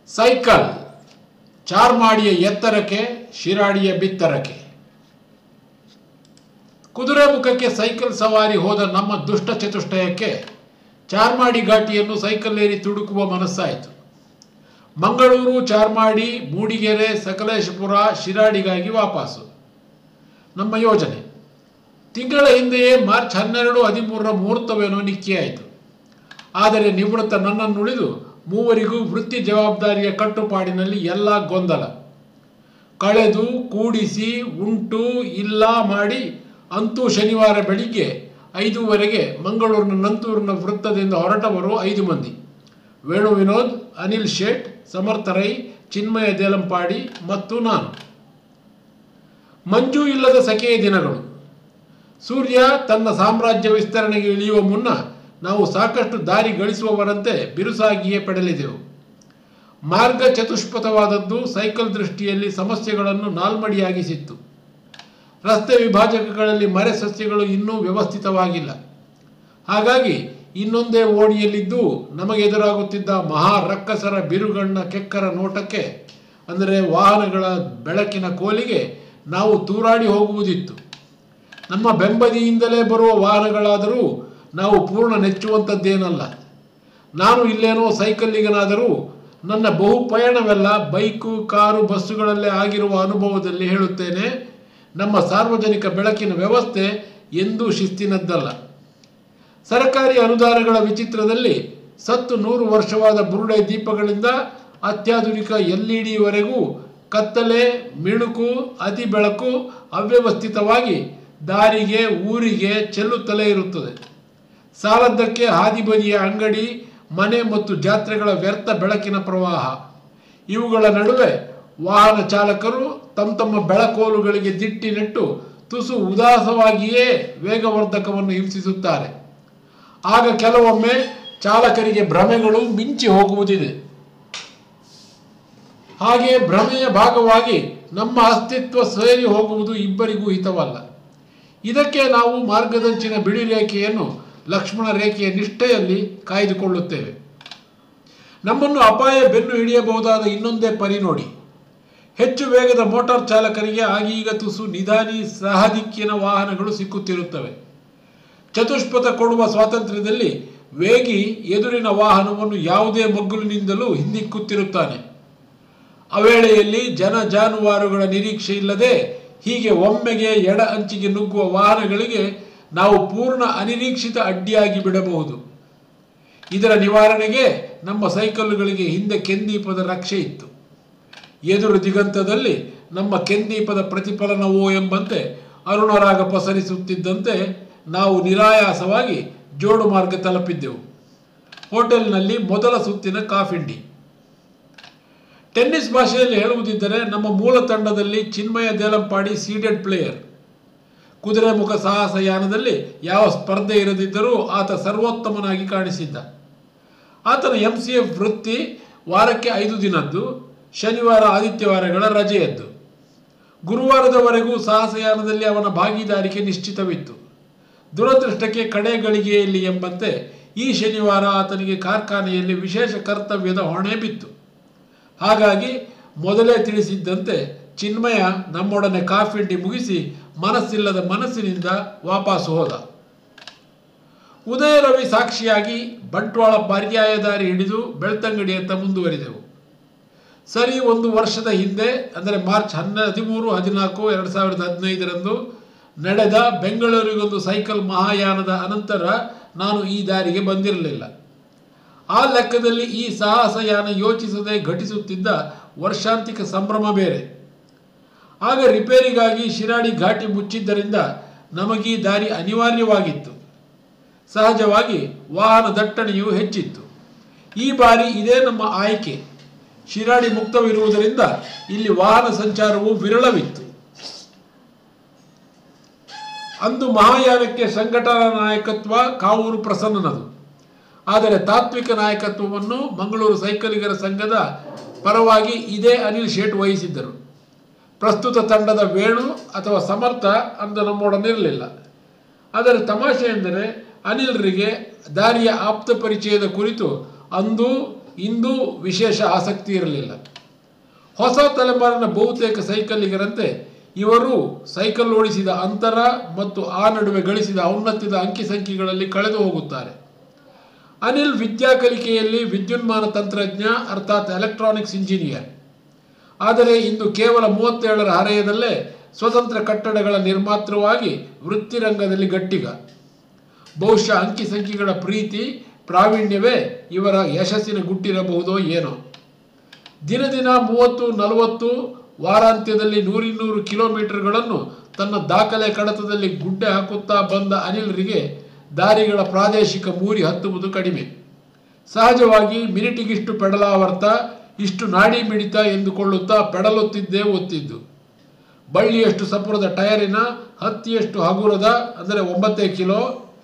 cycle ಚಾರ್ಮಾಡಿಯ ಎತ್ತರಕ್ಕೆ ಶಿರಾಡಿಯ ಬಿತ್ತರಕ್ಕೆ ಕುದುರೆ ಮುಖಕ್ಕೆ ಸೈಕಲ್ ಸವಾರಿ ಹೋದ ನಮ್ಮ ದುಷ್ಟ ಚತುಷ್ಟಯಕ್ಕೆ ಚಾರ್ಮಾಡಿ ಘಾಟಿಯನ್ನು ಸೈಕಲ್ ಏರಿ ತುಡುಕುವ ಮನಸ್ಸಾಯಿತು ಮಂಗಳೂರು ಚಾರ್ಮಾಡಿ ಮೂಡಿಗೆರೆ ಸಕಲೇಶಪುರ ಶಿರಾಡಿಗಾಗಿ ವಾಪಸ್ಸು ನಮ್ಮ ಯೋಜನೆ ತಿಂಗಳ ಹಿಂದೆಯೇ ಮಾರ್ಚ್ ಹನ್ನೆರಡು ಹದಿಮೂರರ ಮುಹೂರ್ತವೇನೋ ನಿಕ್ಕಿಯಾಯಿತು ಆದರೆ ನಿವೃತ್ತ ನನ್ನನ್ನುಳಿದು ಮೂವರಿಗೂ ವೃತ್ತಿ ಜವಾಬ್ದಾರಿಯ ಕಟ್ಟುಪಾಡಿನಲ್ಲಿ ಎಲ್ಲ ಗೊಂದಲ ಕಳೆದು ಕೂಡಿಸಿ ಉಂಟು ಇಲ್ಲ ಮಾಡಿ ಅಂತೂ ಶನಿವಾರ ಬೆಳಿಗ್ಗೆ ಐದೂವರೆಗೆ ಮಂಗಳೂರಿನ ನಂತೂರಿನ ವೃತ್ತದಿಂದ ಹೊರಟವರು ಐದು ಮಂದಿ ವೇಣು ವಿನೋದ್ ಅನಿಲ್ ಶೇಟ್ ಸಮರ್ಥ ರೈ ಚಿನ್ಮಯ ದೇಲಂಪಾಡಿ ಮತ್ತು ನಾನು ಮಂಜು ಇಲ್ಲದ ಸಖೆಯ ದಿನಗಳು ಸೂರ್ಯ ತನ್ನ ಸಾಮ್ರಾಜ್ಯ ವಿಸ್ತರಣೆಗೆ ಇಳಿಯುವ ಮುನ್ನ ನಾವು ಸಾಕಷ್ಟು ದಾರಿ ಗಳಿಸುವವರಂತೆ ಬಿರುಸಾಗಿಯೇ ಪಡೆಲಿದೆವು ಮಾರ್ಗ ಚತುಷ್ಪಥವಾದದ್ದು ಸೈಕಲ್ ದೃಷ್ಟಿಯಲ್ಲಿ ಸಮಸ್ಯೆಗಳನ್ನು ನಾಲ್ಮಡಿಯಾಗಿಸಿತ್ತು ರಸ್ತೆ ವಿಭಾಜಕಗಳಲ್ಲಿ ಮರೆ ಸಸ್ಯಗಳು ಇನ್ನೂ ವ್ಯವಸ್ಥಿತವಾಗಿಲ್ಲ ಹಾಗಾಗಿ ಇನ್ನೊಂದೇ ಓಣಿಯಲ್ಲಿದ್ದು ನಮಗೆದುರಾಗುತ್ತಿದ್ದ ಮಹಾ ರಕ್ಕಸರ ಬಿರುಗಣ್ಣ ಕೆಕ್ಕರ ನೋಟಕ್ಕೆ ಅಂದರೆ ವಾಹನಗಳ ಬೆಳಕಿನ ಕೋಲಿಗೆ ನಾವು ತೂರಾಡಿ ಹೋಗುವುದಿತ್ತು ನಮ್ಮ ಬೆಂಬದಿಯಿಂದಲೇ ಬರುವ ವಾಹನಗಳಾದರೂ ನಾವು ಪೂರ್ಣ ನೆಚ್ಚುವಂಥದ್ದೇನಲ್ಲ ನಾನು ಇಲ್ಲೇನೋ ಸೈಕಲ್ಲಿಗನಾದರೂ ನನ್ನ ಬಹು ಪಯಣವೆಲ್ಲ ಬೈಕು ಕಾರು ಬಸ್ಸುಗಳಲ್ಲೇ ಆಗಿರುವ ಅನುಭವದಲ್ಲಿ ಹೇಳುತ್ತೇನೆ ನಮ್ಮ ಸಾರ್ವಜನಿಕ ಬೆಳಕಿನ ವ್ಯವಸ್ಥೆ ಎಂದೂ ಶಿಸ್ತಿನದ್ದಲ್ಲ ಸರ್ಕಾರಿ ಅನುದಾನಗಳ ವಿಚಿತ್ರದಲ್ಲಿ ಸತ್ತು ನೂರು ವರ್ಷವಾದ ಬುರುಡೆ ದೀಪಗಳಿಂದ ಅತ್ಯಾಧುನಿಕ ಎಲ್ ಇ ಡಿವರೆಗೂ ಕತ್ತಲೆ ಮಿಣುಕು ಅತಿ ಬೆಳಕು ಅವ್ಯವಸ್ಥಿತವಾಗಿ ದಾರಿಗೆ ಊರಿಗೆ ಚೆಲ್ಲುತ್ತಲೇ ಇರುತ್ತದೆ ಸಾಲದ್ದಕ್ಕೆ ಹಾದಿ ಬದಿಯ ಅಂಗಡಿ ಮನೆ ಮತ್ತು ಜಾತ್ರೆಗಳ ವ್ಯರ್ಥ ಬೆಳಕಿನ ಪ್ರವಾಹ ಇವುಗಳ ನಡುವೆ ವಾಹನ ಚಾಲಕರು ತಮ್ಮ ತಮ್ಮ ಬೆಳಕೋಲುಗಳಿಗೆ ದಿಟ್ಟಿ ನೆಟ್ಟು ತುಸು ಉದಾಸವಾಗಿಯೇ ವೇಗವರ್ಧಕವನ್ನು ಹಿಂಸಿಸುತ್ತಾರೆ ಆಗ ಕೆಲವೊಮ್ಮೆ ಚಾಲಕರಿಗೆ ಭ್ರಮೆಗಳು ಮಿಂಚಿ ಹೋಗುವುದಿದೆ ಹಾಗೆ ಭ್ರಮೆಯ ಭಾಗವಾಗಿ ನಮ್ಮ ಅಸ್ತಿತ್ವ ಸೇರಿ ಹೋಗುವುದು ಇಬ್ಬರಿಗೂ ಹಿತವಲ್ಲ ಇದಕ್ಕೆ ನಾವು ಮಾರ್ಗದಂಚಿನ ಬಿಳಿ ರೇಖೆಯನ್ನು ಲಕ್ಷ್ಮಣ ರೇಖೆಯ ನಿಷ್ಠೆಯಲ್ಲಿ ಕಾಯ್ದುಕೊಳ್ಳುತ್ತೇವೆ ನಮ್ಮನ್ನು ಅಪಾಯ ಬೆನ್ನು ಹಿಡಿಯಬಹುದಾದ ಇನ್ನೊಂದೇ ಪರಿ ನೋಡಿ ಹೆಚ್ಚು ವೇಗದ ಮೋಟಾರ್ ಚಾಲಕರಿಗೆ ಆಗೀಗ ತುಸು ನಿಧಾನಿ ಸಹದಿಕ್ಕಿನ ವಾಹನಗಳು ಸಿಕ್ಕುತ್ತಿರುತ್ತವೆ ಚತುಷ್ಪಥ ಕೊಡುವ ಸ್ವಾತಂತ್ರ್ಯದಲ್ಲಿ ವೇಗಿ ಎದುರಿನ ವಾಹನವನ್ನು ಯಾವುದೇ ಮಗ್ಗುಲಿನಿಂದಲೂ ಹಿಂದಿಕ್ಕುತ್ತಿರುತ್ತಾನೆ ಅವೇಳೆಯಲ್ಲಿ ಜನ ಜಾನುವಾರುಗಳ ನಿರೀಕ್ಷೆ ಇಲ್ಲದೆ ಹೀಗೆ ಒಮ್ಮೆಗೆ ಎಡ ಅಂಚಿಗೆ ನುಗ್ಗುವ ವಾಹನಗಳಿಗೆ ನಾವು ಪೂರ್ಣ ಅನಿರೀಕ್ಷಿತ ಅಡ್ಡಿಯಾಗಿ ಬಿಡಬಹುದು ಇದರ ನಿವಾರಣೆಗೆ ನಮ್ಮ ಸೈಕಲ್ಲುಗಳಿಗೆ ಹಿಂದೆ ಕೆಂದೀಪದ ರಕ್ಷೆ ಇತ್ತು ಎದುರು ದಿಗಂತದಲ್ಲಿ ನಮ್ಮ ಕೆಂದೀಪದ ಪ್ರತಿಫಲನವೋ ಎಂಬಂತೆ ಅರುಣರಾಗ ಪಸರಿಸುತ್ತಿದ್ದಂತೆ ನಾವು ನಿರಾಯಾಸವಾಗಿ ಜೋಡು ಮಾರ್ಗ ತಲುಪಿದ್ದೆವು ಹೋಟೆಲ್ನಲ್ಲಿ ಮೊದಲ ಸುತ್ತಿನ ಕಾಫಿಂಡಿ ಟೆನ್ನಿಸ್ ಭಾಷೆಯಲ್ಲಿ ಹೇಳುವುದಿದ್ದರೆ ನಮ್ಮ ಮೂಲ ತಂಡದಲ್ಲಿ ಚಿನ್ಮಯ ದೇಲಂಪಾಡಿ ಸೀಡೆಡ್ ಪ್ಲೇಯರ್ ಕುದುರೆಮುಖ ಸಾಹಸಯಾನದಲ್ಲಿ ಯಾವ ಸ್ಪರ್ಧೆ ಇರದಿದ್ದರೂ ಆತ ಸರ್ವೋತ್ತಮನಾಗಿ ಕಾಣಿಸಿದ್ದ ಆತನ ಎಂ ಸಿ ಎಫ್ ವೃತ್ತಿ ವಾರಕ್ಕೆ ಐದು ದಿನದ್ದು ಶನಿವಾರ ಆದಿತ್ಯವಾರಗಳ ರಜೆಯದ್ದು ಗುರುವಾರದವರೆಗೂ ಸಾಹಸಯಾನದಲ್ಲಿ ಅವನ ಭಾಗಿದಾರಿಕೆ ನಿಶ್ಚಿತವಿತ್ತು ದುರದೃಷ್ಟಕ್ಕೆ ಕಡೆ ಗಳಿಗೆಯಲ್ಲಿ ಎಂಬಂತೆ ಈ ಶನಿವಾರ ಆತನಿಗೆ ಕಾರ್ಖಾನೆಯಲ್ಲಿ ವಿಶೇಷ ಕರ್ತವ್ಯದ ಹೊಣೆ ಬಿತ್ತು ಹಾಗಾಗಿ ಮೊದಲೇ ತಿಳಿಸಿದ್ದಂತೆ ಚಿನ್ಮಯ ನಮ್ಮೊಡನೆ ಕಾಫಿಂಡಿ ಮುಗಿಸಿ ಮನಸ್ಸಿಲ್ಲದ ಮನಸ್ಸಿನಿಂದ ವಾಪಸ್ಸು ಹೋದ ಉದಯ ರವಿ ಸಾಕ್ಷಿಯಾಗಿ ಬಂಟ್ವಾಳ ಪರ್ಯಾಯ ದಾರಿ ಹಿಡಿದು ಬೆಳ್ತಂಗಡಿಯತ್ತ ಮುಂದುವರಿದೆವು ಸರಿ ಒಂದು ವರ್ಷದ ಹಿಂದೆ ಅಂದರೆ ಮಾರ್ಚ್ ಹನ್ನೆ ಹದಿಮೂರು ಹದಿನಾಲ್ಕು ಎರಡು ಸಾವಿರದ ಹದಿನೈದರಂದು ನಡೆದ ಬೆಂಗಳೂರಿಗೊಂದು ಸೈಕಲ್ ಮಹಾಯಾನದ ಅನಂತರ ನಾನು ಈ ದಾರಿಗೆ ಬಂದಿರಲಿಲ್ಲ ಆ ಲೆಕ್ಕದಲ್ಲಿ ಈ ಸಾಹಸಯಾನ ಯೋಚಿಸದೆ ಘಟಿಸುತ್ತಿದ್ದ ವರ್ಷಾಂತಿಕ ಸಂಭ್ರಮ ಬೇರೆ ಆಗ ರಿಪೇರಿಗಾಗಿ ಶಿರಾಡಿ ಘಾಟಿ ಮುಚ್ಚಿದ್ದರಿಂದ ನಮಗೀ ದಾರಿ ಅನಿವಾರ್ಯವಾಗಿತ್ತು ಸಹಜವಾಗಿ ವಾಹನ ದಟ್ಟಣೆಯು ಹೆಚ್ಚಿತ್ತು ಈ ಬಾರಿ ಇದೇ ನಮ್ಮ ಆಯ್ಕೆ ಶಿರಾಡಿ ಮುಕ್ತವಿರುವುದರಿಂದ ಇಲ್ಲಿ ವಾಹನ ಸಂಚಾರವು ವಿರಳವಿತ್ತು ಅಂದು ಮಹಾಯಾನಕ್ಕೆ ಸಂಘಟನಾ ನಾಯಕತ್ವ ಕಾವೂರು ಪ್ರಸನ್ನನದು ಆದರೆ ತಾತ್ವಿಕ ನಾಯಕತ್ವವನ್ನು ಮಂಗಳೂರು ಸೈಕಲಿಗರ ಸಂಘದ ಪರವಾಗಿ ಇದೇ ಅನಿಲ್ ಶೇಟ್ ವಹಿಸಿದ್ದರು ಪ್ರಸ್ತುತ ತಂಡದ ವೇಣು ಅಥವಾ ಸಮರ್ಥ ಅಂದು ನಮ್ಮೊಡನಿರಲಿಲ್ಲ ಆದರೆ ತಮಾಷೆ ಎಂದರೆ ಅನಿಲ್ರಿಗೆ ದಾರಿಯ ಆಪ್ತ ಪರಿಚಯದ ಕುರಿತು ಅಂದು ಇಂದೂ ವಿಶೇಷ ಆಸಕ್ತಿ ಇರಲಿಲ್ಲ ಹೊಸ ತಲೆಮಾರಿನ ಬಹುತೇಕ ಸೈಕಲ್ಲಿಗರಂತೆ ಇವರು ಸೈಕಲ್ ಓಡಿಸಿದ ಅಂತರ ಮತ್ತು ಆ ನಡುವೆ ಗಳಿಸಿದ ಔನ್ನತ್ಯದ ಅಂಕಿ ಸಂಖ್ಯೆಗಳಲ್ಲಿ ಕಳೆದು ಹೋಗುತ್ತಾರೆ ಅನಿಲ್ ವಿದ್ಯಾ ಕಲಿಕೆಯಲ್ಲಿ ವಿದ್ಯುನ್ಮಾನ ತಂತ್ರಜ್ಞ ಅರ್ಥಾತ್ ಎಲೆಕ್ಟ್ರಾನಿಕ್ಸ್ ಇಂಜಿನಿಯರ್ ಆದರೆ ಇಂದು ಕೇವಲ ಮೂವತ್ತೇಳರ ಹರೆಯದಲ್ಲೇ ಸ್ವತಂತ್ರ ಕಟ್ಟಡಗಳ ನಿರ್ಮಾತೃವಾಗಿ ವೃತ್ತಿರಂಗದಲ್ಲಿ ಗಟ್ಟಿಗ ಬಹುಶಃ ಅಂಕಿ ಸಂಖ್ಯೆಗಳ ಪ್ರೀತಿ ಪ್ರಾವೀಣ್ಯವೇ ಇವರ ಯಶಸ್ಸಿನ ಗುಟ್ಟಿರಬಹುದೋ ಏನೋ ದಿನ ದಿನ ಮೂವತ್ತು ನಲವತ್ತು ವಾರಾಂತ್ಯದಲ್ಲಿ ನೂರಿನ್ನೂರು ಕಿಲೋಮೀಟರ್ಗಳನ್ನು ತನ್ನ ದಾಖಲೆ ಕಡತದಲ್ಲಿ ಗುಡ್ಡೆ ಹಾಕುತ್ತಾ ಬಂದ ಅನಿಲ್ರಿಗೆ ದಾರಿಗಳ ಪ್ರಾದೇಶಿಕ ಮೂರಿ ಹತ್ತುವುದು ಕಡಿಮೆ ಸಹಜವಾಗಿ ಮಿನಿಟಿಗಿಷ್ಟು ಪೆಡಲಾವರ್ತ ಇಷ್ಟು ನಾಡಿ ಮಿಡಿತ ಎಂದುಕೊಳ್ಳುತ್ತಾ ಪೆಡಲುತ್ತಿದ್ದೇ ಒತ್ತಿದ್ದು ಬಳ್ಳಿಯಷ್ಟು ಸಪುರದ ಟಯರಿನ ಹತ್ತಿಯಷ್ಟು ಹಗುರದ ಅಂದರೆ ಒಂಬತ್ತೇ ಕಿಲೋ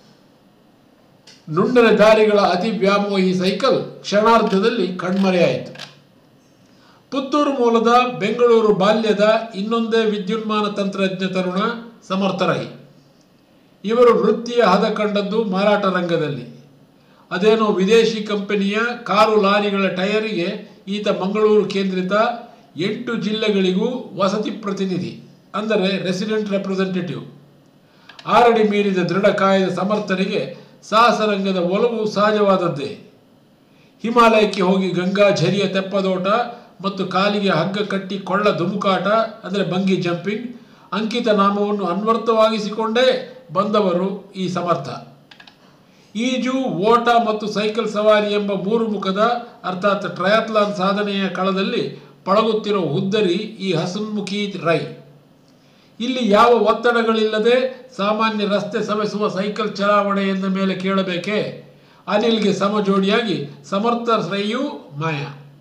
ನುಣ್ಣನೆ ದಾರಿಗಳ ಅತಿ ವ್ಯಾಮೋಹಿ ಸೈಕಲ್ ಕ್ಷಣಾರ್ಧದಲ್ಲಿ ಕಣ್ಮರೆಯಾಯಿತು ಪುತ್ತೂರು ಮೂಲದ ಬೆಂಗಳೂರು ಬಾಲ್ಯದ ಇನ್ನೊಂದೇ ವಿದ್ಯುನ್ಮಾನ ತಂತ್ರಜ್ಞ ತರುಣ ಸಮರ್ಥ ರೈ ಇವರು ವೃತ್ತಿಯ ಹದ ಕಂಡದ್ದು ಮಾರಾಟ ರಂಗದಲ್ಲಿ ಅದೇನೋ ವಿದೇಶಿ ಕಂಪನಿಯ ಕಾರು ಲಾರಿಗಳ ಟಯರಿಗೆ ಈತ ಮಂಗಳೂರು ಕೇಂದ್ರಿತ ಎಂಟು ಜಿಲ್ಲೆಗಳಿಗೂ ವಸತಿ ಪ್ರತಿನಿಧಿ ಅಂದರೆ ರೆಸಿಡೆಂಟ್ ರೆಪ್ರೆಸೆಂಟೇಟಿವ್ ಆರಡಿ ಮೀರಿದ ದೃಢ ಕಾಯದ ಸಮರ್ಥನಿಗೆ ಸಾಹಸರಂಗದ ಒಲವು ಸಹಜವಾದದ್ದೇ ಹಿಮಾಲಯಕ್ಕೆ ಹೋಗಿ ಗಂಗಾ ಝರಿಯ ತೆಪ್ಪದೋಟ ಮತ್ತು ಕಾಲಿಗೆ ಹಗ್ಗ ಕಟ್ಟಿ ಕೊಳ್ಳ ಧುಮುಕಾಟ ಅಂದರೆ ಬಂಗಿ ಜಂಪಿಂಗ್ ಅಂಕಿತ ನಾಮವನ್ನು ಅನ್ವರ್ಥವಾಗಿಸಿಕೊಂಡೇ ಬಂದವರು ಈ ಸಮರ್ಥ ಈಜು ಓಟ ಮತ್ತು ಸೈಕಲ್ ಸವಾರಿ ಎಂಬ ಮೂರು ಮುಖದ ಅರ್ಥಾತ್ ಟ್ರಯಾತ್ಲಾನ್ ಸಾಧನೆಯ ಕಳದಲ್ಲಿ ಪಳಗುತ್ತಿರೋ ಹುದ್ದರಿ ಈ ಹಸನ್ಮುಖಿ ರೈ ಇಲ್ಲಿ ಯಾವ ಒತ್ತಡಗಳಿಲ್ಲದೆ ಸಾಮಾನ್ಯ ರಸ್ತೆ ಸವೆಸುವ ಸೈಕಲ್ ಚಲಾವಣೆ ಎಂದ ಮೇಲೆ ಕೇಳಬೇಕೆ ಅನಿಲ್ಗೆ ಸಮಜೋಡಿಯಾಗಿ ಸಮರ್ಥ ರೈಯೂ ಮಾಯ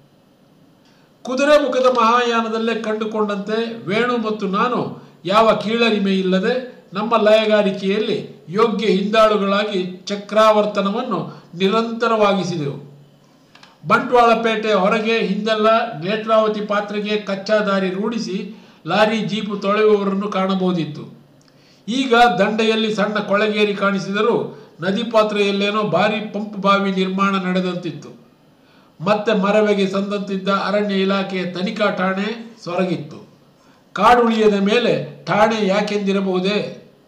ಕುದುರೆ ಮುಖದ ಮಹಾಯಾನದಲ್ಲೇ ಕಂಡುಕೊಂಡಂತೆ ವೇಣು ಮತ್ತು ನಾನು ಯಾವ ಕೀಳರಿಮೆ ಇಲ್ಲದೆ ನಮ್ಮ ಲಯಗಾರಿಕೆಯಲ್ಲಿ ಯೋಗ್ಯ ಹಿಂದಾಳುಗಳಾಗಿ ಚಕ್ರಾವರ್ತನವನ್ನು ನಿರಂತರವಾಗಿಸಿದೆವು ಬಂಟ್ವಾಳಪೇಟೆ ಹೊರಗೆ ಹಿಂದೆಲ್ಲ ನೇತ್ರಾವತಿ ಪಾತ್ರೆಗೆ ಕಚ್ಚಾ ದಾರಿ ರೂಢಿಸಿ ಲಾರಿ ಜೀಪು ತೊಳೆಯುವವರನ್ನು ಕಾಣಬಹುದಿತ್ತು ಈಗ ದಂಡೆಯಲ್ಲಿ ಸಣ್ಣ ಕೊಳೆಗೇರಿ ಕಾಣಿಸಿದರೂ ನದಿ ಪಾತ್ರೆಯಲ್ಲೇನೋ ಭಾರಿ ಪಂಪ್ ಬಾವಿ ನಿರ್ಮಾಣ ನಡೆದಂತಿತ್ತು ಮತ್ತೆ ಮರವೆಗೆ ಸಂದಂತಿದ್ದ ಅರಣ್ಯ ಇಲಾಖೆಯ ತನಿಖಾ ಠಾಣೆ ಸೊರಗಿತ್ತು ಕಾಡುಳಿಯದ ಮೇಲೆ ಠಾಣೆ ಯಾಕೆಂದಿರಬಹುದೇ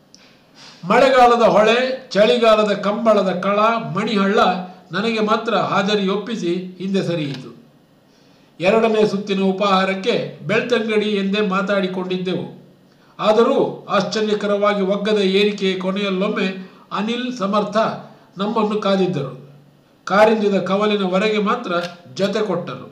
ಮಳೆಗಾಲದ ಹೊಳೆ ಚಳಿಗಾಲದ ಕಂಬಳದ ಕಳ ಮಣಿಹಳ್ಳ ನನಗೆ ಮಾತ್ರ ಹಾಜರಿ ಒಪ್ಪಿಸಿ ಹಿಂದೆ ಸರಿಯಿತು ಎರಡನೇ ಸುತ್ತಿನ ಉಪಹಾರಕ್ಕೆ ಬೆಳ್ತಂಗಡಿ ಎಂದೇ ಮಾತಾಡಿಕೊಂಡಿದ್ದೆವು ಆದರೂ ಆಶ್ಚರ್ಯಕರವಾಗಿ ಒಗ್ಗದ ಏರಿಕೆಯ ಕೊನೆಯಲ್ಲೊಮ್ಮೆ ಅನಿಲ್ ಸಮರ್ಥ ನಮ್ಮನ್ನು ಕಾದಿದ್ದರು ಕಾರಿಂಜದ ಕವಲಿನವರೆಗೆ ಮಾತ್ರ ಜೊತೆ ಕೊಟ್ಟರು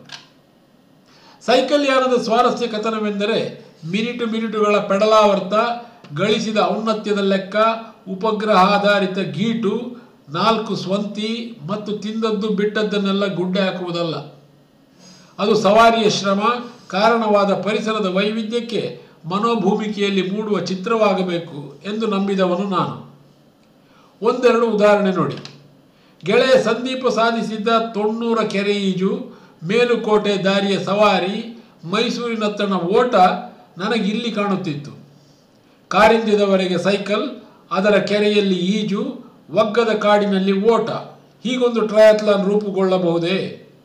ಸೈಕಲ್ ಯಾನದ ಸ್ವಾರಸ್ಯ ಕಥನವೆಂದರೆ ಮಿನಿಟು ಮಿನಿಟುಗಳ ಪೆಡಲಾವರ್ತ ಗಳಿಸಿದ ಔನ್ನತ್ಯದ ಲೆಕ್ಕ ಉಪಗ್ರಹ ಆಧಾರಿತ ಗೀಟು ನಾಲ್ಕು ಸ್ವಂತಿ ಮತ್ತು ತಿಂದದ್ದು ಬಿಟ್ಟದ್ದನ್ನೆಲ್ಲ ಗುಡ್ಡೆ ಹಾಕುವುದಲ್ಲ ಅದು ಸವಾರಿಯ ಶ್ರಮ ಕಾರಣವಾದ ಪರಿಸರದ ವೈವಿಧ್ಯಕ್ಕೆ ಮನೋಭೂಮಿಕೆಯಲ್ಲಿ ಮೂಡುವ ಚಿತ್ರವಾಗಬೇಕು ಎಂದು ನಂಬಿದವನು ನಾನು ಒಂದೆರಡು ಉದಾಹರಣೆ ನೋಡಿ ಗೆಳೆಯ ಸಂದೀಪ ಸಾಧಿಸಿದ್ದ ತೊಣ್ಣೂರ ಕೆರೆ ಈಜು ಮೇಲುಕೋಟೆ ದಾರಿಯ ಸವಾರಿ ಮೈಸೂರಿನತ್ತಣ ಓಟ ನನಗಿಲ್ಲಿ ಕಾಣುತ್ತಿತ್ತು ಕಾರಿಂಜದವರೆಗೆ ಸೈಕಲ್ ಅದರ ಕೆರೆಯಲ್ಲಿ ಈಜು ಒಗ್ಗದ ಕಾಡಿನಲ್ಲಿ ಓಟ ಹೀಗೊಂದು ಟ್ರಯಾತ್ಲಾನ್ ರೂಪುಗೊಳ್ಳಬಹುದೇ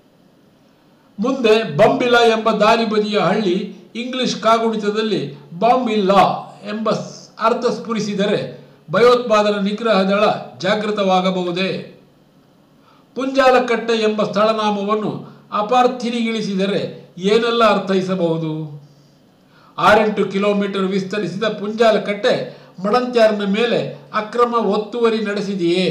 ಮುಂದೆ ಬಂಬಿಲ ಎಂಬ ದಾರಿ ಬದಿಯ ಹಳ್ಳಿ ಇಂಗ್ಲಿಷ್ ಕಾಗುಣಿತದಲ್ಲಿ ಬಾಂಬಿಲ್ಲಾ ಎಂಬ ಸ್- ಅರ್ಥ ಸ್ಫುರಿಸಿದರೆ ಭಯೋತ್ಪಾದನ ನಿಗ್ರಹ ದಳ ಜಾಗೃತವಾಗಬಹುದೇ ಪುಂಜಾಲಕಟ್ಟೆ ಎಂಬ ಸ್ಥಳನಾಮವನ್ನು ಅಪಾರ್ಥಿನಿಗಿಳಿಸಿದರೆ ಏನೆಲ್ಲ ಅರ್ಥೈಸಬಹುದು ಆರೆಂಟು ಕಿಲೋಮೀಟರ್ ವಿಸ್ತರಿಸಿದ ಪುಂಜಾಲಕಟ್ಟೆ ಮಡಂತ್ಯಾರನ ಮೇಲೆ ಅಕ್ರಮ ಒತ್ತುವರಿ ನಡೆಸಿದೆಯೇ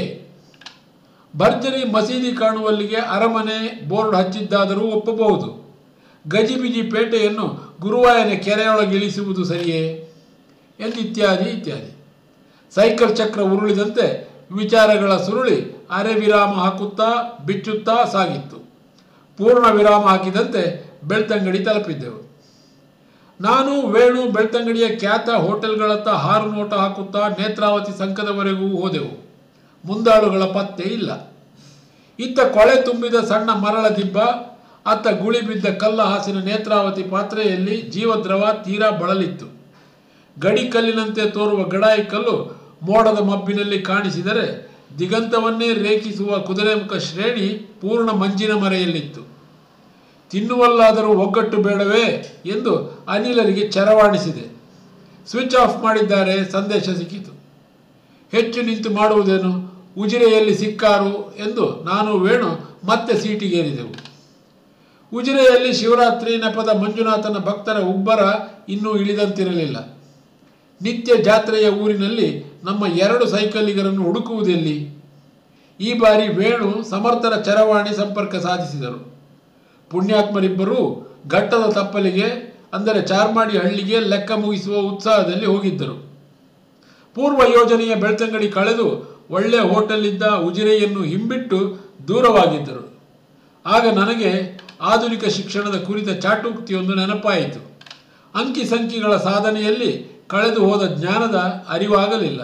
ಭರ್ಜರಿ ಮಸೀದಿ ಕಾಣುವಲ್ಲಿಗೆ ಅರಮನೆ ಬೋರ್ಡ್ ಹಚ್ಚಿದ್ದಾದರೂ ಒಪ್ಪಬಹುದು ಗಜಿಬಿಜಿ ಪೇಟೆಯನ್ನು ಗುರುವಾಯನ ಕೆರೆಯೊಳಗಿಳಿಸುವುದು ಸರಿಯೇ ಎಂದಿತ್ಯಾದಿ ಇತ್ಯಾದಿ ಸೈಕಲ್ ಚಕ್ರ ಉರುಳಿದಂತೆ ವಿಚಾರಗಳ ಸುರುಳಿ ಅರೆ ವಿರಾಮ ಹಾಕುತ್ತಾ ಬಿಚ್ಚುತ್ತಾ ಸಾಗಿತ್ತು ಪೂರ್ಣ ವಿರಾಮ ಹಾಕಿದಂತೆ ಬೆಳ್ತಂಗಡಿ ತಲುಪಿದ್ದೆವು ನಾನು ವೇಣು ಬೆಳ್ತಂಗಡಿಯ ಖ್ಯಾತ ಹೋಟೆಲ್ಗಳತ್ತ ಹಾರು ನೋಟ ಹಾಕುತ್ತಾ ನೇತ್ರಾವತಿ ಸಂಕದವರೆಗೂ ಹೋದೆವು ಮುಂದಾಳುಗಳ ಪತ್ತೆ ಇಲ್ಲ ಇತ್ತ ಕೊಳೆ ತುಂಬಿದ ಸಣ್ಣ ಮರಳ ದಿಬ್ಬ ಅತ್ತ ಗುಳಿ ಬಿದ್ದ ಕಲ್ಲ ಹಾಸಿನ ನೇತ್ರಾವತಿ ಪಾತ್ರೆಯಲ್ಲಿ ಜೀವದ್ರವ ತೀರಾ ಬಳಲಿತ್ತು ಗಡಿ ಕಲ್ಲಿನಂತೆ ತೋರುವ ಗಡಾಯಿ ಕಲ್ಲು ಮೋಡದ ಮಬ್ಬಿನಲ್ಲಿ ಕಾಣಿಸಿದರೆ ದಿಗಂತವನ್ನೇ ರೇಖಿಸುವ ಕುದುರೆಮುಖ ಶ್ರೇಣಿ ಪೂರ್ಣ ಮಂಜಿನ ಮರೆಯಲ್ಲಿತ್ತು ತಿನ್ನುವಲ್ಲಾದರೂ ಒಗ್ಗಟ್ಟು ಬೇಡವೇ ಎಂದು ಅನಿಲರಿಗೆ ಚರವಾಣಿಸಿದೆ ಸ್ವಿಚ್ ಆಫ್ ಮಾಡಿದ್ದಾರೆ ಸಂದೇಶ ಸಿಕ್ಕಿತು ಹೆಚ್ಚು ನಿಂತು ಮಾಡುವುದೇನು ಉಜಿರೆಯಲ್ಲಿ ಸಿಕ್ಕಾರು ಎಂದು ನಾನು ವೇಣು ಮತ್ತೆ ಸೀಟಿಗೇರಿದೆವು ಉಜಿರೆಯಲ್ಲಿ ಶಿವರಾತ್ರಿ ನೆಪದ ಮಂಜುನಾಥನ ಭಕ್ತರ ಉಬ್ಬರ ಇನ್ನೂ ಇಳಿದಂತಿರಲಿಲ್ಲ ನಿತ್ಯ ಜಾತ್ರೆಯ ಊರಿನಲ್ಲಿ ನಮ್ಮ ಎರಡು ಸೈಕಲಿಗರನ್ನು ಹುಡುಕುವುದೆಲ್ಲಿ ಈ ಬಾರಿ ವೇಣು ಸಮರ್ಥರ ಚರವಾಣಿ ಸಂಪರ್ಕ ಸಾಧಿಸಿದರು ಪುಣ್ಯಾತ್ಮರಿಬ್ಬರೂ ಘಟ್ಟದ ತಪ್ಪಲಿಗೆ ಅಂದರೆ ಚಾರ್ಮಾಡಿ ಹಳ್ಳಿಗೆ ಲೆಕ್ಕ ಮುಗಿಸುವ ಉತ್ಸಾಹದಲ್ಲಿ ಹೋಗಿದ್ದರು ಪೂರ್ವ ಯೋಜನೆಯ ಬೆಳ್ತಂಗಡಿ ಕಳೆದು ಒಳ್ಳೆ ಹೋಟೆಲಿದ್ದ ಉಜಿರೆಯನ್ನು ಹಿಂಬಿಟ್ಟು ದೂರವಾಗಿದ್ದರು ಆಗ ನನಗೆ ಆಧುನಿಕ ಶಿಕ್ಷಣದ ಕುರಿತ ಚಾಟುಕ್ತಿಯೊಂದು ನೆನಪಾಯಿತು ಅಂಕಿ ಸಂಖ್ಯೆಗಳ ಸಾಧನೆಯಲ್ಲಿ ಕಳೆದು ಹೋದ ಜ್ಞಾನದ ಅರಿವಾಗಲಿಲ್ಲ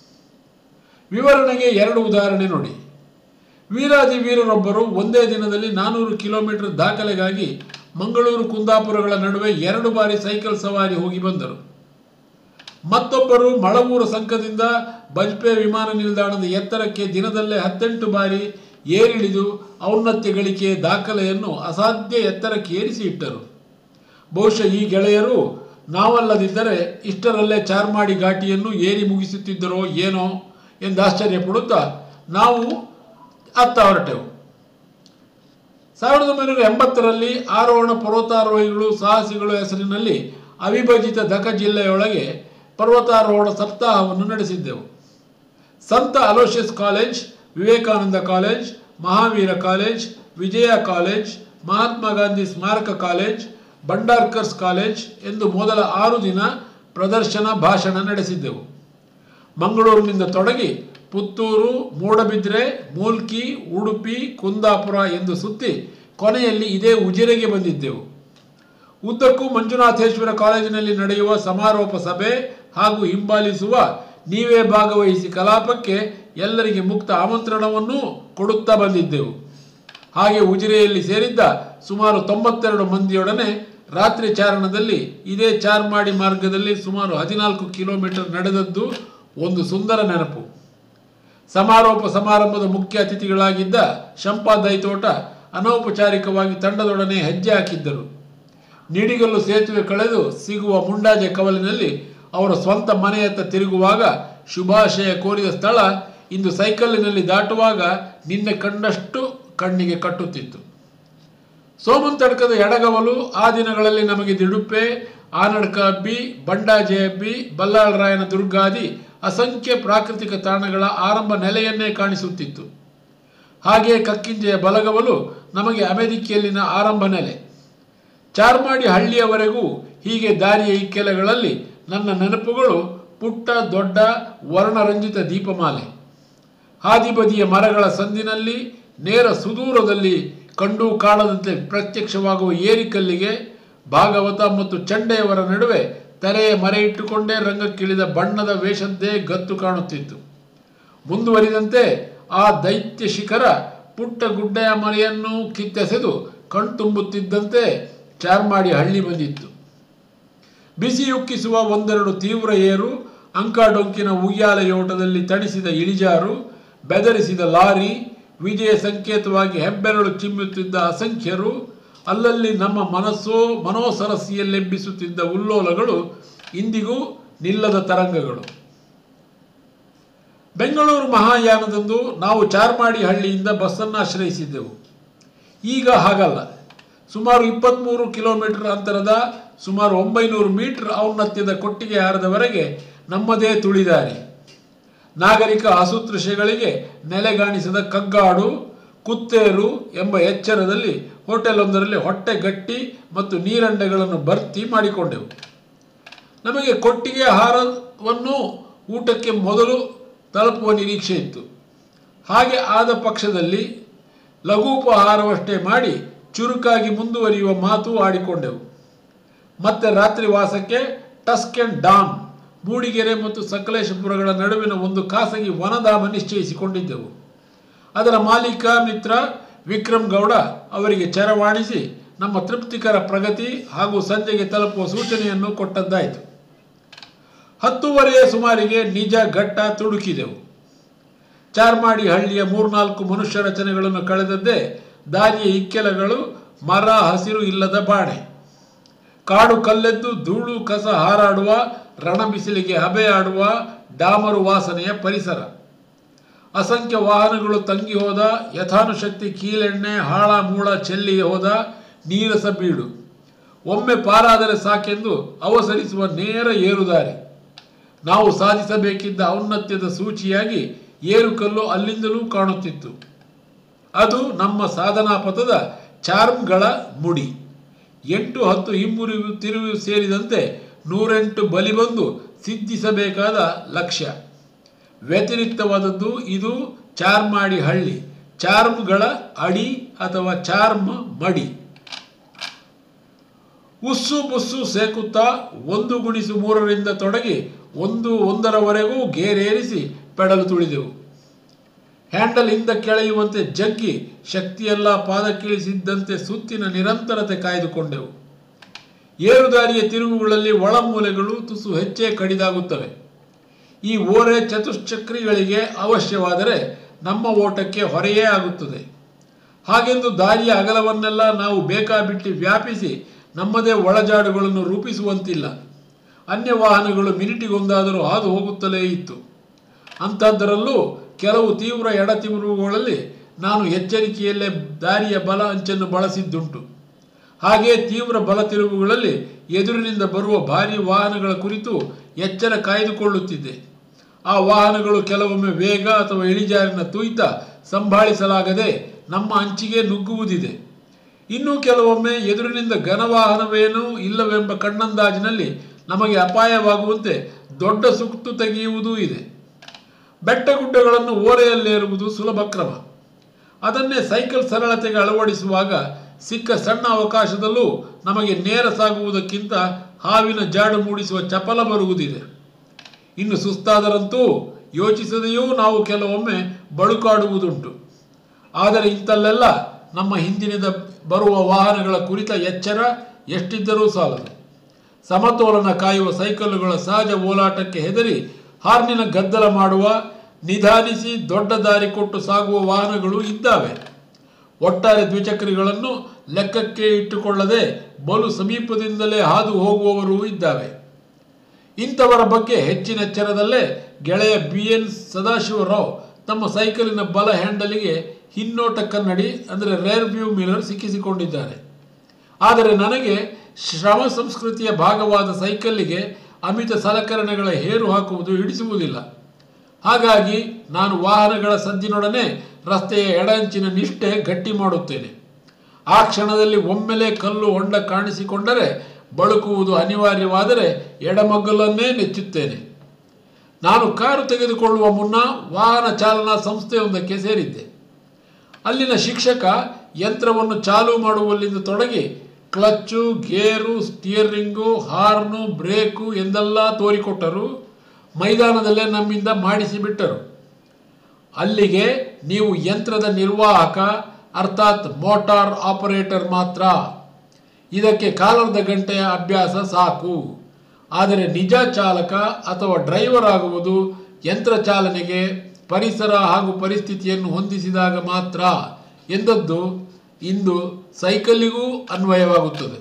ವಿವರಣೆಗೆ ಎರಡು ಉದಾಹರಣೆ ನೋಡಿ ವೀರಾದಿ ವೀರರೊಬ್ಬರು ಒಂದೇ ದಿನದಲ್ಲಿ ನಾನೂರು ಕಿಲೋಮೀಟರ್ ದಾಖಲೆಗಾಗಿ ಮಂಗಳೂರು ಕುಂದಾಪುರಗಳ ನಡುವೆ ಎರಡು ಬಾರಿ ಸೈಕಲ್ ಸವಾರಿ ಹೋಗಿ ಬಂದರು ಮತ್ತೊಬ್ಬರು ಮಳವೂರು ಸಂಕದಿಂದ ಬಜ್ಪೆ ವಿಮಾನ ನಿಲ್ದಾಣದ ಎತ್ತರಕ್ಕೆ ದಿನದಲ್ಲೇ ಹತ್ತೆಂಟು ಬಾರಿ ಏರಿಳಿದು ಔನ್ನತ್ಯ ಗಳಿಕೆ ದಾಖಲೆಯನ್ನು ಅಸಾಧ್ಯ ಎತ್ತರಕ್ಕೆ ಏರಿಸಿ ಇಟ್ಟರು ಬಹುಶಃ ಈ ಗೆಳೆಯರು ನಾವಲ್ಲದಿದ್ದರೆ ಇಷ್ಟರಲ್ಲೇ ಚಾರ್ಮಾಡಿ ಘಾಟಿಯನ್ನು ಏರಿ ಮುಗಿಸುತ್ತಿದ್ದರೋ ಏನೋ ಎಂದು ಆಶ್ಚರ್ಯಪಡುತ್ತಾ ನಾವು ಅತ್ತ ಹೊರಟೆವು ಸಾವಿರದ ಒಂಬೈನೂರ ಎಂಬತ್ತರಲ್ಲಿ ಆರೋಹಣ ಪರ್ವತಾರೋಹಿಗಳು ಸಾಹಸಿಗಳು ಹೆಸರಿನಲ್ಲಿ ಅವಿಭಜಿತ ದಕ ಜಿಲ್ಲೆಯೊಳಗೆ ಪರ್ವತಾರೋಹಣ ಸಪ್ತಾಹವನ್ನು ನಡೆಸಿದ್ದೆವು ಸಂತ Aloysius college Vivekananda college Mahavira college Vijaya college Mahatma Gandhi ಸ್ಮಾರಕ ಕಾಲೇಜ್ ಭಂಡಾರ್ಕರ್ಸ್ ಕಾಲೇಜ್ ಎಂದು ಮೊದಲ ಆರು ದಿನ ಪ್ರದರ್ಶನ ಭಾಷಣ ನಡೆಸಿದ್ದೆವು ಮಂಗಳೂರಿನಿಂದ ತೊಡಗಿ ಪುತ್ತೂರು ಮೂಡಬಿದ್ರೆ ಮೂಲ್ಕಿ ಉಡುಪಿ ಕುಂದಾಪುರ ಎಂದು ಸುತ್ತಿ ಕೊನೆಯಲ್ಲಿ ಇದೇ ಉಜಿರೆಗೆ ಬಂದಿದ್ದೆವು ಉದ್ದಕ್ಕೂ ಮಂಜುನಾಥೇಶ್ವರ ಕಾಲೇಜಿನಲ್ಲಿ ನಡೆಯುವ ಸಮಾರೋಪ ಸಭೆ ಹಾಗೂ ಹಿಂಬಾಲಿಸುವ ನೀವೇ ಭಾಗವಹಿಸಿ ಕಲಾಪಕ್ಕೆ ಎಲ್ಲರಿಗೆ ಮುಕ್ತ ಆಮಂತ್ರಣವನ್ನೂ ಕೊಡುತ್ತಾ ಬಂದಿದ್ದೆವು ಹಾಗೆ ಉಜಿರೆಯಲ್ಲಿ ಸೇರಿದ್ದ ಸುಮಾರು ತೊಂಬತ್ತೆರಡು ಮಂದಿಯೊಡನೆ ರಾತ್ರಿ ಚಾರಣದಲ್ಲಿ ಇದೇ ಚಾರ್ಮಾಡಿ ಮಾರ್ಗದಲ್ಲಿ ಸುಮಾರು ಹದಿನಾಲ್ಕು ಕಿಲೋಮೀಟರ್ ನಡೆದದ್ದು ಒಂದು ಸುಂದರ ನೆನಪು ಸಮಾರೋಪ ಸಮಾರಂಭದ ಮುಖ್ಯ ಅತಿಥಿಗಳಾಗಿದ್ದ ಶಂಪಾ ದೈತೋಟ ಅನೌಪಚಾರಿಕವಾಗಿ ತಂಡದೊಡನೆ ಹೆಜ್ಜೆ ಹಾಕಿದ್ದರು ನಿಡಿಗಲ್ಲು ಸೇತುವೆ ಕಳೆದು ಸಿಗುವ ಮುಂಡಾಜೆ ಕವಲಿನಲ್ಲಿ ಅವರ ಸ್ವಂತ ಮನೆಯತ್ತ ತಿರುಗುವಾಗ ಶುಭಾಶಯ ಕೋರಿದ ಸ್ಥಳ ಇಂದು ಸೈಕಲ್ಲಿನಲ್ಲಿ ದಾಟುವಾಗ ನಿನ್ನೆ ಕಂಡಷ್ಟು ಕಣ್ಣಿಗೆ ಕಟ್ಟುತ್ತಿತ್ತು ಸೋಮಂತಡ್ಕದ ಎಡಗವಲು ಆ ದಿನಗಳಲ್ಲಿ ನಮಗೆ ದಿಡುಪ್ಪೆ ಆನಡ್ಕ ಅಬ್ಬಿ ಬಂಡಾಜೆ ಅಬ್ಬಿ ಬಲ್ಲಾಳರಾಯನ ದುರ್ಗಾದಿ ಅಸಂಖ್ಯ ಪ್ರಾಕೃತಿಕ ತಾಣಗಳ ಆರಂಭ ನೆಲೆಯನ್ನೇ ಕಾಣಿಸುತ್ತಿತ್ತು ಹಾಗೆಯೇ ಕಕ್ಕಿಂಜೆಯ ಬಲಗವಲು ನಮಗೆ ಅಮೆರಿಕೆಯಲ್ಲಿನ ಆರಂಭ ನೆಲೆ ಚಾರ್ಮಾಡಿ ಹಳ್ಳಿಯವರೆಗೂ ಹೀಗೆ ದಾರಿಯ ಇಕ್ಕೆಲೆಗಳಲ್ಲಿ ನನ್ನ ನೆನಪುಗಳು ಪುಟ್ಟ ದೊಡ್ಡ ವರ್ಣರಂಜಿತ ದೀಪಮಾಲೆ ಹಾದಿಬದಿಯ ಮರಗಳ ಸಂದಿನಲ್ಲಿ ನೇರ ಸುದೂರದಲ್ಲಿ ಕಂಡು ಕಾಣದಂತೆ ಪ್ರತ್ಯಕ್ಷವಾಗುವ ಏರಿಕಲ್ಲಿಗೆ ಭಾಗವತ ಮತ್ತು ಚಂಡೆಯವರ ನಡುವೆ ತೆರೆಯ ಮರೆ ಇಟ್ಟುಕೊಂಡೇ ರಂಗಕ್ಕಿಳಿದ ಬಣ್ಣದ ವೇಷದ್ದೇ ಗತ್ತು ಕಾಣುತ್ತಿತ್ತು ಮುಂದುವರಿದಂತೆ ಆ ದೈತ್ಯ ಶಿಖರ ಪುಟ್ಟ ಗುಡ್ಡೆಯ ಮರೆಯನ್ನು ಕಿತ್ತೆಸೆದು ಕಣ್ತುಂಬುತ್ತಿದ್ದಂತೆ ಚಾರ್ಮಾಡಿ ಹಳ್ಳಿ ಬಂದಿತ್ತು ಬಿಸಿಯುಕ್ಕಿಸುವ ಒಂದೆರಡು ತೀವ್ರ ಏರು ಅಂಕಾಡೊಂಕಿನ ಉಯ್ಯಾಲೆಯೋಟದಲ್ಲಿ ತಣಿಸಿದ ಇಳಿಜಾರು ಬೆದರಿಸಿದ ಲಾರಿ ವಿಜಯ ಸಂಕೇತವಾಗಿ ಹೆಬ್ಬೆರಳು ಚಿಮ್ಮುತ್ತಿದ್ದ ಅಸಂಖ್ಯರು ಅಲ್ಲಲ್ಲಿ ನಮ್ಮ ಮನಸ್ಸೋ ಮನೋಸರಸಿಯಲ್ಲೆಬ್ಬಿಸುತ್ತಿದ್ದ ಉಲ್ಲೋಲಗಳು ಇಂದಿಗೂ ನಿಲ್ಲದ ತರಂಗಗಳು ಬೆಂಗಳೂರು ಮಹಾಯಾನದಂದು ನಾವು ಚಾರ್ಮಾಡಿ ಹಳ್ಳಿಯಿಂದ ಬಸ್ಸನ್ನು ಆಶ್ರಯಿಸಿದ್ದೆವು ಈಗ ಹಾಗಲ್ಲ ಸುಮಾರು ಇಪ್ಪತ್ತ್ಮೂರು ಕಿಲೋಮೀಟರ್ ಅಂತರದ ಸುಮಾರು ಒಂಬೈನೂರು ಮೀಟರ್ ಔನ್ನತ್ಯದ ಕೊಟ್ಟಿಗೆ ಹಾರದವರೆಗೆ ನಮ್ಮದೇ ತುಳಿದಾರಿ ನಾಗರಿಕ ಅಸೂತೃಷೆಗಳಿಗೆ ನೆಲೆಗಾಣಿಸಿದ ಕಗ್ಗಾಡು ಕುತ್ತೇರು ಎಂಬ ಎಚ್ಚರದಲ್ಲಿ ಹೋಟೆಲೊಂದರಲ್ಲಿ ಹೊಟ್ಟೆ ಗಟ್ಟಿ ಮತ್ತು ನೀರಂಡೆಗಳನ್ನು ಭರ್ತಿ ಮಾಡಿಕೊಂಡೆವು ನಮಗೆ ಕೊಟ್ಟಿಗೆ ಆಹಾರವನ್ನು ಊಟಕ್ಕೆ ಮೊದಲು ತಲುಪುವ ನಿರೀಕ್ಷೆ ಇತ್ತು ಹಾಗೆ ಆದ ಪಕ್ಷದಲ್ಲಿ ಲಘೂಪಹಾರವಷ್ಟೇ ಮಾಡಿ ಚುರುಕಾಗಿ ಮುಂದುವರಿಯುವ ಮಾತು ಆಡಿಕೊಂಡೆವು ಮತ್ತೆ ರಾತ್ರಿ ವಾಸಕ್ಕೆ ಟಸ್ಕ್ ಅಂಡ್ ಡಾನ್ ಮೂಡಿಗೆರೆ ಮತ್ತು ಸಕಲೇಶಪುರಗಳ ನಡುವಿನ ಒಂದು ಖಾಸಗಿ ವನಧಾಮ ನಿಶ್ಚಯಿಸಿಕೊಂಡಿದ್ದೆವು ಅದರ ಮಾಲೀಕ ಮಿತ್ರ ವಿಕ್ರಮ್ ಗೌಡ ಅವರಿಗೆ ಚರವಾಣಿಸಿ ನಮ್ಮ ತೃಪ್ತಿಕರ ಪ್ರಗತಿ ಹಾಗೂ ಸಂಜೆಗೆ ತಲುಪುವ ಸೂಚನೆಯನ್ನು ಕೊಟ್ಟದ್ದಾಯಿತು ಹತ್ತೂವರೆಯ ಸುಮಾರಿಗೆ ನಿಜ ಘಟ್ಟ ತುಡುಕಿದೆವು ಚಾರ್ಮಾಡಿ ಹಳ್ಳಿಯ ಮೂರ್ನಾಲ್ಕು ಮನುಷ್ಯ ರಚನೆಗಳನ್ನು ಕಳೆದದ್ದೇ ದಾರಿಯ ಇಕ್ಕೆಲಗಳು ಮರ ಹಸಿರು ಇಲ್ಲದ ಬಾಣೆ ಕಾಡು ಕಲ್ಲೆದ್ದು ಧೂಳು ಕಸ ಹಾರಾಡುವ ರಣ ಬಿಸಿಲಿಗೆ ಹಬೆಯಾಡುವ ಡಾಮರು ವಾಸನೆಯ ಪರಿಸರ ಅಸಂಖ್ಯ ವಾಹನಗಳು ತಂಗಿ ಹೋದ ಯಥಾನುಶಕ್ತಿ ಕೀಲೆಣ್ಣೆ ಹಾಳ ಮೂಳ ಚೆಲ್ಲಿ ಹೋದ ನೀರಸ ಬೀಡು ಒಮ್ಮೆ ಪಾರಾದರೆ ಸಾಕೆಂದು ಅವಸರಿಸುವ ನೇರ ಏರುದಾರಿ ನಾವು ಸಾಧಿಸಬೇಕಿದ್ದ ಔನ್ನತ್ಯದ ಸೂಚಿಯಾಗಿ ಏರುಕಲ್ಲು ಅಲ್ಲಿಂದಲೂ ಕಾಣುತ್ತಿತ್ತು ಅದು ನಮ್ಮ ಸಾಧನಾ ಪಥದ ಚಾರ್ಮ್ಗಳ ಮುಡಿ ಎಂಟು ಹತ್ತು ಹಿಮ್ಮುರಿವು ತಿರುವು ಸೇರಿದಂತೆ ನೂರೆಂಟು ಬಲಿ ಬಂದು ಸಿದ್ಧಿಸಬೇಕಾದ ಲಕ್ಷ್ಯ ವ್ಯತಿರಿಕ್ತವಾದದ್ದು ಇದು ಚಾರ್ಮಾಡಿ ಹಳ್ಳಿ ಚಾರ್ಮ್ಗಳ ಅಡಿ ಅಥವಾ ಚಾರ್ಮ್ ಮಡಿ ಉಸ್ಸು ಬುಸ್ಸು ಸೇಕುತ್ತಾ ಒಂದು ಗುಣಿಸು ಮೂರರಿಂದ ತೊಡಗಿ ಒಂದು ಒಂದರವರೆಗೂ ಗೇರೇರಿಸಿ ಪೆಡಲು ತುಳಿದೆವು ಹ್ಯಾಂಡಲ್ ಹಿಂದ ಕೆಳೆಯುವಂತೆ ಜಗ್ಗಿ ಶಕ್ತಿಯೆಲ್ಲ ಪಾದಕ್ಕಿಳಿಸಿದ್ದಂತೆ ಸುತ್ತಿನ ನಿರಂತರತೆ ಕಾಯ್ದುಕೊಂಡೆವು ಏರುದಾರಿಯ ತಿರುವುಗಳಲ್ಲಿ ಒಳಮೂಲೆಗಳು ತುಸು ಹೆಚ್ಚೇ ಕಡಿದಾಗುತ್ತವೆ ಈ ಓರೆ ಚತುಶ್ಚಕ್ರಿಗಳಿಗೆ ಅವಶ್ಯವಾದರೆ ನಮ್ಮ ಓಟಕ್ಕೆ ಹೊರೆಯೇ ಆಗುತ್ತದೆ ಹಾಗೆಂದು ದಾರಿಯ ಅಗಲವನ್ನೆಲ್ಲ ನಾವು ಬೇಕಾಬಿಟ್ಟಿ ವ್ಯಾಪಿಸಿ ನಮ್ಮದೇ ಒಳಜಾಡುಗಳನ್ನು ರೂಪಿಸುವಂತಿಲ್ಲ ಅನ್ಯ ವಾಹನಗಳು ಮಿನಿಟಿಗೊಂದಾದರೂ ಹಾದು ಹೋಗುತ್ತಲೇ ಇತ್ತು ಅಂಥದ್ದರಲ್ಲೂ ಕೆಲವು ತೀವ್ರ ಎಡತಿರುವುಗಳಲ್ಲಿ ನಾನು ಎಚ್ಚರಿಕೆಯಲ್ಲೇ ದಾರಿಯ ಬಲ ಅಂಚನ್ನು ಬಳಸಿದ್ದುಂಟು ಹಾಗೆ ತೀವ್ರ ಬಲ ತಿರುವುಗಳಲ್ಲಿ ಎದುರಿನಿಂದ ಬರುವ ಭಾರಿ ವಾಹನಗಳ ಕುರಿತು ಎಚ್ಚರ ಕಾಯ್ದುಕೊಳ್ಳುತ್ತಿದ್ದೆ ಆ ವಾಹನಗಳು ಕೆಲವೊಮ್ಮೆ ವೇಗ ಅಥವಾ ಇಳಿಜಾರಿನ ತುಯ್ತ ಸಂಭಾಳಿಸಲಾಗದೆ ನಮ್ಮ ಅಂಚಿಗೆ ನುಗ್ಗುವುದಿದೆ ಇನ್ನು ಕೆಲವೊಮ್ಮೆ ಎದುರಿನಿಂದ ಘನವಾಹನವೇನೂ ಇಲ್ಲವೆಂಬ ಕಣ್ಣಂದಾಜಿನಲ್ಲಿ ನಮಗೆ ಅಪಾಯವಾಗುವಂತೆ ದೊಡ್ಡ ಸುತ್ತು ತೆಗೆಯುವುದೂ ಇದೆ ಬೆಟ್ಟಗುಡ್ಡಗಳನ್ನು ಓರೆಯಲ್ಲೇರುವುದು ಸುಲಭ ಕ್ರಮ ಅದನ್ನೇ ಸೈಕಲ್ ಸರಳತೆಗೆ ಅಳವಡಿಸುವಾಗ ಸಿಕ್ಕ ಸಣ್ಣ ಅವಕಾಶದಲ್ಲೂ ನಮಗೆ ನೇರ ಸಾಗುವುದಕ್ಕಿಂತ ಹಾವಿನ ಜಾಡು ಮೂಡಿಸುವ ಚಪಲ ಬರುವುದಿದೆ ಇನ್ನು ಸುಸ್ತಾದರಂತೂ ಯೋಚಿಸದೆಯೂ ನಾವು ಕೆಲವೊಮ್ಮೆ ಬಳುಕಾಡುವುದುಂಟು ಆದರೆ ಇಂಥಲ್ಲೆಲ್ಲ ನಮ್ಮ ಹಿಂದಿನಿಂದ ಬರುವ ವಾಹನಗಳ ಕುರಿತ ಎಚ್ಚರ ಎಷ್ಟಿದ್ದರೂ ಸಾಲದು ಸಮತೋಲನ ಕಾಯುವ ಸೈಕಲ್ಲುಗಳ ಸಹಜ ಓಲಾಟಕ್ಕೆ ಹೆದರಿ ಹಾರ್ನಿನ ಗದ್ದಲ ಮಾಡುವ ನಿಧಾನಿಸಿ ದೊಡ್ಡ ದಾರಿ ಕೊಟ್ಟು ಸಾಗುವ ವಾಹನಗಳು ಇದ್ದಾವೆ ಒಟ್ಟಾರೆ ದ್ವಿಚಕ್ರಿಗಳನ್ನು ಲೆಕ್ಕಕ್ಕೆ ಇಟ್ಟುಕೊಳ್ಳದೆ ಬಲು ಸಮೀಪದಿಂದಲೇ ಹಾದು ಹೋಗುವವರೂ ಇದ್ದಾವೆ ಇಂಥವರ ಬಗ್ಗೆ ಹೆಚ್ಚಿನ ಎಚ್ಚರದಲ್ಲೇ ಗೆಳೆಯ ಬಿ ಎನ್ ಸದಾಶಿವರಾವ್ ತಮ್ಮ ಸೈಕಲಿನ ಬಲ ಹ್ಯಾಂಡಲಿಗೆ ಹಿನ್ನೋಟ ಕನ್ನಡಿ ಅಂದರೆ ರೇರ್ ವ್ಯೂ ಮಿರರ್ ಸಿಕ್ಕಿಸಿಕೊಂಡಿದ್ದಾರೆ ಆದರೆ ನನಗೆ ಶ್ರಮ ಸಂಸ್ಕೃತಿಯ ಭಾಗವಾದ ಸೈಕಲ್ಲಿಗೆ ಅಮಿತ ಸಲಕರಣೆಗಳ ಹೇರು ಹಾಕುವುದು ಹಿಡಿಸುವುದಿಲ್ಲ ಹಾಗಾಗಿ ನಾನು ವಾಹನಗಳ ಸದ್ದಿನೊಡನೆ ರಸ್ತೆಯ ಎಡಂಚಿನ ನಿಷ್ಠೆ ಗಟ್ಟಿ ಮಾಡುತ್ತೇನೆ ಆ ಕ್ಷಣದಲ್ಲಿ ಒಮ್ಮೆಲೆ ಕಲ್ಲು ಹೊಂಡ ಕಾಣಿಸಿಕೊಂಡರೆ ಬಳುಕುವುದು ಅನಿವಾರ್ಯವಾದರೆ ಎಡಮಗ್ಗಲನ್ನೇ ನೆಚ್ಚುತ್ತೇನೆ ನಾನು ಕಾರು ತೆಗೆದುಕೊಳ್ಳುವ ಮುನ್ನ ವಾಹನ ಚಾಲನಾ ಸಂಸ್ಥೆಯೊಂದಕ್ಕೆ ಸೇರಿದ್ದೆ ಅಲ್ಲಿನ ಶಿಕ್ಷಕ ಯಂತ್ರವನ್ನು ಚಾಲು ಮಾಡುವಲ್ಲಿಂದ ತೊಡಗಿ ಕ್ಲಚ್ಚು ಗೇರು ಸ್ಟಿಯರಿಂಗು ಹಾರ್ನು ಬ್ರೇಕು ಎಂದೆಲ್ಲ ತೋರಿಕೊಟ್ಟರು ಮೈದಾನದಲ್ಲೇ ನಮ್ಮಿಂದ ಮಾಡಿಸಿಬಿಟ್ಟರು ಅಲ್ಲಿಗೆ ನೀವು ಯಂತ್ರದ ನಿರ್ವಾಹಕ ಅರ್ಥಾತ್ ಮೋಟಾರ್ ಆಪರೇಟರ್ ಮಾತ್ರ ಇದಕ್ಕೆ ಕಾಲರ್ಧ ಗಂಟೆಯ ಅಭ್ಯಾಸ ಸಾಕು ಆದರೆ ನಿಜ ಚಾಲಕ ಅಥವಾ ಡ್ರೈವರ್ ಆಗುವುದು ಯಂತ್ರ ಚಾಲನೆಗೆ ಪರಿಸರ ಹಾಗೂ ಪರಿಸ್ಥಿತಿಯನ್ನು ಹೊಂದಿಸಿದಾಗ ಮಾತ್ರ ಎಂದದ್ದು ಇಂದು ಸೈಕಲ್ಲಿಗೂ ಅನ್ವಯವಾಗುತ್ತದೆ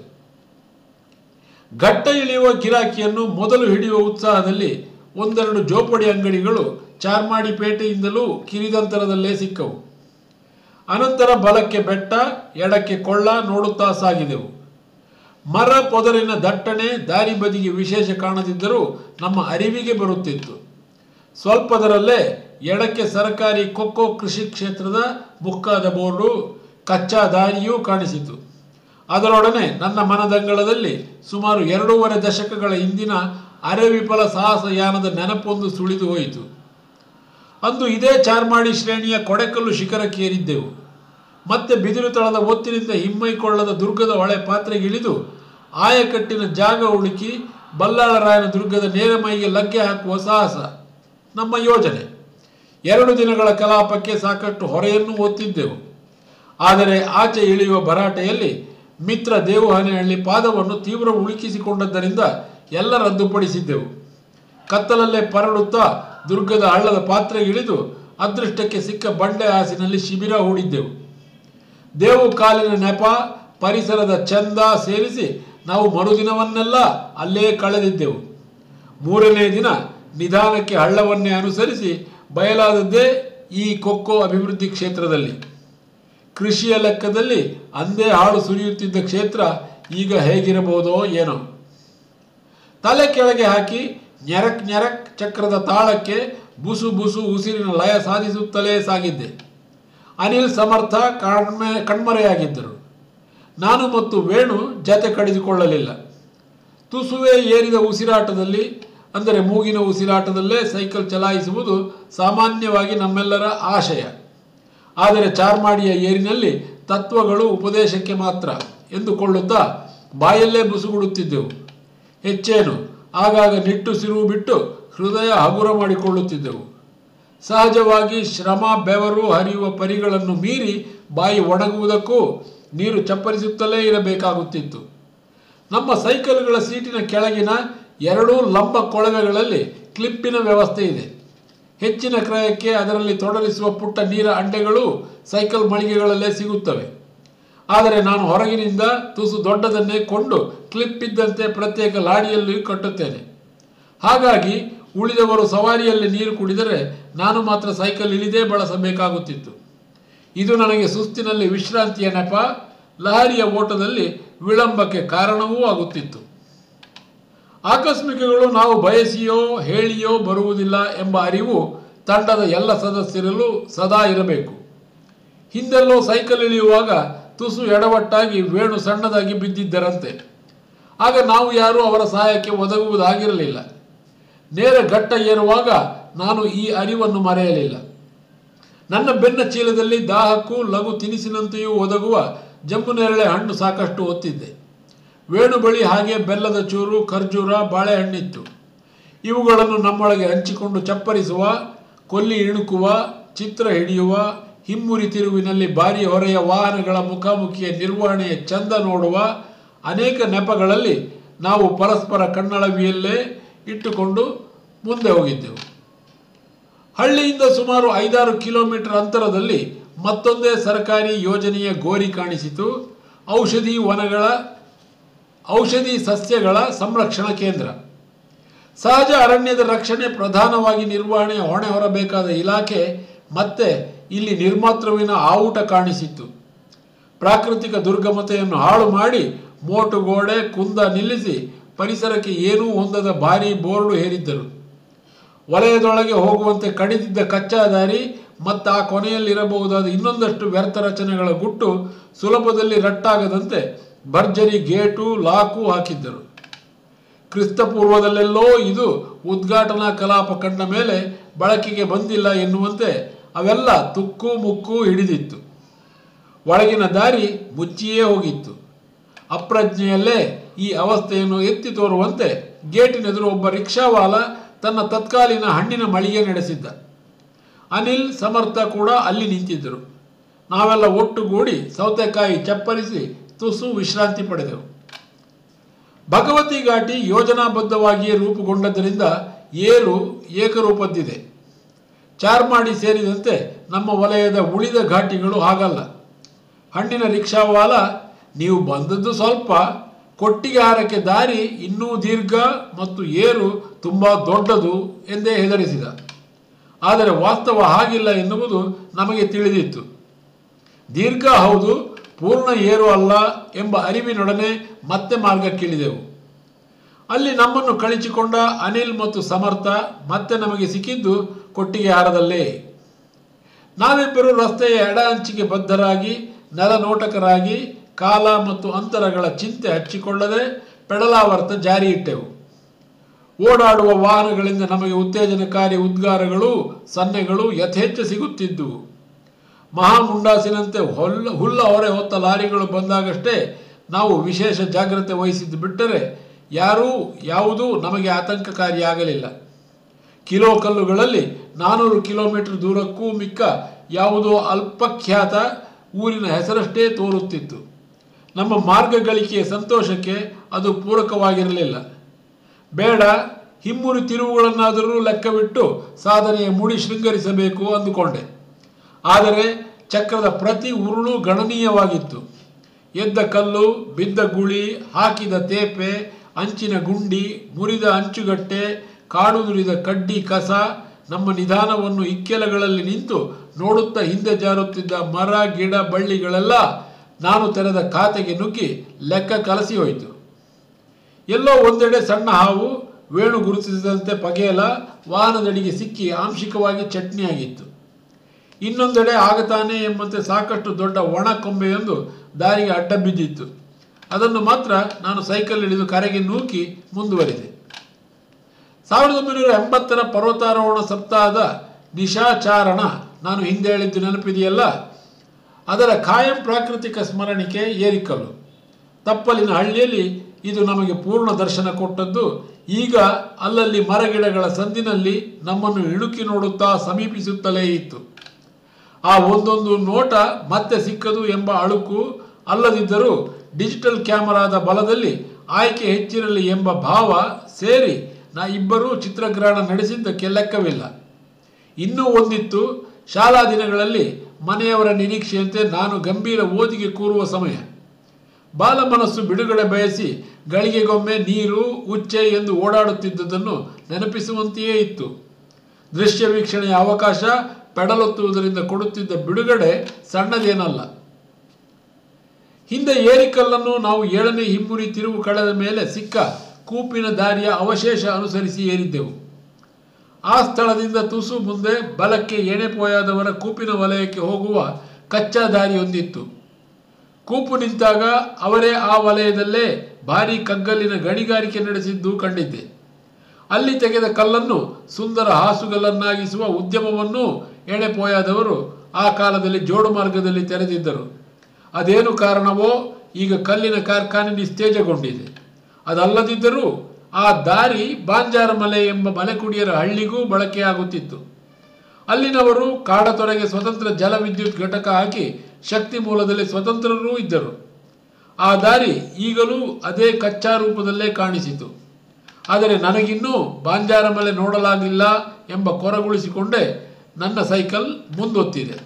ಘಟ್ಟ ಇಳಿಯುವ ಗಿರಾಕಿಯನ್ನು ಮೊದಲು ಹಿಡಿಯುವ ಉತ್ಸಾಹದಲ್ಲಿ ಒಂದೆರಡು ಜೋಪಡಿ ಅಂಗಡಿಗಳು ಚಾರ್ಮಾಡಿ ಪೇಟೆಯಿಂದಲೂ ಕಿರಿದಂತರದಲ್ಲೇ ಸಿಕ್ಕವು ಅನಂತರ ಬಲಕ್ಕೆ ಬೆಟ್ಟ ಎಡಕ್ಕೆ ಕೊಳ್ಳ ನೋಡುತ್ತಾ ಸಾಗಿದೆವು ಮರ ಪೊದರಿನ ದಟ್ಟಣೆ ದಾರಿ ಬದಿಗೆ ವಿಶೇಷ ಕಾಣದಿದ್ದರೂ ನಮ್ಮ ಅರಿವಿಗೆ ಬರುತ್ತಿತ್ತು ಸ್ವಲ್ಪದರಲ್ಲೇ ಎಡಕ್ಕೆ ಸರಕಾರಿ ಕೊಕ್ಕೋ ಕೃಷಿ ಕ್ಷೇತ್ರದ ಮುಕ್ಕಾದ ಬೋರ್ಡು ಕಚ್ಚಾ ದಾರಿಯೂ ಕಾಣಿಸಿತು ಅದರೊಡನೆ ನನ್ನ ಮನದಂಗಳದಲ್ಲಿ ಸುಮಾರು ಎರಡೂವರೆ ದಶಕಗಳ ಹಿಂದಿನ ಅರೆ ವಿಫಲ ಸಾಹಸಯಾನದ ನೆನಪೊಂದು ಸುಳಿದು ಹೋಯಿತು ಅಂದು ಇದೇ ಚಾರ್ಮಾಡಿ ಶ್ರೇಣಿಯ ಕೊಡೆಕಲ್ಲು ಶಿಖರಕ್ಕೆ ಏರಿದ್ದೆವು ಮತ್ತೆ ಬಿದಿರು ತಳದ ಒತ್ತಿನಿಂದ ಹಿಮ್ಮೈಕೊಳ್ಳದ ದುರ್ಗದ ಹೊಳೆ ಪಾತ್ರೆಗೆ ಇಳಿದು ಆಯಕಟ್ಟಿನ ಜಾಗ ಹುಡುಕಿ ಬಲ್ಲಾಳರಾಯನ ದುರ್ಗದ ನೇರಮೈಗೆ ಲಗ್ಗೆ ಹಾಕುವ ಸಾಹಸ ನಮ್ಮ ಯೋಜನೆ ಎರಡು ದಿನಗಳ ಕಲಾಪಕ್ಕೆ ಸಾಕಷ್ಟು ಹೊರೆಯನ್ನು ಒತ್ತಿದ್ದೆವು ಆದರೆ ಆಚೆ ಇಳಿಯುವ ಭರಾಟೆಯಲ್ಲಿ ಮಿತ್ರ ದೇವುಹನೆಹಳ್ಳಿ ಪಾದವನ್ನು ತೀವ್ರ ಉಳುಕಿಸಿಕೊಂಡದ್ದರಿಂದ ಎಲ್ಲ ರದ್ದುಪಡಿಸಿದ್ದೆವು ಕತ್ತಲಲ್ಲೇ ಪರಡುತ್ತಾ ದುರ್ಗದ ಹಳ್ಳದ ಪಾತ್ರೆಗೆ ಇಳಿದು ಅದೃಷ್ಟಕ್ಕೆ ಸಿಕ್ಕ ಬಂಡೆ ಹಾಸಿನಲ್ಲಿ ಶಿಬಿರ ಹೂಡಿದ್ದೆವು ದೇವು ಕಾಲಿನ ನೆಪ ಪರಿಸರದ ಚಂದ ಸೇರಿಸಿ ನಾವು ಮರುದಿನವನ್ನೆಲ್ಲ ಅಲ್ಲೇ ಕಳೆದಿದ್ದೆವು ಮೂರನೇ ದಿನ ನಿಧಾನಕ್ಕೆ ಹಳ್ಳವನ್ನೇ ಅನುಸರಿಸಿ ಬಯಲಾದದ್ದೇ ಈ ಕೊಕ್ಕೋ ಅಭಿವೃದ್ಧಿ ಕ್ಷೇತ್ರದಲ್ಲಿ ಕೃಷಿಯ ಲೆಕ್ಕದಲ್ಲಿ ಅಂದೇ ಹಾಳು ಸುರಿಯುತ್ತಿದ್ದ ಕ್ಷೇತ್ರ ಈಗ ಹೇಗಿರಬಹುದೋ ಏನೋ ತಲೆ ಕೆಳಗೆ ಹಾಕಿ ನ್ಯರಕ್ ನ್ಯರಕ್ ಚಕ್ರದ ತಾಳಕ್ಕೆ ಬುಸು ಬುಸು ಉಸಿರಿನ ಲಯ ಸಾಧಿಸುತ್ತಲೇ ಸಾಗಿದ್ದೆ ಅನಿಲ್ ಸಮರ್ಥ ಕಣ್ಮೆ ಕಣ್ಮರೆಯಾಗಿದ್ದರು ನಾನು ಮತ್ತು ವೇಣು ಜತೆ ಕಡಿದುಕೊಳ್ಳಲಿಲ್ಲ ತುಸುವೆ ಏರಿದ ಉಸಿರಾಟದಲ್ಲಿ ಅಂದರೆ ಮೂಗಿನ ಉಸಿರಾಟದಲ್ಲೇ ಸೈಕಲ್ ಚಲಾಯಿಸುವುದು ಸಾಮಾನ್ಯವಾಗಿ ನಮ್ಮೆಲ್ಲರ ಆಶಯ ಆದರೆ ಚಾರ್ಮಾಡಿಯ ಏರಿನಲ್ಲಿ ತತ್ವಗಳು ಉಪದೇಶಕ್ಕೆ ಮಾತ್ರ ಎಂದುಕೊಳ್ಳುತ್ತಾ ಬಾಯಲ್ಲೇ ಬುಸುಗುಡುತ್ತಿದ್ದೆವು ಹೆಚ್ಚೇನು ಆಗಾಗ ನಿಟ್ಟುಸಿರು ಬಿಟ್ಟು ಹೃದಯ ಹಗುರ ಮಾಡಿಕೊಳ್ಳುತ್ತಿದ್ದೆವು ಸಹಜವಾಗಿ ಶ್ರಮ ಬೆವರು ಹರಿಯುವ ಪರಿಗಳನ್ನು ಮೀರಿ ಬಾಯಿ ಒಣಗುವುದಕ್ಕೂ ನೀರು ಚಪ್ಪರಿಸುತ್ತಲೇ ಇರಬೇಕಾಗುತ್ತಿತ್ತು ನಮ್ಮ ಸೈಕಲ್ಗಳ ಸೀಟಿನ ಕೆಳಗಿನ ಎರಡೂ ಲಂಬ ಕೊಳವೆಗಳಲ್ಲಿ ಕ್ಲಿಪ್ಪಿನ ವ್ಯವಸ್ಥೆ ಇದೆ ಹೆಚ್ಚಿನ ಕ್ರಯಕ್ಕೆ ಅದರಲ್ಲಿ ತೊಡಲಿಸುವ ಪುಟ್ಟ ನೀರ ಅಂಡೆಗಳು ಸೈಕಲ್ ಮಳಿಗೆಗಳಲ್ಲೇ ಸಿಗುತ್ತವೆ ಆದರೆ ನಾನು ಹೊರಗಿನಿಂದ ತುಸು ದೊಡ್ಡದನ್ನೇ ಕೊಂಡು ಕ್ಲಿಪ್ ಇದ್ದಂತೆ ಪ್ರತ್ಯೇಕ ಲಾಡಿಯಲ್ಲಿ ಕಟ್ಟುತ್ತೇನೆ ಹಾಗಾಗಿ ಉಳಿದವರು ಸವಾರಿಯಲ್ಲಿ ನೀರು ಕುಡಿದರೆ ನಾನು ಮಾತ್ರ ಸೈಕಲ್ ಇಳಿದೇ ಬಳಸಬೇಕಾಗುತ್ತಿತ್ತು ಇದು ನನಗೆ ಸುಸ್ತಿನಲ್ಲಿ ವಿಶ್ರಾಂತಿಯ ನೆಪ ಲಹರಿಯ ಓಟದಲ್ಲಿ ವಿಳಂಬಕ್ಕೆ ಕಾರಣವೂ ಆಗುತ್ತಿತ್ತು ಆಕಸ್ಮಿಕಗಳು ನಾವು ಬಯಸಿಯೋ ಹೇಳಿಯೋ ಬರುವುದಿಲ್ಲ ಎಂಬ ಅರಿವು ತಂಡದ ಎಲ್ಲ ಸದಸ್ಯರಲ್ಲೂ ಸದಾ ಇರಬೇಕು ಹಿಂದೆಲ್ಲೋ ಸೈಕಲ್ ಇಳಿಯುವಾಗ ತುಸು ಎಡವಟ್ಟಾಗಿ ವೇಣು ಸಣ್ಣದಾಗಿ ಬಿದ್ದಿದ್ದರಂತೆ ಆಗ ನಾವು ಯಾರೂ ಅವರ ಸಹಾಯಕ್ಕೆ ಒದಗುವುದಾಗಿರಲಿಲ್ಲ ನೇರ ಘಟ್ಟ ಏರುವಾಗ ನಾನು ಈ ಅರಿವನ್ನು ಮರೆಯಲಿಲ್ಲ ನನ್ನ ಬೆನ್ನ ಚೀಲದಲ್ಲಿ ದಾಹಕ್ಕೂ ಲಘು ತಿನಿಸಿನಂತೆಯೂ ಒದಗುವ ಜಂಬು ನೇರಳೆ ಹಣ್ಣು ಸಾಕಷ್ಟು ಒತ್ತಿದ್ದೆ ವೇಣು ಬಳಿ ಹಾಗೆ ಬೆಲ್ಲದ ಚೂರು ಖರ್ಜೂರ ಬಾಳೆಹಣ್ಣಿತ್ತು ಇವುಗಳನ್ನು ನಮ್ಮೊಳಗೆ ಹಂಚಿಕೊಂಡು ಚಪ್ಪರಿಸುವ ಕೊಲ್ಲಿ ಇಣುಕುವ ಚಿತ್ರ ಹಿಡಿಯುವ ಹಿಮ್ಮುರಿ ತಿರುವಿನಲ್ಲಿ ಭಾರಿ ಹೊರೆಯ ವಾಹನಗಳ ಮುಖಾಮುಖಿಯ ನಿರ್ವಹಣೆಯ ಚಂದ ನೋಡುವ ಅನೇಕ ನೆಪಗಳಲ್ಲಿ ನಾವು ಪರಸ್ಪರ ಕಣ್ಣಳವಿಯಲ್ಲೇ ಇಟ್ಟುಕೊಂಡು ಮುಂದೆ ಹೋಗಿದ್ದೆವು ಹಳ್ಳಿಯಿಂದ ಸುಮಾರು ಐದಾರು ಕಿಲೋಮೀಟರ್ ಅಂತರದಲ್ಲಿ ಮತ್ತೊಂದೇ ಸರ್ಕಾರಿ ಯೋಜನೆಯ ಗೋರಿ ಕಾಣಿಸಿತು ಔಷಧಿ ವನಗಳ ಔಷಧಿ ಸಸ್ಯಗಳ ಸಂರಕ್ಷಣಾ ಕೇಂದ್ರ ಸಹಜ ಅರಣ್ಯದ ರಕ್ಷಣೆ ಪ್ರಧಾನವಾಗಿ ನಿರ್ವಹಣೆಯ ಹೊಣೆ ಹೊರಬೇಕಾದ ಇಲಾಖೆ ಮತ್ತೆ ಇಲ್ಲಿ ನಿರ್ಮಾತೃವಿನ ಆವುಟ ಕಾಣಿಸಿತ್ತು ಪ್ರಾಕೃತಿಕ ದುರ್ಗಮತೆಯನ್ನು ಹಾಳು ಮಾಡಿ ಮೋಟು ಗೋಡೆ ಕುಂದ ನಿಲ್ಲಿಸಿ ಪರಿಸರಕ್ಕೆ ಏನೂ ಹೊಂದದ ಭಾರೀ ಬೋರ್ಡು ಹೇರಿದ್ದರು ವಲಯದೊಳಗೆ ಹೋಗುವಂತೆ ಕಡಿದಿದ್ದ ಕಚ್ಚಾ ದಾರಿ ಮತ್ತು ಆ ಕೊನೆಯಲ್ಲಿರಬಹುದಾದ ಇನ್ನೊಂದಷ್ಟು ವ್ಯರ್ಥ ರಚನೆಗಳ ಗುಟ್ಟು ಸುಲಭದಲ್ಲಿ ರಟ್ಟಾಗದಂತೆ ಭರ್ಜರಿ ಗೇಟು ಲಾಕು ಹಾಕಿದ್ದರು ಕ್ರಿಸ್ತಪೂರ್ವದಲ್ಲೆಲ್ಲೋ ಇದು ಉದ್ಘಾಟನಾ ಕಲಾಪ ಕಂಡ ಮೇಲೆ ಬಳಕೆಗೆ ಬಂದಿಲ್ಲ ಎನ್ನುವಂತೆ ಅವೆಲ್ಲ ತುಕ್ಕು ಮುಕ್ಕು ಹಿಡಿದಿತ್ತು ಒಳಗಿನ ದಾರಿ ಮುಚ್ಚಿಯೇ ಹೋಗಿತ್ತು ಅಪ್ರಜ್ಞೆಯಲ್ಲೇ ಈ ಅವಸ್ಥೆಯನ್ನು ಎತ್ತಿ ತೋರುವಂತೆ ಗೇಟಿನೆದುರು ಒಬ್ಬ ರಿಕ್ಷಾವಾಲ ತನ್ನ ತತ್ಕಾಲೀನ ಹಣ್ಣಿನ ಮಳಿಗೆ ನಡೆಸಿದ್ದ ಅನಿಲ್ ಸಮರ್ಥ ಕೂಡ ಅಲ್ಲಿ ನಿಂತಿದ್ದರು ನಾವೆಲ್ಲ ಒಟ್ಟುಗೂಡಿ ಸೌತೆಕಾಯಿ ಚಪ್ಪರಿಸಿ ತುಸು ವಿಶ್ರಾಂತಿ ಪಡೆದೆವು ಭಗವತಿ ಘಾಟಿ ಯೋಜನಾಬದ್ಧವಾಗಿಯೇ ರೂಪುಗೊಂಡದ್ದರಿಂದ ಏರು ಏಕರೂಪದ್ದಿದೆ ಚಾರ್ಮಾಡಿ ಸೇರಿದಂತೆ ನಮ್ಮ ವಲಯದ ಉಳಿದ ಘಾಟಿಗಳು ಹಾಗಲ್ಲ ಹಣ್ಣಿನ ರಿಕ್ಷಾವಾಲ ನೀವು ಬಂದದ್ದು ಸ್ವಲ್ಪ ಕೊಟ್ಟಿಗೆ ಹಾರಕ್ಕೆ ದಾರಿ ಇನ್ನೂ ದೀರ್ಘ ಮತ್ತು ಏರು ತುಂಬ ದೊಡ್ಡದು ಎಂದೇ ಹೆದರಿಸಿದ ಆದರೆ ವಾಸ್ತವ ಹಾಗಿಲ್ಲ ಎನ್ನುವುದು ನಮಗೆ ತಿಳಿದಿತ್ತು ದೀರ್ಘ ಹೌದು ಪೂರ್ಣ ಏರು ಅಲ್ಲ ಎಂಬ ಅರಿವಿನೊಡನೆ ಮತ್ತೆ ಮಾರ್ಗಕ್ಕಿಳಿದೆವು ಅಲ್ಲಿ ನಮ್ಮನ್ನು ಕಳಿಸಿಕೊಂಡ ಅನಿಲ್ ಮತ್ತು ಸಮರ್ಥ ಮತ್ತೆ ನಮಗೆ ಸಿಕ್ಕಿದ್ದು ಕೊಟ್ಟಿಗೆ ಹಾರದಲ್ಲೇ ನಾವಿಬ್ಬರು ರಸ್ತೆಯ ಎಡ ಅಂಚಿಗೆ ಬದ್ಧರಾಗಿ ನೆಲನೋಟಕರಾಗಿ ಕಾಲ ಮತ್ತು ಅಂತರಗಳ ಚಿಂತೆ ಹಚ್ಚಿಕೊಳ್ಳದೆ ಪೆಡಲಾವರ್ತ ಜಾರಿ ಇಟ್ಟೆವು ಓಡಾಡುವ ವಾಹನಗಳಿಂದ ನಮಗೆ ಉತ್ತೇಜನಕಾರಿ ಉದ್ಗಾರಗಳು ಸನ್ನೆಗಳು ಯಥೇಚ್ಛ ಸಿಗುತ್ತಿದ್ದುವು ಮಹಾಮುಂಡಾಸಿನಂತೆ ಹೊಲ್ಲ ಹುಲ್ಲ ಹೊರೆ ಹೊತ್ತ ಲಾರಿಗಳು ಬಂದಾಗಷ್ಟೇ ನಾವು ವಿಶೇಷ ಜಾಗ್ರತೆ ವಹಿಸಿದ್ದು ಬಿಟ್ಟರೆ ಯಾರೂ ಯಾವುದೂ ನಮಗೆ ಆತಂಕಕಾರಿಯಾಗಲಿಲ್ಲ ಕಿಲೋ ಕಲ್ಲುಗಳಲ್ಲಿ ನಾನೂರು ಕಿಲೋಮೀಟರ್ ದೂರಕ್ಕೂ ಮಿಕ್ಕ ಯಾವುದೋ ಅಲ್ಪಖ್ಯಾತ ಊರಿನ ಹೆಸರಷ್ಟೇ ತೋರುತ್ತಿತ್ತು ನಮ್ಮ ಮಾರ್ಗ ಗಳಿಕೆಯ ಸಂತೋಷಕ್ಕೆ ಅದು ಪೂರಕವಾಗಿರಲಿಲ್ಲ ಬೇಡ ಹಿಮ್ಮುರಿ ತಿರುವುಗಳನ್ನಾದರೂ ಲೆಕ್ಕವಿಟ್ಟು ಸಾಧನೆಯ ಮುಡಿ ಶೃಂಗರಿಸಬೇಕು ಅಂದುಕೊಂಡೆ ಆದರೆ ಚಕ್ರದ ಪ್ರತಿ ಉರುಳು ಗಣನೀಯವಾಗಿತ್ತು ಎದ್ದ ಕಲ್ಲು ಬಿದ್ದ ಗುಳಿ ಹಾಕಿದ ತೇಪೆ ಅಂಚಿನ ಗುಂಡಿ ಮುರಿದ ಅಂಚುಗಟ್ಟೆ ಕಾಡುದುರಿದ ಕಡ್ಡಿ ಕಸ ನಮ್ಮ ನಿಧಾನವನ್ನು ಇಕ್ಕೆಲಗಳಲ್ಲಿ ನಿಂತು ನೋಡುತ್ತಾ ಹಿಂದೆ ಜಾರುತ್ತಿದ್ದ ಮರ ಗಿಡ ಬಳ್ಳಿಗಳೆಲ್ಲ ನಾನು ತೆರೆದ ಖಾತೆಗೆ ನುಗ್ಗಿ ಲೆಕ್ಕ ಕಲಸಿ ಹೋಯಿತು ಎಲ್ಲೋ ಒಂದೆಡೆ ಸಣ್ಣ ಹಾವು ವೇಣು ಗುರುತಿಸಿದಂತೆ ಪಗೆಯಲ ವಾಹನದಡಿಗೆ ಸಿಕ್ಕಿ ಆಂಶಿಕವಾಗಿ ಚಟ್ನಿಯಾಗಿತ್ತು ಇನ್ನೊಂದೆಡೆ ಆಗತಾನೆ ಎಂಬಂತೆ ಸಾಕಷ್ಟು ದೊಡ್ಡ ಒಣ ಕೊಂಬೆಯೊಂದು ದಾರಿಗೆ ಅಡ್ಡ ಬಿದ್ದಿತ್ತು ಅದನ್ನು ಮಾತ್ರ ನಾನು ಸೈಕಲ್ ಹಿಡಿದು ಕರೆಗೆ ನೂಕಿ ಮುಂದುವರಿದೆ ಸಾವಿರದ ಒಂಬೈನೂರ ಎಂಬತ್ತರ ಪರ್ವತಾರೋಹಣ ಸಪ್ತಾಹದ ನಿಶಾಚಾರಣ ನಾನು ಹಿಂದೆ ಹೇಳಿದ್ದು ನೆನಪಿದೆಯಲ್ಲ ಅದರ ಖಾಯಂ ಪ್ರಾಕೃತಿಕ ಸ್ಮರಣಿಕೆ ಏರಿಕಲ್ಲು ತಪ್ಪಲಿನ ಹಳ್ಳಿಯಲ್ಲಿ ಇದು ನಮಗೆ ಪೂರ್ಣ ದರ್ಶನ ಕೊಟ್ಟದ್ದು ಈಗ ಅಲ್ಲಲ್ಲಿ ಮರಗಿಡಗಳ ಸಂದಿನಲ್ಲಿ ನಮ್ಮನ್ನು ಇಣುಕಿ ನೋಡುತ್ತಾ ಸಮೀಪಿಸುತ್ತಲೇ ಇತ್ತು ಆ ಒಂದೊಂದು ನೋಟ ಮತ್ತೆ ಸಿಕ್ಕದು ಎಂಬ ಅಳುಕು ಅಲ್ಲದಿದ್ದರೂ ಡಿಜಿಟಲ್ ಕ್ಯಾಮರಾದ ಬಲದಲ್ಲಿ ಆಯ್ಕೆ ಹೆಚ್ಚಿರಲಿ ಎಂಬ ಭಾವ ಸೇರಿ ನಾ ಇಬ್ಬರೂ ಚಿತ್ರಗ್ರಹಣ ನಡೆಸಿದ್ದಕ್ಕೆ ಲೆಕ್ಕವಿಲ್ಲ ಇನ್ನೂ ಒಂದಿತ್ತು ಶಾಲಾ ದಿನಗಳಲ್ಲಿ ಮನೆಯವರ ನಿರೀಕ್ಷೆಯಂತೆ ನಾನು ಗಂಭೀರ ಓದಿಗೆ ಕೂರುವ ಸಮಯ ಬಾಲ ಮನಸ್ಸು ಬಿಡುಗಡೆ ಬಯಸಿ ಗಳಿಗೆಗೊಮ್ಮೆ ನೀರು ಉಚ್ಚೆ ಎಂದು ಓಡಾಡುತ್ತಿದ್ದುದನ್ನು ನೆನಪಿಸುವಂತೆಯೇ ಇತ್ತು ದೃಶ್ಯ ವೀಕ್ಷಣೆಯ ಅವಕಾಶ ಪೆಡಲೊತ್ತುವುದರಿಂದ ಕೊಡುತ್ತಿದ್ದ ಬಿಡುಗಡೆ ಸಣ್ಣದೇನಲ್ಲ ಹಿಂದೆ ಏರಿಕಲ್ಲನ್ನು ನಾವು ಏಳನೇ ಹಿಮ್ಮುರಿ ತಿರುವು ಕಳೆದ ಮೇಲೆ ಸಿಕ್ಕ ಕೂಪಿನ ದಾರಿಯ ಅವಶೇಷ ಅನುಸರಿಸಿ ಏರಿದ್ದೆವು ಆ ಸ್ಥಳದಿಂದ ತುಸು ಮುಂದೆ ಬಲಕ್ಕೆ ಎಣೆಪೋಯಾದವರ ಕೂಪಿನ ವಲಯಕ್ಕೆ ಹೋಗುವ ಕಚ್ಚಾ ದಾರಿಯೊಂದಿತ್ತು ಕೂಪು ನಿಂತಾಗ ಅವರೇ ಆ ವಲಯದಲ್ಲೇ ಭಾರೀ ಕಗ್ಗಲ್ಲಿನ ಗಣಿಗಾರಿಕೆ ನಡೆಸಿದ್ದು ಕಂಡಿದ್ದೆ ಅಲ್ಲಿ ತೆಗೆದ ಕಲ್ಲನ್ನು ಸುಂದರ ಹಾಸುಗಲ್ಲನ್ನಾಗಿಸುವ ಉದ್ಯಮವನ್ನು ಎಣೆಪೋಯಾದವರು ಆ ಕಾಲದಲ್ಲಿ ಜೋಡು ಮಾರ್ಗದಲ್ಲಿ ತೆರೆದಿದ್ದರು ಅದೇನು ಕಾರಣವೋ ಈಗ ಕಲ್ಲಿನ ಕಾರ್ಖಾನೆ ನಿಸ್ತೇಜಗೊಂಡಿದೆ ಅದಲ್ಲದಿದ್ದರೂ ಆ ದಾರಿ ಬಾಂಜಾರಮಲೆ ಎಂಬ ಮಲೆಕುಡಿಯರ ಹಳ್ಳಿಗೂ ಬಳಕೆಯಾಗುತ್ತಿತ್ತು ಅಲ್ಲಿನವರು ಕಾಡತೊರೆಗೆ ಸ್ವತಂತ್ರ ಜಲವಿದ್ಯುತ್ ಘಟಕ ಹಾಕಿ ಶಕ್ತಿ ಮೂಲದಲ್ಲಿ ಸ್ವತಂತ್ರರೂ ಇದ್ದರು ಆ ದಾರಿ ಈಗಲೂ ಅದೇ ಕಚ್ಚಾ ರೂಪದಲ್ಲೇ ಕಾಣಿಸಿತು ಆದರೆ ನನಗಿನ್ನೂ ಬಾಂಜಾರಮಲೆ ನೋಡಲಾಗಿಲ್ಲ ಎಂಬ ಕೊರಗುಳಿಸಿಕೊಂಡೇ ನನ್ನ ಸೈಕಲ್ ಮುಂದೊತ್ತಿದೆ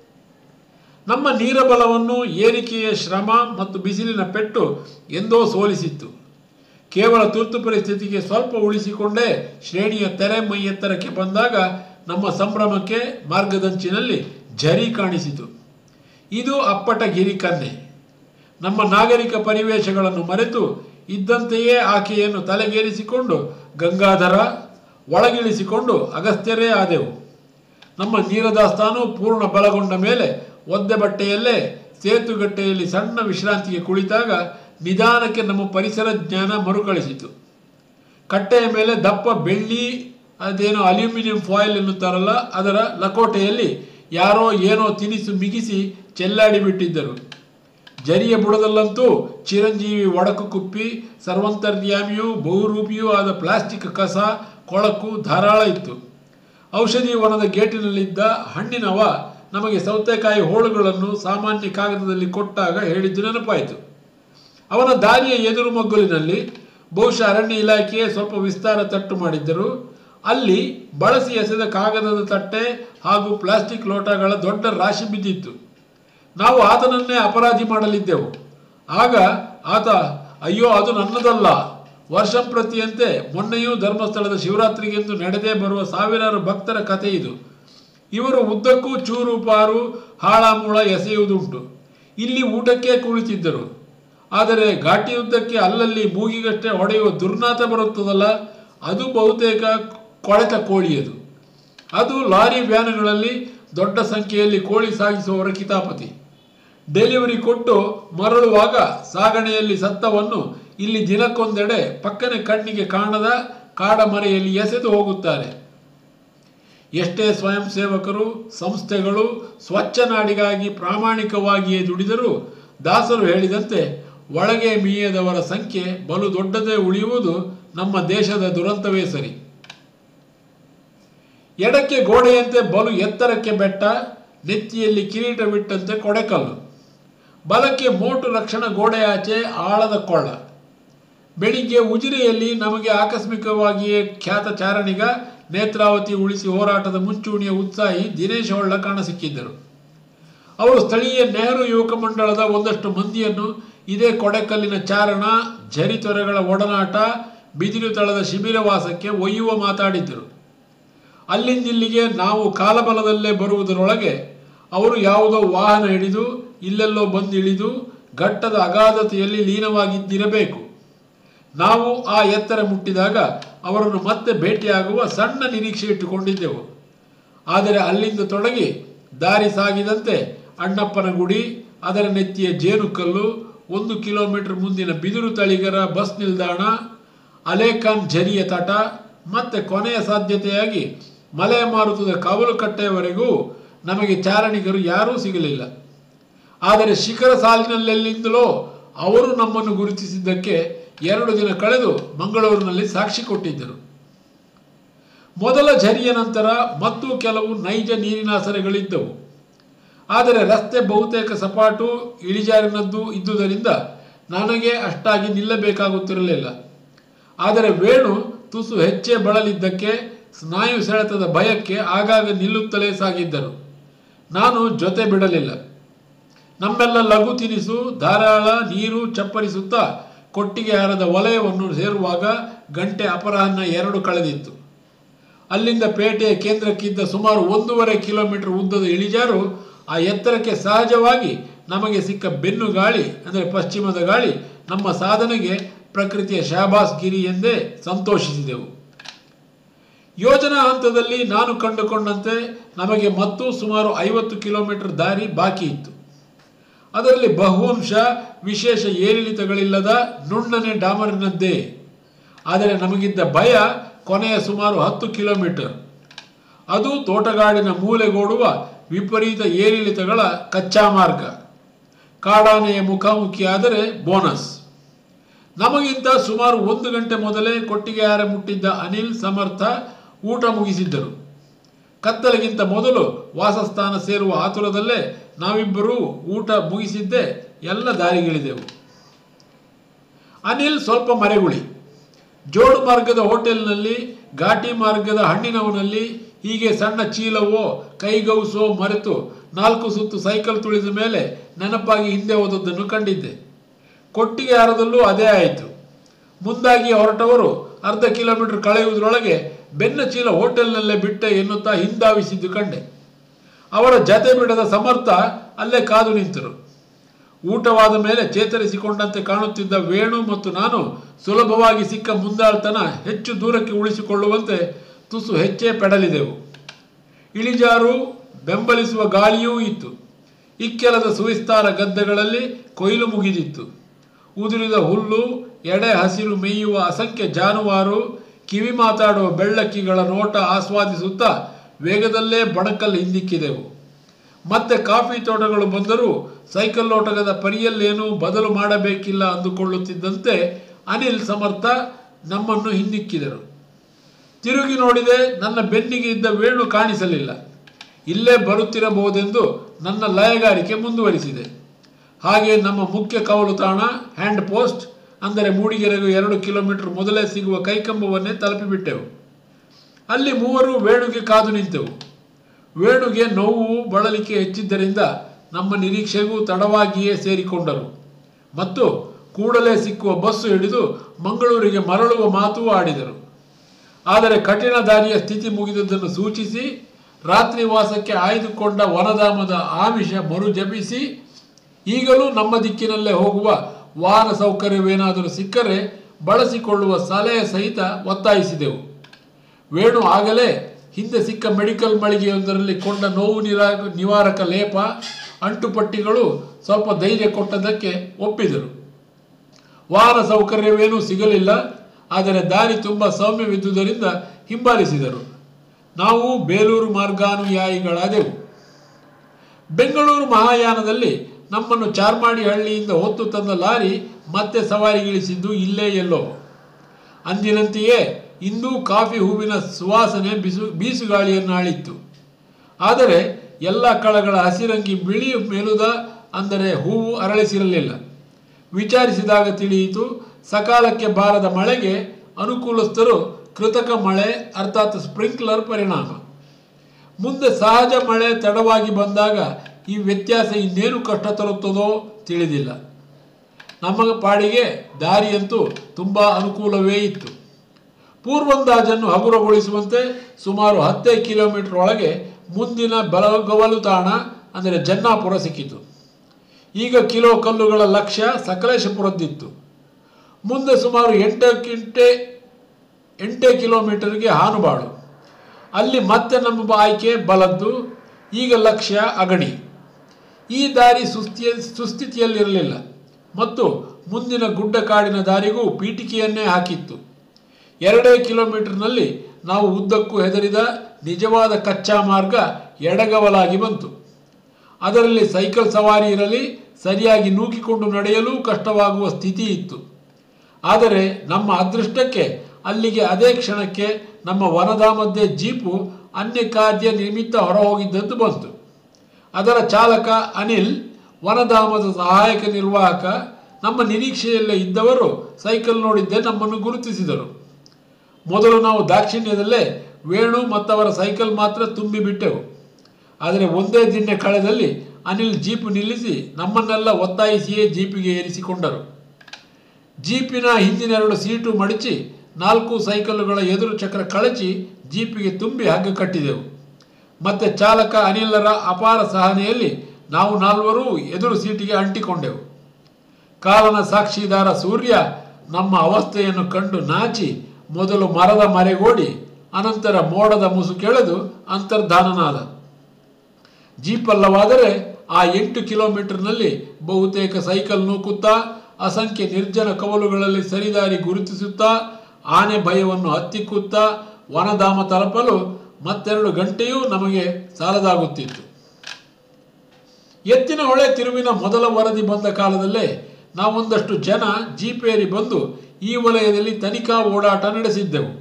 ನಮ್ಮ ನೀರಬಲವನ್ನು ಏರಿಕೆಯ ಶ್ರಮ ಮತ್ತು ಬಿಸಿಲಿನ ಪೆಟ್ಟು ಎಂದೋ ಸೋಲಿಸಿತ್ತು ಕೇವಲ ತುರ್ತು ಪರಿಸ್ಥಿತಿಗೆ ಸ್ವಲ್ಪ ಉಳಿಸಿಕೊಂಡೇ ಶ್ರೇಣಿಯ ತೆರೆ ಮೈ ಎತ್ತರಕ್ಕೆ ಬಂದಾಗ ನಮ್ಮ ಸಂಭ್ರಮಕ್ಕೆ ಮಾರ್ಗದಂಚಿನಲ್ಲಿ ಝರಿ ಕಾಣಿಸಿತು ಇದು ಅಪ್ಪಟ ಗಿರಿಕನ್ನೆ ನಮ್ಮ ನಾಗರಿಕ ಪರಿವೇಶಗಳನ್ನು ಮರೆತು ಇದ್ದಂತೆಯೇ ಆಕೆಯನ್ನು ತಲೆಗೇರಿಸಿಕೊಂಡು ಗಂಗಾಧರ ಒಳಗಿಳಿಸಿಕೊಂಡು ಅಗಸ್ತ್ಯರೇ ಆದೆವು ನಮ್ಮ ನೀರದಾಸ್ತಾನು ಪೂರ್ಣ ಬಲಗೊಂಡ ಮೇಲೆ ಒದ್ದೆ ಬಟ್ಟೆಯಲ್ಲೇ ಸೇತುಗಟ್ಟೆಯಲ್ಲಿ ಸಣ್ಣ ವಿಶ್ರಾಂತಿಗೆ ಕುಳಿತಾಗ ನಿಧಾನಕ್ಕೆ ನಮ್ಮ ಪರಿಸರ ಜ್ಞಾನ ಮರುಕಳಿಸಿತು ಕಟ್ಟೆಯ ಮೇಲೆ ದಪ್ಪ ಬೆಳ್ಳಿ ಅದೇನೋ ಅಲ್ಯೂಮಿನಿಯಂ ಫಾಯಿಲ್ ಎನ್ನುತ್ತಾರಲ್ಲ ಅದರ ಲಕೋಟೆಯಲ್ಲಿ ಯಾರೋ ಏನೋ ತಿನಿಸು ಮಿಗಿಸಿ ಚೆಲ್ಲಾಡಿ ಬಿಟ್ಟಿದ್ದರು ಜರಿಯ ಬುಡದಲ್ಲಂತೂ ಚಿರಂಜೀವಿ ಒಡಕು ಕುಪ್ಪಿ ಸರ್ವಂತರ್ಯಾಮಿಯೂ ಬಹುರೂಪಿಯೂ ಆದ ಪ್ಲಾಸ್ಟಿಕ್ ಕಸ ಕೊಳಕು ಧಾರಾಳ ಇತ್ತು ಔಷಧಿ ವನದ ಗೇಟಿನಲ್ಲಿದ್ದ ಹಣ್ಣಿನವ ನಮಗೆ ಸೌತೆಕಾಯಿ ಹೋಳುಗಳನ್ನು ಸಾಮಾನ್ಯ ಕಾಗದದಲ್ಲಿ ಕೊಟ್ಟಾಗ ಹೇಳಿದ್ದು ನೆನಪಾಯಿತು ಅವನ ದಾರಿಯ ಎದುರು ಮಗ್ಗುಲಿನಲ್ಲಿ ಬಹುಶಃ ಅರಣ್ಯ ಇಲಾಖೆಯೇ ಸ್ವಲ್ಪ ವಿಸ್ತಾರ ತಟ್ಟು ಮಾಡಿದ್ದರು ಅಲ್ಲಿ ಬಳಸಿ ಎಸೆದ ಕಾಗದದ ತಟ್ಟೆ ಹಾಗೂ ಪ್ಲಾಸ್ಟಿಕ್ ಲೋಟಗಳ ದೊಡ್ಡ ರಾಶಿ ಬಿದ್ದಿತ್ತು ನಾವು ಆತನನ್ನೇ ಅಪರಾಧಿ ಮಾಡಲಿದ್ದೆವು ಆಗ ಆತ ಅಯ್ಯೋ ಅದು ನನ್ನದಲ್ಲ ವರ್ಷಂಪ್ರತಿಯಂತೆ ಮೊನ್ನೆಯೂ ಧರ್ಮಸ್ಥಳದ ಶಿವರಾತ್ರಿಗೆಂದು ನಡೆದೇ ಬರುವ ಸಾವಿರಾರು ಭಕ್ತರ ಕಥೆ ಇದು ಇವರು ಉದ್ದಕ್ಕೂ ಚೂರು ಪಾರು ಹಾಳಾಮೂಳ ಎಸೆಯುವುದುಂಟು ಇಲ್ಲಿ ಊಟಕ್ಕೆ ಕುಳಿತಿದ್ದರು ಆದರೆ ಘಾಟಿಯುದ್ದಕ್ಕೆ ಅಲ್ಲಲ್ಲಿ ಮೂಗಿಗಷ್ಟೇ ಹೊಡೆಯುವ ದುರ್ನಾತ ಬರುತ್ತದಲ್ಲ ಅದು ಬಹುತೇಕ ಕೊಳೆತ ಕೋಳಿಯದು ಅದು ಲಾರಿ ವ್ಯಾನುಗಳಲ್ಲಿ ದೊಡ್ಡ ಸಂಖ್ಯೆಯಲ್ಲಿ ಕೋಳಿ ಸಾಗಿಸುವವರ ಕಿತಾಪತಿ ಡೆಲಿವರಿ ಕೊಟ್ಟು ಮರಳುವಾಗ ಸಾಗಣೆಯಲ್ಲಿ ಸತ್ತವನ್ನು ಇಲ್ಲಿ ದಿನಕ್ಕೊಂದೆಡೆ ಪಕ್ಕನೆ ಕಣ್ಣಿಗೆ ಕಾಣದ ಕಾಡ ಮರೆಯಲ್ಲಿ ಎಸೆದು ಹೋಗುತ್ತಾರೆ ಎಷ್ಟೇ ಸ್ವಯಂ ಸೇವಕರು ಸಂಸ್ಥೆಗಳು ಸ್ವಚ್ಛ ನಾಡಿಗಾಗಿ ಪ್ರಾಮಾಣಿಕವಾಗಿಯೇ ದುಡಿದರೂ ದಾಸರು ಹೇಳಿದಂತೆ ಒಳಗೆ ಮೀಯದವರ ಸಂಖ್ಯೆ ಬಲು ದೊಡ್ಡದೇ ಉಳಿಯುವುದು ನಮ್ಮ ದೇಶದ ದುರಂತವೇ ಸರಿ ಎಡಕ್ಕೆ ಗೋಡೆಯಂತೆ ಬಲು ಎತ್ತರಕ್ಕೆ ಬೆಟ್ಟ ನೆತ್ತಿಯಲ್ಲಿ ಕಿರೀಟ ಬಿಟ್ಟಂತೆ ಕೊಡೆಕಲ್ಲು ಬಲಕ್ಕೆ ಮೋಟು ರಕ್ಷಣಾ ಗೋಡೆ ಆಚೆ ಆಳದ ಕೊಳ್ಳ ಬೆಳಿಗ್ಗೆ ಉಜಿರೆಯಲ್ಲಿ ನಮಗೆ ಆಕಸ್ಮಿಕವಾಗಿಯೇ ಖ್ಯಾತ ಚಾರಣಿಗ ನೇತ್ರಾವತಿ ಉಳಿಸಿ ಹೋರಾಟದ ಮುಂಚೂಣಿಯ ಉತ್ಸಾಹಿ ದಿನೇಶ್ ಹೊಳ್ಳ ಕಾಣಸಿಕ್ಕಿದ್ದರು ಅವರು ಸ್ಥಳೀಯ ನೆಹರು ಯುವಕ ಮಂಡಳದ ಒಂದಷ್ಟು ಮಂದಿಯನ್ನು ಇದೇ ಕೊಡೆಕಲ್ಲಿನ ಚಾರಣ ಝರಿತೊರೆಗಳ ಒಡನಾಟ ಬಿದಿರು ತಳದ ಶಿಬಿರವಾಸಕ್ಕೆ ಒಯ್ಯುವ ಮಾತಾಡಿದ್ದರು ಅಲ್ಲಿಂದಿಲ್ಲಿಗೆ ನಾವು ಕಾಲಬಲದಲ್ಲೇ ಬರುವುದರೊಳಗೆ ಅವರು ಯಾವುದೋ ವಾಹನ ಹಿಡಿದು ಇಲ್ಲೆಲ್ಲೋ ಬಂದಿಳಿದು ಘಟ್ಟದ ಅಗಾಧತೆಯಲ್ಲಿ ಲೀನವಾಗಿದ್ದಿರಬೇಕು ನಾವು ಆ ಎತ್ತರ ಮುಟ್ಟಿದಾಗ ಅವರನ್ನು ಮತ್ತೆ ಭೇಟಿಯಾಗುವ ಸಣ್ಣ ನಿರೀಕ್ಷೆ ಇಟ್ಟುಕೊಂಡಿದ್ದೆವು ಆದರೆ ಅಲ್ಲಿಂದ ತೊಡಗಿ ದಾರಿ ಸಾಗಿದಂತೆ ಅಣ್ಣಪ್ಪನ ಗುಡಿ ಅದರ ನೆತ್ತಿಯ ಜೇನುಕಲ್ಲು ಒಂದು ಕಿಲೋಮೀಟರ್ ಮುಂದಿನ ಬಿದಿರು ತಳಿಗರ ಬಸ್ ನಿಲ್ದಾಣ ಅಲೇಖಾನ್ ಝರಿಯ ತಟ ಮತ್ತೆ ಕೊನೆಯ ಸಾಧ್ಯತೆಯಾಗಿ ಮಲೆ ಮಾರುತದ ಕಾವಲು ಕಟ್ಟೆಯವರೆಗೂ ನಮಗೆ ಚಾರಣಿಗರು ಯಾರೂ ಸಿಗಲಿಲ್ಲ ಆದರೆ ಶಿಖರ ಸಾಲಿನಲ್ಲೆಲ್ಲಿಂದಲೋ ಅವರು ನಮ್ಮನ್ನು ಗುರುತಿಸಿದ್ದಕ್ಕೆ ಎರಡು ದಿನ ಕಳೆದು ಮಂಗಳೂರಿನಲ್ಲಿ ಸಾಕ್ಷಿ ಕೊಟ್ಟಿದ್ದರು ಮೊದಲ ಝರಿಯ ನಂತರ ಮತ್ತು ಕೆಲವು ನೈಜ ನೀರಿನಾಸರೆಗಳಿದ್ದವು ಆದರೆ ರಸ್ತೆ ಬಹುತೇಕ ಸಪಾಟು ಇಳಿಜಾರಿನದ್ದು ಇದ್ದುದರಿಂದ ನನಗೆ ಅಷ್ಟಾಗಿ ನಿಲ್ಲಬೇಕಾಗುತ್ತಿರಲಿಲ್ಲ ಆದರೆ ವೇಣು ತುಸು ಹೆಚ್ಚೇ ಬಳಲಿದ್ದಕ್ಕೆ ಸ್ನಾಯು ಸೆಳೆತದ ಭಯಕ್ಕೆ ಆಗಾಗ ನಿಲ್ಲುತ್ತಲೇ ಸಾಗಿದ್ದರು ನಾನು ಜೊತೆ ಬಿಡಲಿಲ್ಲ ನಮ್ಮೆಲ್ಲ ಲಘು ತಿನಿಸು ಧಾರಾಳ ನೀರು ಚಪ್ಪರಿಸುತ್ತಾ ಕೊಟ್ಟಿಗೆ ಹಾರದ ವಲಯವನ್ನು ಸೇರುವಾಗ ಗಂಟೆ ಅಪರಾಹ್ನ ಎರಡು ಕಳೆದಿತ್ತು ಅಲ್ಲಿಂದ ಪೇಟೆಯ ಕೇಂದ್ರಕ್ಕಿದ್ದ ಸುಮಾರು ಒಂದೂವರೆ ಕಿಲೋಮೀಟರ್ ಉದ್ದದ ಇಳಿಜಾರು ಆ ಎತ್ತರಕ್ಕೆ ಸಹಜವಾಗಿ ನಮಗೆ ಸಿಕ್ಕ ಬೆನ್ನು ಗಾಳಿ ಅಂದರೆ ಪಶ್ಚಿಮದ ಗಾಳಿ ನಮ್ಮ ಸಾಧನೆಗೆ ಪ್ರಕೃತಿಯ ಶಾಬಾಸ್ ಗಿರಿ ಎಂದೇ ಸಂತೋಷಿಸಿದೆವು ಯೋಜನಾ ಹಂತದಲ್ಲಿ ನಾನು ಕಂಡುಕೊಂಡಂತೆ ನಮಗೆ ಮತ್ತೂ ಸುಮಾರು ಐವತ್ತು ಕಿಲೋಮೀಟರ್ ದಾರಿ ಬಾಕಿ ಇತ್ತು ಅದರಲ್ಲಿ ಬಹುವಂಶ ವಿಶೇಷ ಏರಿಳಿತಗಳಿಲ್ಲದ ನುಣ್ಣನೆ ಡಾಮರಿನದ್ದೇ ಆದರೆ ನಮಗಿದ್ದ ಭಯ ಕೊನೆಯ ಸುಮಾರು ಹತ್ತು ಕಿಲೋಮೀಟರ್ ಅದು ತೋಟಗಾಡಿನ ಮೂಲೆಗೋಡುವ ವಿಪರೀತ ಏರಿಳಿತಗಳ ಕಚ್ಚಾ ಮಾರ್ಗ ಕಾಡಾನೆಯ ಮುಖಾಮುಖಿಯಾದರೆ ಬೋನಸ್ ನಮಗಿಂತ ಸುಮಾರು ಒಂದು ಗಂಟೆ ಮೊದಲೇ ಕೊಟ್ಟಿಗೆ ಹಾರ ಮುಟ್ಟಿದ್ದ ಅನಿಲ್ ಸಮರ್ಥ ಊಟ ಮುಗಿಸಿದ್ದರು ಕತ್ತಲಿಗಿಂತ ಮೊದಲು ವಾಸಸ್ಥಾನ ಸೇರುವ ಆತುರದಲ್ಲೇ ನಾವಿಬ್ಬರೂ ಊಟ ಮುಗಿಸಿದ್ದೇ ಎಲ್ಲ ದಾರಿಗಿಳಿದೆವು ಅನಿಲ್ ಸ್ವಲ್ಪ ಮರೆಗುಳಿ ಜೋಡು ಮಾರ್ಗದ ಹೋಟೆಲ್ನಲ್ಲಿ ಘಾಟಿ ಮಾರ್ಗದ ಹಣ್ಣಿನವನಲ್ಲಿ ಹೀಗೆ ಸಣ್ಣ ಚೀಲವೋ ಕೈಗೌಸೋ ಮರೆತು ನಾಲ್ಕು ಸುತ್ತು ಸೈಕಲ್ ತುಳಿದ ಮೇಲೆ ನೆನಪಾಗಿ ಹಿಂದೆ ಹೋದದ್ದನ್ನು ಕಂಡಿದ್ದೆ ಕೊಟ್ಟಿಗೆ ಹಾರದಲ್ಲೂ ಅದೇ ಆಯಿತು ಮುಂದಾಗಿ ಹೊರಟವರು ಅರ್ಧ ಕಿಲೋಮೀಟರ್ ಕಳೆಯುವುದರೊಳಗೆ ಬೆನ್ನ ಚೀಲ ಹೋಟೆಲ್ನಲ್ಲೇ ಬಿಟ್ಟೆ ಎನ್ನುತ್ತಾ ಹಿಂದಾವಿಸಿದ್ದು ಕಂಡೆ ಅವರ ಜತೆ ಬಿಡದ ಸಮರ್ಥ ಅಲ್ಲೇ ಕಾದು ನಿಂತರು ಊಟವಾದ ಮೇಲೆ ಚೇತರಿಸಿಕೊಂಡಂತೆ ಕಾಣುತ್ತಿದ್ದ ವೇಣು ಮತ್ತು ನಾನು ಸುಲಭವಾಗಿ ಸಿಕ್ಕ ಮುಂದಾಳ್ತನ ಹೆಚ್ಚು ದೂರಕ್ಕೆ ಉಳಿಸಿಕೊಳ್ಳುವಂತೆ ತುಸು ಹೆಚ್ಚೇ ಪೆಡಲಿದೆವು ಇಳಿಜಾರು ಬೆಂಬಲಿಸುವ ಗಾಳಿಯೂ ಇತ್ತು ಇಕ್ಕೆಲದ ಸುವಿಸ್ತಾರ ಗದ್ದೆಗಳಲ್ಲಿ ಕೊಯ್ಲು ಮುಗಿದಿತ್ತು ಉದುರಿದ ಹುಲ್ಲು ಎಡೆ ಹಸಿರು ಮೇಯುವ ಅಸಂಖ್ಯ ಜಾನುವಾರು ಕಿವಿ ಮಾತಾಡುವ ಬೆಳ್ಳಕ್ಕಿಗಳ ನೋಟ ಆಸ್ವಾದಿಸುತ್ತಾ ವೇಗದಲ್ಲೇ ಬಣಕಲ್ ಹಿಂದಿಕ್ಕಿದೆವು ಮತ್ತೆ ಕಾಫಿ ತೋಟಗಳು ಬಂದರೂ ಸೈಕಲ್ ಓಟಗದ ಪರಿಯಲ್ಲೇನೂ ಬದಲು ಮಾಡಬೇಕಿಲ್ಲ ಅಂದುಕೊಳ್ಳುತ್ತಿದ್ದಂತೆ ಅನಿಲ್ ಸಮರ್ಥ ನಮ್ಮನ್ನು ಹಿಂದಿಕ್ಕಿದರು ತಿರುಗಿ ನೋಡಿದೆ ನನ್ನ ಬೆನ್ನಿಗೆ ಇದ್ದ ವೇಣು ಕಾಣಿಸಲಿಲ್ಲ ಇಲ್ಲೇ ಬರುತ್ತಿರಬಹುದೆಂದು ನನ್ನ ಲಯಗಾರಿಕೆ ಮುಂದುವರಿಸಿದೆ ಹಾಗೆ ನಮ್ಮ ಮುಖ್ಯ ಕವಲು ತಾಣ ಹ್ಯಾಂಡ್ ಪೋಸ್ಟ್ ಅಂದರೆ ಮೂಡಿಗೆರೆಗೂ ಎರಡು ಕಿಲೋಮೀಟರ್ ಮೊದಲೇ ಸಿಗುವ ಕೈಕಂಬವನ್ನೇ ತಲುಪಿಬಿಟ್ಟೆವು ಅಲ್ಲಿ ಮೂವರು ವೇಣುಗೆ ಕಾದು ನಿಂತೆವು ವೇಣುಗೆ ನೋವು ಬಳಲಿಕೆ ಹೆಚ್ಚಿದ್ದರಿಂದ ನಮ್ಮ ನಿರೀಕ್ಷೆಗೂ ತಡವಾಗಿಯೇ ಸೇರಿಕೊಂಡರು ಮತ್ತು ಕೂಡಲೇ ಸಿಕ್ಕುವ ಬಸ್ಸು ಹಿಡಿದು ಮಂಗಳೂರಿಗೆ ಮರಳುವ ಮಾತೂ ಆಡಿದರು ಆದರೆ ಕಠಿಣ ದಾರಿಯ ಸ್ಥಿತಿ ಮುಗಿದದ್ದನ್ನು ಸೂಚಿಸಿ ರಾತ್ರಿ ವಾಸಕ್ಕೆ ಆಯ್ದುಕೊಂಡ ವನಧಾಮದ ಆಮಿಷ ಮರು ಜಪಿಸಿ ಈಗಲೂ ನಮ್ಮ ದಿಕ್ಕಿನಲ್ಲೇ ಹೋಗುವ ವಾಹನ ಸೌಕರ್ಯವೇನಾದರೂ ಸಿಕ್ಕರೆ ಬಳಸಿಕೊಳ್ಳುವ ಸಲಹೆ ಸಹಿತ ಒತ್ತಾಯಿಸಿದೆವು ವೇಣು ಆಗಲೇ ಹಿಂದೆ ಸಿಕ್ಕ ಮೆಡಿಕಲ್ ಮಳಿಗೆಯೊಂದರಲ್ಲಿ ಕೊಂಡ ನೋವು ನಿರಾ ನಿವಾರಕ ಲೇಪ ಅಂಟುಪಟ್ಟಿಗಳು ಸ್ವಲ್ಪ ಧೈರ್ಯ ಕೊಟ್ಟದಕ್ಕೆ ಒಪ್ಪಿದರು ವಾಹನ ಸೌಕರ್ಯವೇನೂ ಸಿಗಲಿಲ್ಲ ಆದರೆ ದಾರಿ ತುಂಬ ಸೌಮ್ಯವಿದ್ದುದರಿಂದ ಹಿಂಬಾಲಿಸಿದರು ನಾವು ಬೇಲೂರು ಮಾರ್ಗಾನುಯಾಯಿಗಳಾದೆವು ಬೆಂಗಳೂರು ಮಹಾಯಾನದಲ್ಲಿ ನಮ್ಮನ್ನು ಚಾರ್ಮಾಡಿ ಹಳ್ಳಿಯಿಂದ ಹೊತ್ತು ತಂದ ಲಾರಿ ಮತ್ತೆ ಸವಾರಿಗಿಳಿಸಿದ್ದು ಇಲ್ಲೇ ಎಲ್ಲೋ ಅಂದಿನಂತೆಯೇ ಇಂದೂ ಕಾಫಿ ಹೂವಿನ ಸುವಾಸನೆ ಬಿಸು ಬೀಸುಗಾಳಿಯನ್ನು ಆಳಿತ್ತು ಆದರೆ ಎಲ್ಲ ಕಳಗಳ ಹಸಿರಂಗಿ ಬಿಳಿ ಮೇಲುದ ಅಂದರೆ ಹೂವು ಅರಳಿಸಿರಲಿಲ್ಲ ವಿಚಾರಿಸಿದಾಗ ತಿಳಿಯಿತು ಸಕಾಲಕ್ಕೆ ಬಾರದ ಮಳೆಗೆ ಅನುಕೂಲಸ್ಥರು ಕೃತಕ ಮಳೆ ಅರ್ಥಾತ್ ಸ್ಪ್ರಿಂಕ್ಲರ್ ಪರಿಣಾಮ ಮುಂದೆ ಸಹಜ ಮಳೆ ತಡವಾಗಿ ಬಂದಾಗ ಈ ವ್ಯತ್ಯಾಸ ಇನ್ನೇನು ಕಷ್ಟ ತರುತ್ತದೋ ತಿಳಿದಿಲ್ಲ ನಮ್ಮ ಪಾಡಿಗೆ ದಾರಿಯಂತೂ ತುಂಬ ಅನುಕೂಲವೇ ಇತ್ತು ಪೂರ್ವಂದಾಜನ್ನು ಹಗುರಗೊಳಿಸುವಂತೆ ಸುಮಾರು ಹತ್ತೇ ಕಿಲೋಮೀಟರ್ ಒಳಗೆ ಮುಂದಿನ ಬಲಗವಲು ತಾಣ ಅಂದರೆ ಜನ್ನಾಪುರ ಸಿಕ್ಕಿತು ಈಗ ಕಿಲೋ ಕಲ್ಲುಗಳ ಲಕ್ಷ್ಯ ಸಕಲೇಶಪುರದ್ದಿತ್ತು ಮುಂದೆ ಸುಮಾರು ಎಂಟಕ್ಕಿಂಟೆ ಎಂಟೇ ಕಿಲೋಮೀಟರ್ಗೆ ಹಾನುಬಾಳು ಅಲ್ಲಿ ಮತ್ತೆ ನಮ್ಮ ಆಯ್ಕೆ ಬಲದ್ದು ಈಗ ಲಕ್ಷ್ಯ ಅಗಣಿ ಈ ದಾರಿ ಸುಸ್ಥಿಯ ಸುಸ್ಥಿತಿಯಲ್ಲಿರಲಿಲ್ಲ ಮತ್ತು ಮುಂದಿನ ಗುಡ್ಡ ಕಾಡಿನ ದಾರಿಗೂ ಪೀಠಿಕೆಯನ್ನೇ ಹಾಕಿತ್ತು ಎರಡೇ ಕಿಲೋಮೀಟರ್ನಲ್ಲಿ ನಾವು ಉದ್ದಕ್ಕೂ ಹೆದರಿದ ನಿಜವಾದ ಕಚ್ಚಾ ಮಾರ್ಗ ಎಡಗವಲಾಗಿ ಬಂತು ಅದರಲ್ಲಿ ಸೈಕಲ್ ಸವಾರಿ ಇರಲಿ ಸರಿಯಾಗಿ ನೂಕಿಕೊಂಡು ನಡೆಯಲು ಕಷ್ಟವಾಗುವ ಸ್ಥಿತಿ ಇತ್ತು ಆದರೆ ನಮ್ಮ ಅದೃಷ್ಟಕ್ಕೆ ಅಲ್ಲಿಗೆ ಅದೇ ಕ್ಷಣಕ್ಕೆ ನಮ್ಮ ವನಧಾಮದ್ದೇ ಜೀಪು ಅನ್ಯ ಕಾರ್ಯ ನಿಮಿತ್ತ ಹೊರಹೋಗಿದ್ದದ್ದು ಬಂತು ಅದರ ಚಾಲಕ ಅನಿಲ್ ವನಧಾಮದ ಸಹಾಯಕ ನಿರ್ವಾಹಕ ನಮ್ಮ ನಿರೀಕ್ಷೆಯಲ್ಲೇ ಇದ್ದವರು ಸೈಕಲ್ ನೋಡಿದ್ದೇ ನಮ್ಮನ್ನು ಗುರುತಿಸಿದರು ಮೊದಲು ನಾವು ದಾಕ್ಷಿಣ್ಯದಲ್ಲೇ ವೇಣು ಮತ್ತವರ ಸೈಕಲ್ ಮಾತ್ರ ತುಂಬಿ ಬಿಟ್ಟೆವು ಆದರೆ ಒಂದೇ ದಿನ ಕಳೆದಲ್ಲಿ ಅನಿಲ್ ಜೀಪ್ ನಿಲ್ಲಿಸಿ ನಮ್ಮನ್ನೆಲ್ಲ ಒತ್ತಾಯಿಸಿಯೇ ಜೀಪಿಗೆ ಏರಿಸಿಕೊಂಡರು ಜೀಪಿನ ಹಿಂದಿನೆರಡು ಸೀಟು ಮಡಿಚಿ ನಾಲ್ಕು ಸೈಕಲ್ಲುಗಳ ಎದುರು ಚಕ್ರ ಕಳಚಿ ಜೀಪಿಗೆ ತುಂಬಿ ಹಗ್ಗ ಕಟ್ಟಿದೆವು ಮತ್ತೆ ಚಾಲಕ ಅನಿಲರ ಅಪಾರ ಸಹನೆಯಲ್ಲಿ ನಾವು ನಾಲ್ವರು ಎದುರು ಸೀಟಿಗೆ ಅಂಟಿಕೊಂಡೆವು ಕಾಲನ ಸಾಕ್ಷಿದಾರ ಸೂರ್ಯ ನಮ್ಮ ಅವಸ್ಥೆಯನ್ನು ಕಂಡು ನಾಚಿ ಮೊದಲು ಮರದ ಮರೆಗೋಡಿ ಅನಂತರ ಮೋಡದ ಮುಸು ಕೆಳೆದು ಅಂತರ್ಧಾನನಾದ ಜೀಪಲ್ಲವಾದರೆ ಆ ಎಂಟು ಕಿಲೋಮೀಟರ್ನಲ್ಲಿ ಬಹುತೇಕ ಸೈಕಲ್ ನೂಕುತ್ತಾ ಅಸಂಖ್ಯ ನಿರ್ಜನ ಕವಲುಗಳಲ್ಲಿ ಸರಿದಾರಿ ಗುರುತಿಸುತ್ತಾ ಆನೆ ಭಯವನ್ನು ಹತ್ತಿಕ್ಕುತ್ತಾ ವನಧಾಮ ತಲುಪಲು ಮತ್ತೆರಡು ಗಂಟೆಯೂ ನಮಗೆ ಸಾಲದಾಗುತ್ತಿತ್ತು ಎತ್ತಿನ ಹೊಳೆ ತಿರುವಿನ ಮೊದಲ ವರದಿ ಬಂದ ಕಾಲದಲ್ಲೇ ನಾವೊಂದಷ್ಟು ಜನ ಜೀಪೇರಿ ಬಂದು ಈ ವಲಯದಲ್ಲಿ ತನಿಖಾ ಓಡಾಟ ನಡೆಸಿದ್ದೆವು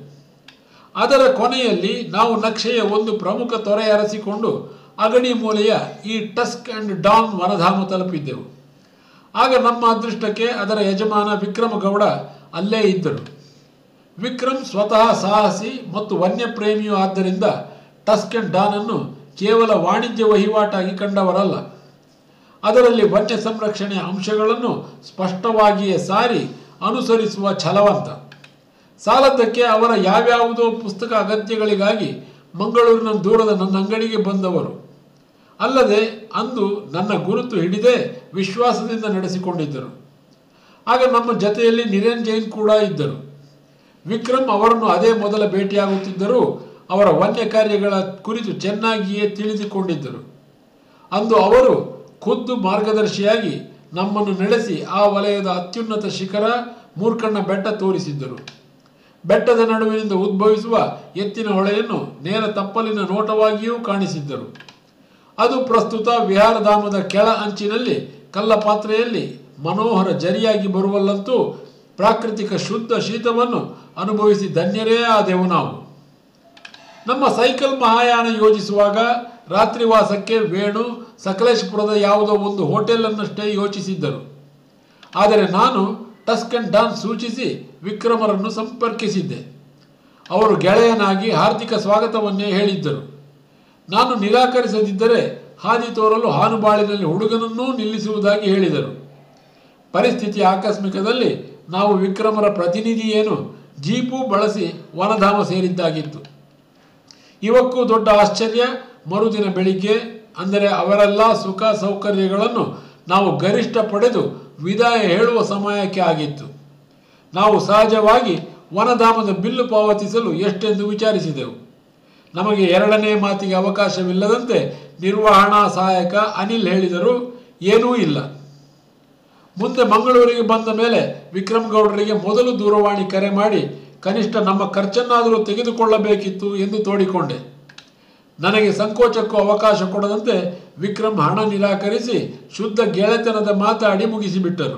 ಅದರ ಕೊನೆಯಲ್ಲಿ ನಾವು ನಕ್ಷೆಯ ಒಂದು ಪ್ರಮುಖ ತೊರೆ ಅರಸಿಕೊಂಡು ಅಗಣಿ ಮೂಲೆಯ ಈ ಟಸ್ಕ್ ಅಂಡ್ ಡಾನ್ ವನಧಾಮ ತಲುಪಿದ್ದೆವು ಆಗ ನಮ್ಮ ಅದೃಷ್ಟಕ್ಕೆ ಅದರ ಯಜಮಾನ ವಿಕ್ರಮ ಗೌಡ ಅಲ್ಲೇ ಇದ್ದರು ವಿಕ್ರಮ್ ಸ್ವತಃ ಸಾಹಸಿ ಮತ್ತು ವನ್ಯಪ್ರೇಮಿಯೂ ಆದ್ದರಿಂದ ಟಸ್ಕ್ ಅಂಡ್ ಡಾನ್ ಅನ್ನು ಕೇವಲ ವಾಣಿಜ್ಯ ವಹಿವಾಟಾಗಿ ಕಂಡವರಲ್ಲ ಅದರಲ್ಲಿ ವನ್ಯ ಸಂರಕ್ಷಣೆಯ ಅಂಶಗಳನ್ನು ಸ್ಪಷ್ಟವಾಗಿಯೇ ಸಾರಿ ಅನುಸರಿಸುವ ಛಲವಂತ ಸಾಲದ್ದಕ್ಕೆ ಅವರ ಯಾವ್ಯಾವುದೋ ಪುಸ್ತಕ ಅಗತ್ಯಗಳಿಗಾಗಿ ಮಂಗಳೂರಿನ ದೂರದ ನನ್ನ ಅಂಗಡಿಗೆ ಬಂದವರು ಅಲ್ಲದೆ ಅಂದು ನನ್ನ ಗುರುತು ಹಿಡಿದೇ ವಿಶ್ವಾಸದಿಂದ ನಡೆಸಿಕೊಂಡಿದ್ದರು ಆಗ ನಮ್ಮ ಜತೆಯಲ್ಲಿ ನಿರೇನ್ ಜೈನ್ ಕೂಡ ಇದ್ದರು ವಿಕ್ರಮ್ ಅವರನ್ನು ಅದೇ ಮೊದಲ ಭೇಟಿಯಾಗುತ್ತಿದ್ದರೂ ಅವರ ವನ್ಯ ಕಾರ್ಯಗಳ ಕುರಿತು ಚೆನ್ನಾಗಿಯೇ ತಿಳಿದುಕೊಂಡಿದ್ದರು ಅಂದು ಅವರು ಖುದ್ದು ಮಾರ್ಗದರ್ಶಿಯಾಗಿ ನಮ್ಮನ್ನು ನಡೆಸಿ ಆ ವಲಯದ ಅತ್ಯುನ್ನತ ಶಿಖರ ಮೂರ್ಖಣ್ಣ ಬೆಟ್ಟ ತೋರಿಸಿದ್ದರು ಬೆಟ್ಟದ ನಡುವಿನಿಂದ ಉದ್ಭವಿಸುವ ಎತ್ತಿನ ಹೊಳೆಯನ್ನು ನೇರ ತಪ್ಪಲಿನ ನೋಟವಾಗಿಯೂ ಕಾಣಿಸಿದ್ದರು ಅದು ಪ್ರಸ್ತುತ ವಿಹಾರಧಾಮದ ಕೆಳ ಅಂಚಿನಲ್ಲಿ ಕಲ್ಲ ಪಾತ್ರೆಯಲ್ಲಿ ಮನೋಹರ ಜರಿಯಾಗಿ ಬರುವಲ್ಲಂತೂ ಪ್ರಾಕೃತಿಕ ಶುದ್ಧ ಶೀತವನ್ನು ಅನುಭವಿಸಿ ಧನ್ಯರೇ ಆದೆವು ನಾವು ನಮ್ಮ ಸೈಕಲ್ ಮಹಾಯಾನ ಯೋಜಿಸುವಾಗ ರಾತ್ರಿವಾಸಕ್ಕೆ ವೇಣು ಸಕಲೇಶಪುರದ ಯಾವುದೋ ಒಂದು ಹೋಟೆಲನ್ನಷ್ಟೇ ಯೋಚಿಸಿದ್ದರು ಆದರೆ ನಾನು ಟಸ್ಕ್ ಅಂಡ್ ಡಾನ್ ಸೂಚಿಸಿ ವಿಕ್ರಮರನ್ನು ಸಂಪರ್ಕಿಸಿದ್ದೆ ಅವರು ಗೆಳೆಯನಾಗಿ ಹಾರ್ದಿಕ ಸ್ವಾಗತವನ್ನೇ ಹೇಳಿದ್ದರು ನಾನು ನಿರಾಕರಿಸದಿದ್ದರೆ ಹಾದಿ ತೋರಲು ಹಾನುಬಾಳಿನಲ್ಲಿ ಹುಡುಗನನ್ನೂ ನಿಲ್ಲಿಸುವುದಾಗಿ ಹೇಳಿದರು ಪರಿಸ್ಥಿತಿ ಆಕಸ್ಮಿಕದಲ್ಲಿ ನಾವು ವಿಕ್ರಮರ ಪ್ರತಿನಿಧಿಯೇನು ಜೀಪು ಬಳಸಿ ವನಧಾಮ ಸೇರಿದ್ದಾಗಿತ್ತು ಇವಕ್ಕೂ ದೊಡ್ಡ ಆಶ್ಚರ್ಯ ಮರುದಿನ ಬೆಳಿಗ್ಗೆ ಅಂದರೆ ಅವರೆಲ್ಲ ಸುಖ ಸೌಕರ್ಯಗಳನ್ನು ನಾವು ಗರಿಷ್ಠ ಪಡೆದು ವಿದಾಯ ಹೇಳುವ ಸಮಯಕ್ಕೆ ಆಗಿತ್ತು ನಾವು ಸಹಜವಾಗಿ ವನಧಾಮದ ಬಿಲ್ಲು ಪಾವತಿಸಲು ಎಷ್ಟೆಂದು ವಿಚಾರಿಸಿದೆವು ನಮಗೆ ಎರಡನೇ ಮಾತಿಗೆ ಅವಕಾಶವಿಲ್ಲದಂತೆ ನಿರ್ವಹಣಾ ಸಹಾಯಕ ಅನಿಲ್ ಹೇಳಿದರು ಏನೂ ಇಲ್ಲ ಮುಂದೆ ಮಂಗಳೂರಿಗೆ ಬಂದ ಮೇಲೆ ವಿಕ್ರಮ್ ಗೌಡರಿಗೆ ಮೊದಲು ದೂರವಾಣಿ ಕರೆ ಮಾಡಿ ಕನಿಷ್ಠ ನಮ್ಮ ಖರ್ಚನ್ನಾದರೂ ತೆಗೆದುಕೊಳ್ಳಬೇಕಿತ್ತು ಎಂದು ತೋಡಿಕೊಂಡೆ ನನಗೆ ಸಂಕೋಚಕ್ಕೂ ಅವಕಾಶ ಕೊಡದಂತೆ ವಿಕ್ರಮ್ ಹಣ ನಿರಾಕರಿಸಿ ಶುದ್ಧ ಗೆಳೆತನದ ಮಾತಾಡಿ ಮುಗಿಸಿಬಿಟ್ಟರು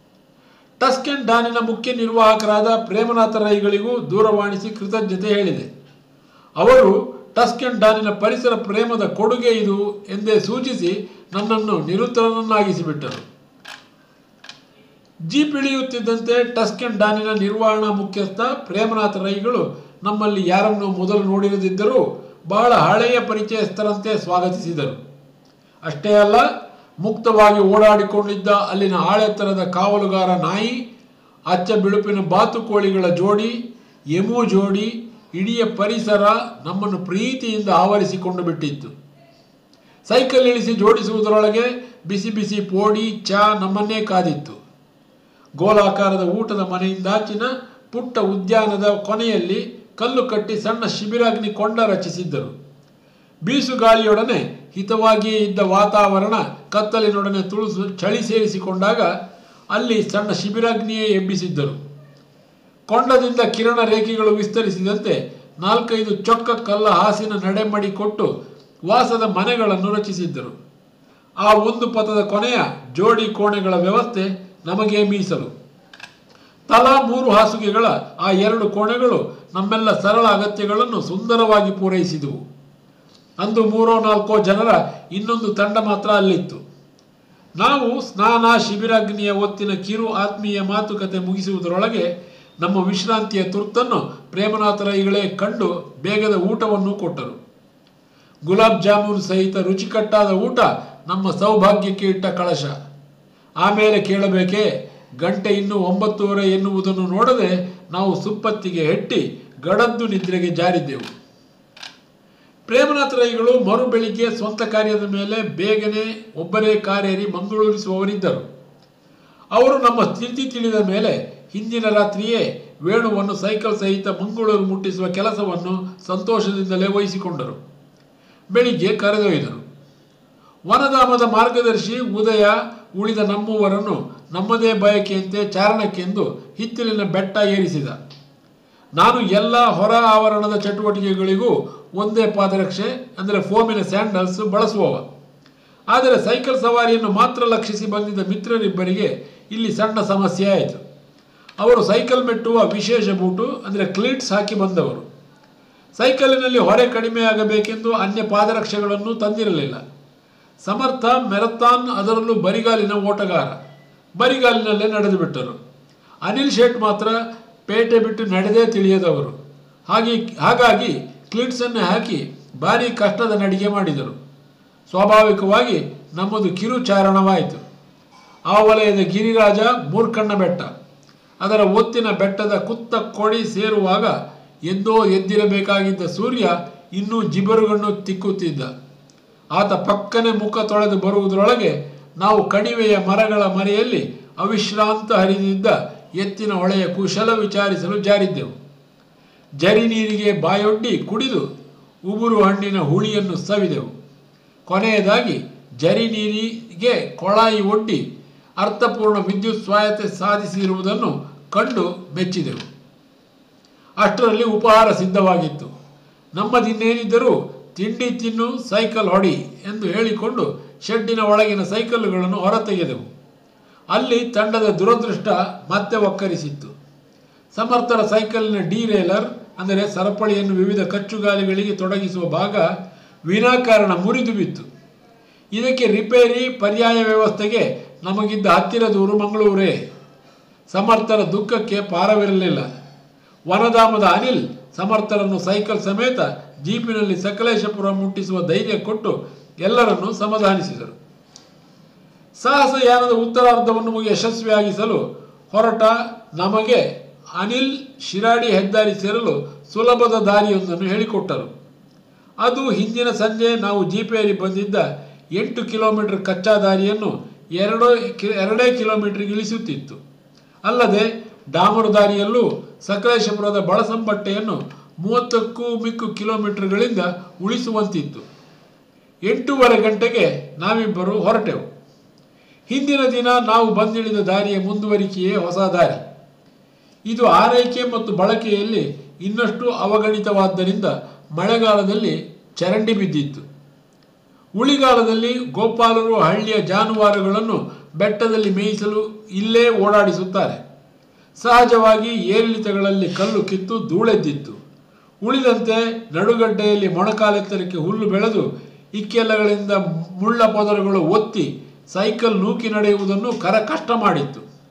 ಟಸ್ಕೆನ್ ಡಾನಿನ ಮುಖ್ಯ ನಿರ್ವಾಹಕರಾದ ಪ್ರೇಮನಾಥ ರೈಗಳಿಗೂ ದೂರವಾಣಿಸಿ ಕೃತಜ್ಞತೆ ಹೇಳಿದೆ ಅವರು ಟಸ್ಕೆನ್ ಡಾನಿನ ಪರಿಸರ ಪ್ರೇಮದ ಕೊಡುಗೆ ಇದು ಎಂದೇ ಸೂಚಿಸಿ ನನ್ನನ್ನು ನಿರುತ್ತರನನ್ನಾಗಿಸಿಬಿಟ್ಟರು ಜೀಪ್ ಇಳಿಯುತ್ತಿದ್ದಂತೆ ಟಸ್ಕೆನ್ ಡಾನಿನ ನಿರ್ವಹಣಾ ಮುಖ್ಯಸ್ಥ ಪ್ರೇಮನಾಥ ರೈಗಳು ನಮ್ಮಲ್ಲಿ ಯಾರನ್ನು ಮೊದಲು ನೋಡಿರದಿದ್ದರೂ ಬಹಳ ಹಳೆಯ ಪರಿಚಯಸ್ಥರಂತೆ ಸ್ವಾಗತಿಸಿದರು ಅಷ್ಟೇ ಅಲ್ಲ ಮುಕ್ತವಾಗಿ ಓಡಾಡಿಕೊಂಡಿದ್ದ ಅಲ್ಲಿನ ಆಳೆತ್ತರದ ಕಾವಲುಗಾರ ನಾಯಿ ಅಚ್ಚ ಬಿಳುಪಿನ ಬಾತುಕೋಳಿಗಳ ಜೋಡಿ ಎಮು ಜೋಡಿ ಇಡೀ ಪರಿಸರ ನಮ್ಮನ್ನು ಪ್ರೀತಿಯಿಂದ ಆವರಿಸಿಕೊಂಡು ಬಿಟ್ಟಿತ್ತು ಸೈಕಲ್ ಇಳಿಸಿ ಜೋಡಿಸುವುದರೊಳಗೆ ಬಿಸಿ ಬಿಸಿ ಪೋಡಿ ಚಾ ನಮ್ಮನ್ನೇ ಕಾದಿತ್ತು ಗೋಲಾಕಾರದ ಊಟದ ಮನೆಯಿಂದಾಚಿನ ಪುಟ್ಟ ಉದ್ಯಾನದ ಕೊನೆಯಲ್ಲಿ ಕಲ್ಲು ಕಟ್ಟಿ ಸಣ್ಣ ಶಿಬಿರಾಗ್ನಿ ಕೊಂಡ ರಚಿಸಿದ್ದರು ಬೀಸುಗಾಳಿಯೊಡನೆ ಹಿತವಾಗಿಯೇ ಇದ್ದ ವಾತಾವರಣ ಕತ್ತಲಿನೊಡನೆ ತುಳುಸು ಚಳಿ ಸೇರಿಸಿಕೊಂಡಾಗ ಅಲ್ಲಿ ಸಣ್ಣ ಶಿಬಿರಾಗ್ನಿಯೇ ಎಬ್ಬಿಸಿದ್ದರು ಕೊಂಡದಿಂದ ಕಿರಣ ರೇಖೆಗಳು ವಿಸ್ತರಿಸಿದಂತೆ ನಾಲ್ಕೈದು ಚೊಕ್ಕ ಕಲ್ಲ ಹಾಸಿನ ನಡೆಮಡಿ ಕೊಟ್ಟು ವಾಸದ ಮನೆಗಳನ್ನು ರಚಿಸಿದ್ದರು ಆ ಒಂದು ಪಥದ ಕೊನೆಯ ಜೋಡಿ ಕೋಣೆಗಳ ವ್ಯವಸ್ಥೆ ನಮಗೆ ಮೀಸಲು ತಲಾ ಮೂರು ಹಾಸುಗೆಗಳ ಆ ಎರಡು ಕೋಣೆಗಳು ನಮ್ಮೆಲ್ಲ ಸರಳ ಅಗತ್ಯಗಳನ್ನು ಸುಂದರವಾಗಿ ಪೂರೈಸಿದವು ಅಂದು ಮೂರೋ ನಾಲ್ಕೋ ಜನರ ಇನ್ನೊಂದು ತಂಡ ಮಾತ್ರ ಅಲ್ಲಿತ್ತು ನಾವು ಸ್ನಾನ ಶಿಬಿರಾಗ್ನಿಯ ಒತ್ತಿನ ಕಿರು ಆತ್ಮೀಯ ಮಾತುಕತೆ ಮುಗಿಸುವುದರೊಳಗೆ ನಮ್ಮ ವಿಶ್ರಾಂತಿಯ ತುರ್ತನ್ನು ಪ್ರೇಮನಾಥ ರೈಗಳೇ ಕಂಡು ಬೇಗದ ಊಟವನ್ನು ಕೊಟ್ಟರು ಗುಲಾಬ್ ಜಾಮೂನ್ ಸಹಿತ ರುಚಿಕಟ್ಟಾದ ಊಟ ನಮ್ಮ ಸೌಭಾಗ್ಯಕ್ಕೆ ಇಟ್ಟ ಕಳಶ ಆಮೇಲೆ ಕೇಳಬೇಕೇ ಗಂಟೆ ಇನ್ನೂ ಒಂಬತ್ತುವರೆ ಎನ್ನುವುದನ್ನು ನೋಡದೆ ನಾವು ಸುಪ್ಪತ್ತಿಗೆ ಹೆಟ್ಟಿ ಗಡದ್ದು ನಿದ್ರೆಗೆ ಜಾರಿದ್ದೆವು ಪ್ರೇಮನಾಥ ರೈಗಳು ಮರು ಬೆಳಿಗ್ಗೆ ಸ್ವಂತ ಕಾರ್ಯದ ಮೇಲೆ ಬೇಗನೆ ಒಬ್ಬರೇ ಕಾರೇರಿ ಮಂಗಳೂರಿಸುವವರಿದ್ದರು ಅವರು ನಮ್ಮ ಸ್ಥಿತಿ ತಿಳಿದ ಮೇಲೆ ಹಿಂದಿನ ರಾತ್ರಿಯೇ ವೇಣುವನ್ನು ಸೈಕಲ್ ಸಹಿತ ಮಂಗಳೂರು ಮುಟ್ಟಿಸುವ ಕೆಲಸವನ್ನು ಸಂತೋಷದಿಂದಲೇ ವಹಿಸಿಕೊಂಡರು ಬೆಳಿಗ್ಗೆ ಕರೆದೊಯ್ದರು ವನಧಾಮದ ಮಾರ್ಗದರ್ಶಿ ಉದಯ ಉಳಿದ ನಮ್ಮೂವರನ್ನು ನಮ್ಮದೇ ಬಯಕೆಯಂತೆ ಚಾರಣಕ್ಕೆಂದು ಹಿತ್ತಲಿನ ಬೆಟ್ಟ ಏರಿಸಿದ ನಾನು ಎಲ್ಲ ಹೊರ ಆವರಣದ ಚಟುವಟಿಕೆಗಳಿಗೂ ಒಂದೇ ಪಾದರಕ್ಷೆ ಅಂದರೆ ಫೋಮಿನ ಸ್ಯಾಂಡಲ್ಸ್ ಬಳಸುವವ ಆದರೆ ಸೈಕಲ್ ಸವಾರಿಯನ್ನು ಮಾತ್ರ ಲಕ್ಷಿಸಿ ಬಂದಿದ್ದ ಮಿತ್ರರಿಬ್ಬರಿಗೆ ಇಲ್ಲಿ ಸಣ್ಣ ಸಮಸ್ಯೆ ಆಯಿತು ಅವರು ಸೈಕಲ್ ಮೆಟ್ಟುವ ವಿಶೇಷ ಬೂಟು ಅಂದರೆ ಕ್ಲೀಟ್ಸ್ ಹಾಕಿ ಬಂದವರು ಸೈಕಲಿನಲ್ಲಿ ಹೊರೆ ಕಡಿಮೆಯಾಗಬೇಕೆಂದು ಅನ್ಯ ಪಾದರಕ್ಷೆಗಳನ್ನು ತಂದಿರಲಿಲ್ಲ ಸಮರ್ಥ ಮೆರಥಾನ್ ಅದರಲ್ಲೂ ಬರಿಗಾಲಿನ ಓಟಗಾರ ಬರಿಗಾಲಿನಲ್ಲೇ ನಡೆದು ಬಿಟ್ಟರು ಅನಿಲ್ ಶೇಟ್ ಮಾತ್ರ ಪೇಟೆ ಬಿಟ್ಟು ನಡೆದೇ ತಿಳಿಯದವರು ಹಾಗೆ ಹಾಗಾಗಿ ಕ್ಲಿಟ್ಸನ್ನು ಹಾಕಿ ಭಾರಿ ಕಷ್ಟದ ನಡಿಗೆ ಮಾಡಿದರು ಸ್ವಾಭಾವಿಕವಾಗಿ ನಮ್ಮದು ಕಿರುಚಾರಣವಾಯಿತು ಆ ವಲಯದ ಗಿರಿರಾಜ ಮೂರ್ಖಣ್ಣ ಬೆಟ್ಟ ಅದರ ಒತ್ತಿನ ಬೆಟ್ಟದ ಕುತ್ತ ಕೊಡಿ ಸೇರುವಾಗ ಎಂದೋ ಎದ್ದಿರಬೇಕಾಗಿದ್ದ ಸೂರ್ಯ ಇನ್ನೂ ಜಿಬರುಗಣ್ಣು ತಿಕ್ಕುತ್ತಿದ್ದ ಆತ ಪಕ್ಕನೆ ಮುಖ ತೊಳೆದು ಬರುವುದರೊಳಗೆ ನಾವು ಕಣಿವೆಯ ಮರಗಳ ಮರೆಯಲ್ಲಿ ಅವಿಶ್ರಾಂತ ಹರಿದಿದ್ದ ಎತ್ತಿನ ಹೊಳೆಯ ಕುಶಲ ವಿಚಾರಿಸಲು ಜಾರಿದ್ದೆವು ಜರಿ ನೀರಿಗೆ ಬಾಯೊಡ್ಡಿ ಕುಡಿದು ಉಗುರು ಹಣ್ಣಿನ ಹುಳಿಯನ್ನು ಸವಿದೆವು ಕೊನೆಯದಾಗಿ ಜರಿ ನೀರಿಗೆ ಕೊಳಾಯಿ ಒಡ್ಡಿ ಅರ್ಥಪೂರ್ಣ ವಿದ್ಯುತ್ ಸ್ವಾಯತ್ತೆ ಸಾಧಿಸಿರುವುದನ್ನು ಕಂಡು ಮೆಚ್ಚಿದೆವು ಅಷ್ಟರಲ್ಲಿ ಉಪಹಾರ ಸಿದ್ಧವಾಗಿತ್ತು ನಮ್ಮದಿನ್ನೇನಿದ್ದರೂ ತಿಂಡಿ ತಿನ್ನು ಸೈಕಲ್ ಹೊಡಿ ಎಂದು ಹೇಳಿಕೊಂಡು ಶೆಡ್ಡಿನ ಒಳಗಿನ ಸೈಕಲ್ಲುಗಳನ್ನು ಹೊರತೆಗೆದೆವು ಅಲ್ಲಿ ತಂಡದ ದುರದೃಷ್ಟ ಮತ್ತೆ ಒಕ್ಕರಿಸಿತ್ತು ಸಮರ್ಥರ ಸೈಕಲಿನ ಡಿರೇಲರ್ ಅಂದರೆ ಸರಪಳಿಯನ್ನು ವಿವಿಧ ಕಚ್ಚುಗಾಲಿಗಳಿಗೆ ತೊಡಗಿಸುವ ಭಾಗ ವಿನಾಕಾರಣ ಮುರಿದು ಬಿತ್ತು ಇದಕ್ಕೆ ರಿಪೇರಿ ಪರ್ಯಾಯ ವ್ಯವಸ್ಥೆಗೆ ನಮಗಿದ್ದ ಹತ್ತಿರ ದೂರು ಮಂಗಳೂರೇ ಸಮರ್ಥರ ದುಃಖಕ್ಕೆ ಪಾರವಿರಲಿಲ್ಲ ವನಧಾಮದ ಅನಿಲ್ ಸಮರ್ಥರನ್ನು ಸೈಕಲ್ ಸಮೇತ ಜೀಪಿನಲ್ಲಿ ಸಕಲೇಶಪುರ ಮುಟ್ಟಿಸುವ ಧೈರ್ಯ ಕೊಟ್ಟು ಎಲ್ಲರನ್ನೂ ಸಮಾಧಾನಿಸಿದರು ಸಾಹಸಯಾನದ ಉತ್ತರಾರ್ಧವನ್ನು ಮುಗಿ ಯಶಸ್ವಿಯಾಗಿಸಲು ಹೊರಟ ನಮಗೆ ಅನಿಲ್ ಶಿರಾಡಿ ಹೆದ್ದಾರಿ ಸೇರಲು ಸುಲಭದ ದಾರಿಯೊಂದನ್ನು ಹೇಳಿಕೊಟ್ಟರು ಅದು ಹಿಂದಿನ ಸಂಜೆ ನಾವು ಜೀಪೇರಿ ಬಂದಿದ್ದ ಎಂಟು ಕಿಲೋಮೀಟರ್ ಕಚ್ಚಾ ದಾರಿಯನ್ನು ಎರಡೋ ಕಿ ಎರಡೇ ಕಿಲೋಮೀಟರ್ಗೆ ಇಳಿಸುತ್ತಿತ್ತು ಅಲ್ಲದೆ ಡಾಮರು ದಾರಿಯಲ್ಲೂ ಸಕಲೇಶಪುರದ ಬಳಸಂಪಟ್ಟೆಯನ್ನು ಮೂವತ್ತಕ್ಕೂ ಮಿಕ್ಕು ಕಿಲೋಮೀಟರ್ಗಳಿಂದ ಉಳಿಸುವಂತಿತ್ತು ಎಂಟೂವರೆ ಗಂಟೆಗೆ ನಾವಿಬ್ಬರು ಹೊರಟೆವು ಹಿಂದಿನ ದಿನ ನಾವು ಬಂದಿಳಿದ ದಾರಿಯ ಮುಂದುವರಿಕೆಯೇ ಹೊಸ ದಾರಿ ಇದು ಆರೈಕೆ ಮತ್ತು ಬಳಕೆಯಲ್ಲಿ ಇನ್ನಷ್ಟು ಅವಗಣಿತವಾದ್ದರಿಂದ ಮಳೆಗಾಲದಲ್ಲಿ ಚರಂಡಿ ಬಿದ್ದಿತ್ತು ಉಳಿಗಾಲದಲ್ಲಿ ಗೋಪಾಲರು ಹಳ್ಳಿಯ ಜಾನುವಾರುಗಳನ್ನು ಬೆಟ್ಟದಲ್ಲಿ ಮೇಯಿಸಲು ಇಲ್ಲೇ ಓಡಾಡಿಸುತ್ತಾರೆ ಸಹಜವಾಗಿ ಏರಿಳಿತಗಳಲ್ಲಿ ಕಲ್ಲು ಕಿತ್ತು ಧೂಳೆದ್ದಿತ್ತು ಉಳಿದಂತೆ ನಡುಗಡ್ಡೆಯಲ್ಲಿ ಮೊಣಕಾಲೆತ್ತರಕ್ಕೆ ಹುಲ್ಲು ಬೆಳೆದು ಇಕ್ಕೆಲ್ಲಗಳಿಂದ ಮುಳ್ಳ ಪೊದರುಗಳು ಒತ್ತಿ ಸೈಕಲ್ ನೂಕಿ ನಡೆಯುವುದನ್ನು ಕರ ಕಷ್ಟ ಮಾಡಿತ್ತು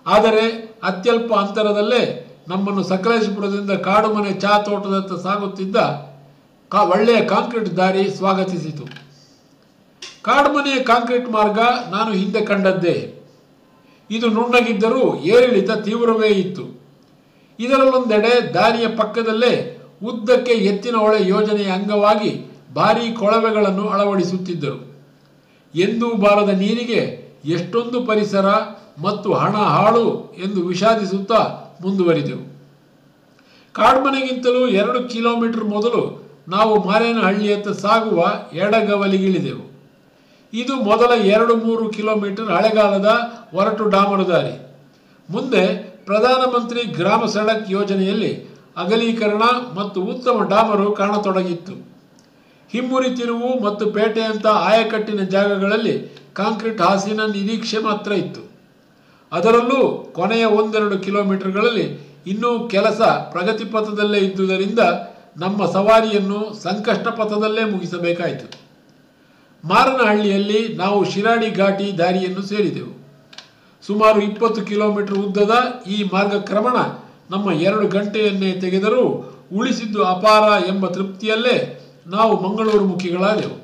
ಆದರೆ ಅತ್ಯಲ್ಪ ಅಂತರದಲ್ಲೇ ನಮ್ಮನ್ನು ಸಕಲೇಶಪುರದಿಂದ ಕಾಡುಮನೆ ಚಹಾ ತೋಟದತ್ತ ಸಾಗುತ್ತಿದ್ದ ಕಾ ಒಳ್ಳೆಯ ಕಾಂಕ್ರೀಟ್ ದಾರಿ ಸ್ವಾಗತಿಸಿತು ಕಾಡುಮನೆಯ ಕಾಂಕ್ರೀಟ್ ಮಾರ್ಗ ನಾನು ಹಿಂದೆ ಕಂಡದ್ದೇ ಇದು ನುಣ್ಣಗಿದ್ದರೂ ಏರಿಳಿತ ತೀವ್ರವೇ ಇತ್ತು ಇದರಲ್ಲೊಂದೆಡೆ ದಾರಿಯ ಪಕ್ಕದಲ್ಲೇ ಉದ್ದಕ್ಕೆ ಎತ್ತಿನ ಹೊಳೆ ಯೋಜನೆಯ ಅಂಗವಾಗಿ ಭಾರೀ ಕೊಳವೆಗಳನ್ನು ಅಳವಡಿಸುತ್ತಿದ್ದರು ಎಂದೂ ಬಾರದ ನೀರಿಗೆ ಎಷ್ಟೊಂದು ಪರಿಸರ ಮತ್ತು ಹಣ ಹಾಳು ಎಂದು ವಿಷಾದಿಸುತ್ತಾ ಮುಂದುವರಿದೆವು ಕಾಡ್ಮನೆಗಿಂತಲೂ ಎರಡು ಕಿಲೋಮೀಟರ್ ಮೊದಲು ನಾವು ಮಾರೇನಹಳ್ಳಿಯತ್ತ ಸಾಗುವ ಎಡಗವಲಿಗಿಳಿದೆವು ಇದು ಮೊದಲ ಎರಡು ಮೂರು ಕಿಲೋಮೀಟರ್ ಹಳೆಗಾಲದ ಒರಟು ಡಾಮರು ದಾರಿ ಮುಂದೆ ಪ್ರಧಾನಮಂತ್ರಿ ಗ್ರಾಮ ಸಡಕ್ ಯೋಜನೆಯಲ್ಲಿ ಅಗಲೀಕರಣ ಮತ್ತು ಉತ್ತಮ ಡಾಮರು ಕಾಣತೊಡಗಿತ್ತು ಹಿಮ್ಮುರಿ ತಿರುವು ಮತ್ತು ಪೇಟೆಯಂಥ ಆಯಕಟ್ಟಿನ ಜಾಗಗಳಲ್ಲಿ ಕಾಂಕ್ರೀಟ್ ಹಾಸಿನ ನಿರೀಕ್ಷೆ ಮಾತ್ರ ಇತ್ತು ಅದರಲ್ಲೂ ಕೊನೆಯ ಒಂದೆರಡು ಕಿಲೋಮೀಟರ್ಗಳಲ್ಲಿ ಇನ್ನೂ ಕೆಲಸ ಪ್ರಗತಿ ಪಥದಲ್ಲೇ ಇದ್ದುದರಿಂದ ನಮ್ಮ ಸವಾರಿಯನ್ನು ಸಂಕಷ್ಟ ಪಥದಲ್ಲೇ ಮುಗಿಸಬೇಕಾಯಿತು ಮಾರನಹಳ್ಳಿಯಲ್ಲಿ ನಾವು ಶಿರಾಡಿ ಘಾಟಿ ದಾರಿಯನ್ನು ಸೇರಿದೆವು ಸುಮಾರು ಇಪ್ಪತ್ತು ಕಿಲೋಮೀಟರ್ ಉದ್ದದ ಈ ಮಾರ್ಗಕ್ರಮಣ ನಮ್ಮ ಎರಡು ಗಂಟೆಯನ್ನೇ ತೆಗೆದರೂ ಉಳಿಸಿದ್ದು ಅಪಾರ ಎಂಬ ತೃಪ್ತಿಯಲ್ಲೇ ನಾವು ಮಂಗಳೂರು ಮುಖಿಗಳಾದೆವು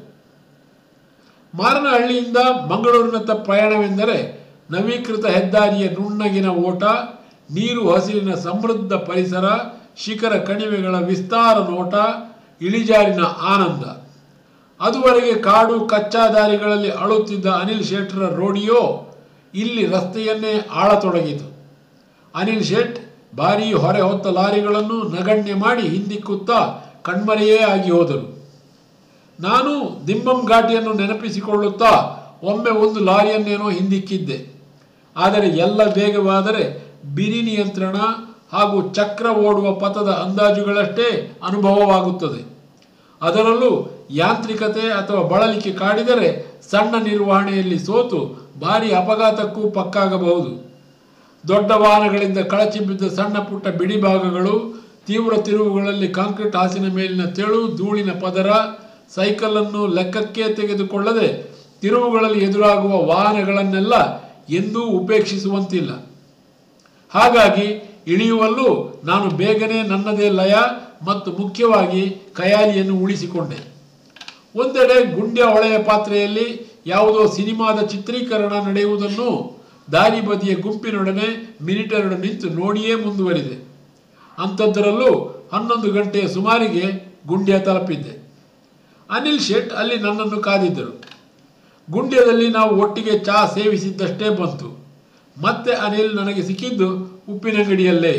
ಮಾರನಹಳ್ಳಿಯಿಂದ ಮಂಗಳೂರಿನತ್ತ ಪ್ರಯಾಣವೆಂದರೆ ನವೀಕೃತ ಹೆದ್ದಾರಿಯ ನುಣ್ಣಗಿನ ಓಟ ನೀರು ಹಸಿರಿನ ಸಮೃದ್ಧ ಪರಿಸರ ಶಿಖರ ಕಣಿವೆಗಳ ವಿಸ್ತಾರ ನೋಟ ಇಳಿಜಾರಿನ ಆನಂದ ಅದುವರೆಗೆ ಕಾಡು ಕಚ್ಚಾ ದಾರಿಗಳಲ್ಲಿ ಅಳುತ್ತಿದ್ದ ಅನಿಲ್ ಶೇಟ್ರ ರೋಡಿಯೋ ಇಲ್ಲಿ ರಸ್ತೆಯನ್ನೇ ಆಳತೊಡಗಿತು ಅನಿಲ್ ಶೇಟ್ ಭಾರೀ ಹೊರೆ ಹೊತ್ತ ಲಾರಿಗಳನ್ನು ನಗಣ್ಯ ಮಾಡಿ ಹಿಂದಿಕ್ಕುತ್ತಾ ಕಣ್ಮರೆಯೇ ಆಗಿ ಹೋದರು ನಾನು ದಿಮ್ಮಂ ಘಾಟಿಯನ್ನು ನೆನಪಿಸಿಕೊಳ್ಳುತ್ತಾ ಒಮ್ಮೆ ಒಂದು ಲಾರಿಯನ್ನೇನೋ ಹಿಂದಿಕ್ಕಿದ್ದೆ ಆದರೆ ಎಲ್ಲ ವೇಗವಾದರೆ ಬಿರಿ ನಿಯಂತ್ರಣ ಹಾಗೂ ಚಕ್ರ ಓಡುವ ಪಥದ ಅಂದಾಜುಗಳಷ್ಟೇ ಅನುಭವವಾಗುತ್ತದೆ ಅದರಲ್ಲೂ ಯಾಂತ್ರಿಕತೆ ಅಥವಾ ಬಳಲಿಕೆ ಕಾಡಿದರೆ ಸಣ್ಣ ನಿರ್ವಹಣೆಯಲ್ಲಿ ಸೋತು ಭಾರಿ ಅಪಘಾತಕ್ಕೂ ಪಕ್ಕಾಗಬಹುದು ದೊಡ್ಡ ವಾಹನಗಳಿಂದ ಕಳಚಿ ಬಿದ್ದ ಸಣ್ಣ ಪುಟ್ಟ ಬಿಡಿಭಾಗಗಳು ತೀವ್ರ ತಿರುವುಗಳಲ್ಲಿ ಕಾಂಕ್ರೀಟ್ ಹಾಸಿನ ಮೇಲಿನ ತೆಳು ಧೂಳಿನ ಪದರ ಸೈಕಲನ್ನು ಲೆಕ್ಕಕ್ಕೆ ತೆಗೆದುಕೊಳ್ಳದೆ ತಿರುವುಗಳಲ್ಲಿ ಎದುರಾಗುವ ವಾಹನಗಳನ್ನೆಲ್ಲ ಎಂದೂ ಉಪೇಕ್ಷಿಸುವಂತಿಲ್ಲ ಹಾಗಾಗಿ ಇಳಿಯುವಲ್ಲೂ ನಾನು ಬೇಗನೆ ನನ್ನದೇ ಲಯ ಮತ್ತು ಮುಖ್ಯವಾಗಿ ಕಯಾಲಿಯನ್ನು ಉಳಿಸಿಕೊಂಡೆ ಒಂದೆಡೆ ಗುಂಡ್ಯ ಹೊಳೆಯ ಪಾತ್ರೆಯಲ್ಲಿ ಯಾವುದೋ ಸಿನಿಮಾದ ಚಿತ್ರೀಕರಣ ನಡೆಯುವುದನ್ನು ದಾರಿ ಬದಿಯ ಗುಂಪಿನೊಡನೆ ಮಿನಿಟೆರಡು ನಿಂತು ನೋಡಿಯೇ ಮುಂದುವರಿದೆ ಅಂಥದ್ದರಲ್ಲೂ ಹನ್ನೊಂದು ಗಂಟೆಯ ಸುಮಾರಿಗೆ ಗುಂಡ್ಯ ತಲುಪಿದ್ದೆ ಅನಿಲ್ ಶೆಟ್ ಅಲ್ಲಿ ನನ್ನನ್ನು ಕಾದಿದ್ದರು ಗುಂಡ್ಯದಲ್ಲಿ ನಾವು ಒಟ್ಟಿಗೆ ಚಹಾ ಸೇವಿಸಿದ್ದಷ್ಟೇ ಬಂತು ಮತ್ತೆ ಅನಿಲ್ ನನಗೆ ಸಿಕ್ಕಿದ್ದು ಉಪ್ಪಿನಂಗಡಿಯಲ್ಲೇ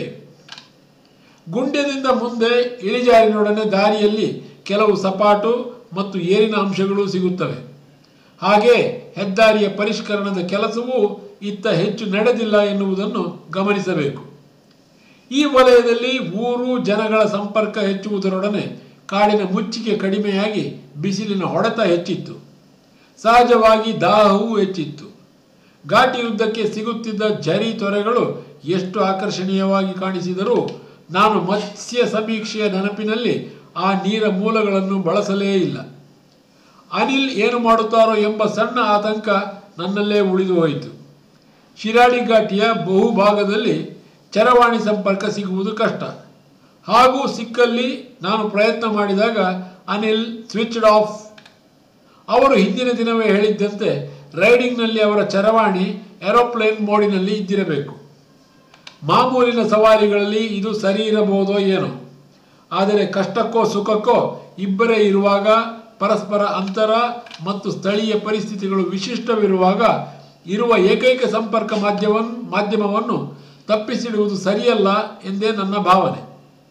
ಗುಂಡ್ಯದಿಂದ ಮುಂದೆ ಇಳಿಜಾರಿನೊಡನೆ ದಾರಿಯಲ್ಲಿ ಕೆಲವು ಸಪಾಟು ಮತ್ತು ಏರಿನ ಅಂಶಗಳು ಸಿಗುತ್ತವೆ ಹಾಗೆ ಹೆದ್ದಾರಿಯ ಪರಿಷ್ಕರಣದ ಕೆಲಸವೂ ಇತ್ತ ಹೆಚ್ಚು ನಡೆದಿಲ್ಲ ಎನ್ನುವುದನ್ನು ಗಮನಿಸಬೇಕು ಈ ವಲಯದಲ್ಲಿ ಊರು ಜನಗಳ ಸಂಪರ್ಕ ಹೆಚ್ಚುವುದರೊಡನೆ ಕಾಡಿನ ಮುಚ್ಚಿಗೆ ಕಡಿಮೆಯಾಗಿ ಬಿಸಿಲಿನ ಹೊಡೆತ ಹೆಚ್ಚಿತ್ತು ಸಹಜವಾಗಿ ದಾಹವೂ ಹೆಚ್ಚಿತ್ತು ಘಾಟಿಯುದ್ದಕ್ಕೆ ಸಿಗುತ್ತಿದ್ದ ಝರಿ ತೊರೆಗಳು ಎಷ್ಟು ಆಕರ್ಷಣೀಯವಾಗಿ ಕಾಣಿಸಿದರೂ ನಾನು ಮತ್ಸ್ಯ ಸಮೀಕ್ಷೆಯ ನೆನಪಿನಲ್ಲಿ ಆ ನೀರ ಮೂಲಗಳನ್ನು ಬಳಸಲೇ ಇಲ್ಲ ಅನಿಲ್ ಏನು ಮಾಡುತ್ತಾರೋ ಎಂಬ ಸಣ್ಣ ಆತಂಕ ನನ್ನಲ್ಲೇ ಉಳಿದು ಹೋಯಿತು ಶಿರಾಡಿ ಘಾಟಿಯ ಬಹುಭಾಗದಲ್ಲಿ ಚರವಾಣಿ ಸಂಪರ್ಕ ಸಿಗುವುದು ಕಷ್ಟ ಹಾಗೂ ಸಿಕ್ಕಲ್ಲಿ ನಾನು ಪ್ರಯತ್ನ ಮಾಡಿದಾಗ ಅನಿಲ್ ಸ್ವಿಚ್ಡ್ ಆಫ್ ಅವರು ಹಿಂದಿನ ದಿನವೇ ಹೇಳಿದ್ದಂತೆ ರೈಡಿಂಗ್ನಲ್ಲಿ ಅವರ ಚರವಾಣಿ ಏರೋಪ್ಲೇನ್ ಮೋಡಿನಲ್ಲಿ ಇದ್ದಿರಬೇಕು ಮಾಮೂಲಿನ ಸವಾರಿಗಳಲ್ಲಿ ಇದು ಸರಿ ಇರಬಹುದೋ ಏನೋ ಆದರೆ ಕಷ್ಟಕ್ಕೋ ಸುಖಕ್ಕೋ ಇಬ್ಬರೇ ಇರುವಾಗ ಪರಸ್ಪರ ಅಂತರ ಮತ್ತು ಸ್ಥಳೀಯ ಪರಿಸ್ಥಿತಿಗಳು ವಿಶಿಷ್ಟವಿರುವಾಗ ಇರುವ ಏಕೈಕ ಸಂಪರ್ಕ ಮಾಧ್ಯಮವನ್ನು ಮಾಧ್ಯಮವನ್ನು ತಪ್ಪಿಸಿಡುವುದು ಸರಿಯಲ್ಲ ಎಂದೇ ನನ್ನ ಭಾವನೆ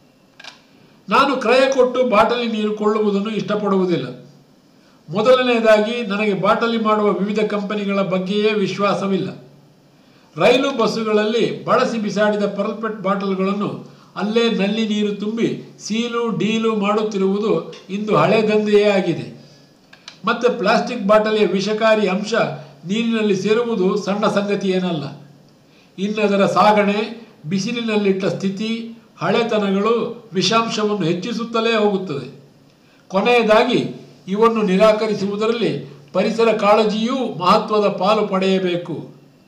ನಾನು ಕ್ರಯ ಕೊಟ್ಟು ಬಾಟಲಿ ನೀರು ಕೊಳ್ಳುವುದನ್ನು ಇಷ್ಟಪಡುವುದಿಲ್ಲ ಮೊದಲನೆಯದಾಗಿ ನನಗೆ ಬಾಟಲಿ ಮಾಡುವ ವಿವಿಧ ಕಂಪನಿಗಳ ಬಗ್ಗೆಯೇ ವಿಶ್ವಾಸವಿಲ್ಲ ರೈಲು ಬಸ್ಸುಗಳಲ್ಲಿ ಬಳಸಿ ಬಿಸಾಡಿದ ಪರ್ಲ್ಪೆಟ್ ಬಾಟಲ್ಗಳನ್ನು ಅಲ್ಲೇ ನಲ್ಲಿ ನೀರು ತುಂಬಿ ಸೀಲು ಡೀಲು ಮಾಡುತ್ತಿರುವುದು ಇಂದು ಹಳೆ ದಂಧೆಯೇ ಆಗಿದೆ ಮತ್ತೆ ಪ್ಲಾಸ್ಟಿಕ್ ಬಾಟಲಿಯ ವಿಷಕಾರಿ ಅಂಶ ನೀರಿನಲ್ಲಿ ಸೇರುವುದು ಸಣ್ಣ ಸಂಗತಿ ಏನಲ್ಲ ಇನ್ನದರ ಸಾಗಣೆ ಬಿಸಿಲಿನಲ್ಲಿಟ್ಟ ಸ್ಥಿತಿ ಹಳೆತನಗಳು ವಿಷಾಂಶವನ್ನು ಹೆಚ್ಚಿಸುತ್ತಲೇ ಹೋಗುತ್ತದೆ ಕೊನೆಯದಾಗಿ ಇವನ್ನು ನಿರಾಕರಿಸುವುದರಲ್ಲಿ ಪರಿಸರ ಕಾಳಜಿಯೂ ಮಹತ್ವದ ಪಾಲು ಪಡೆಯಬೇಕು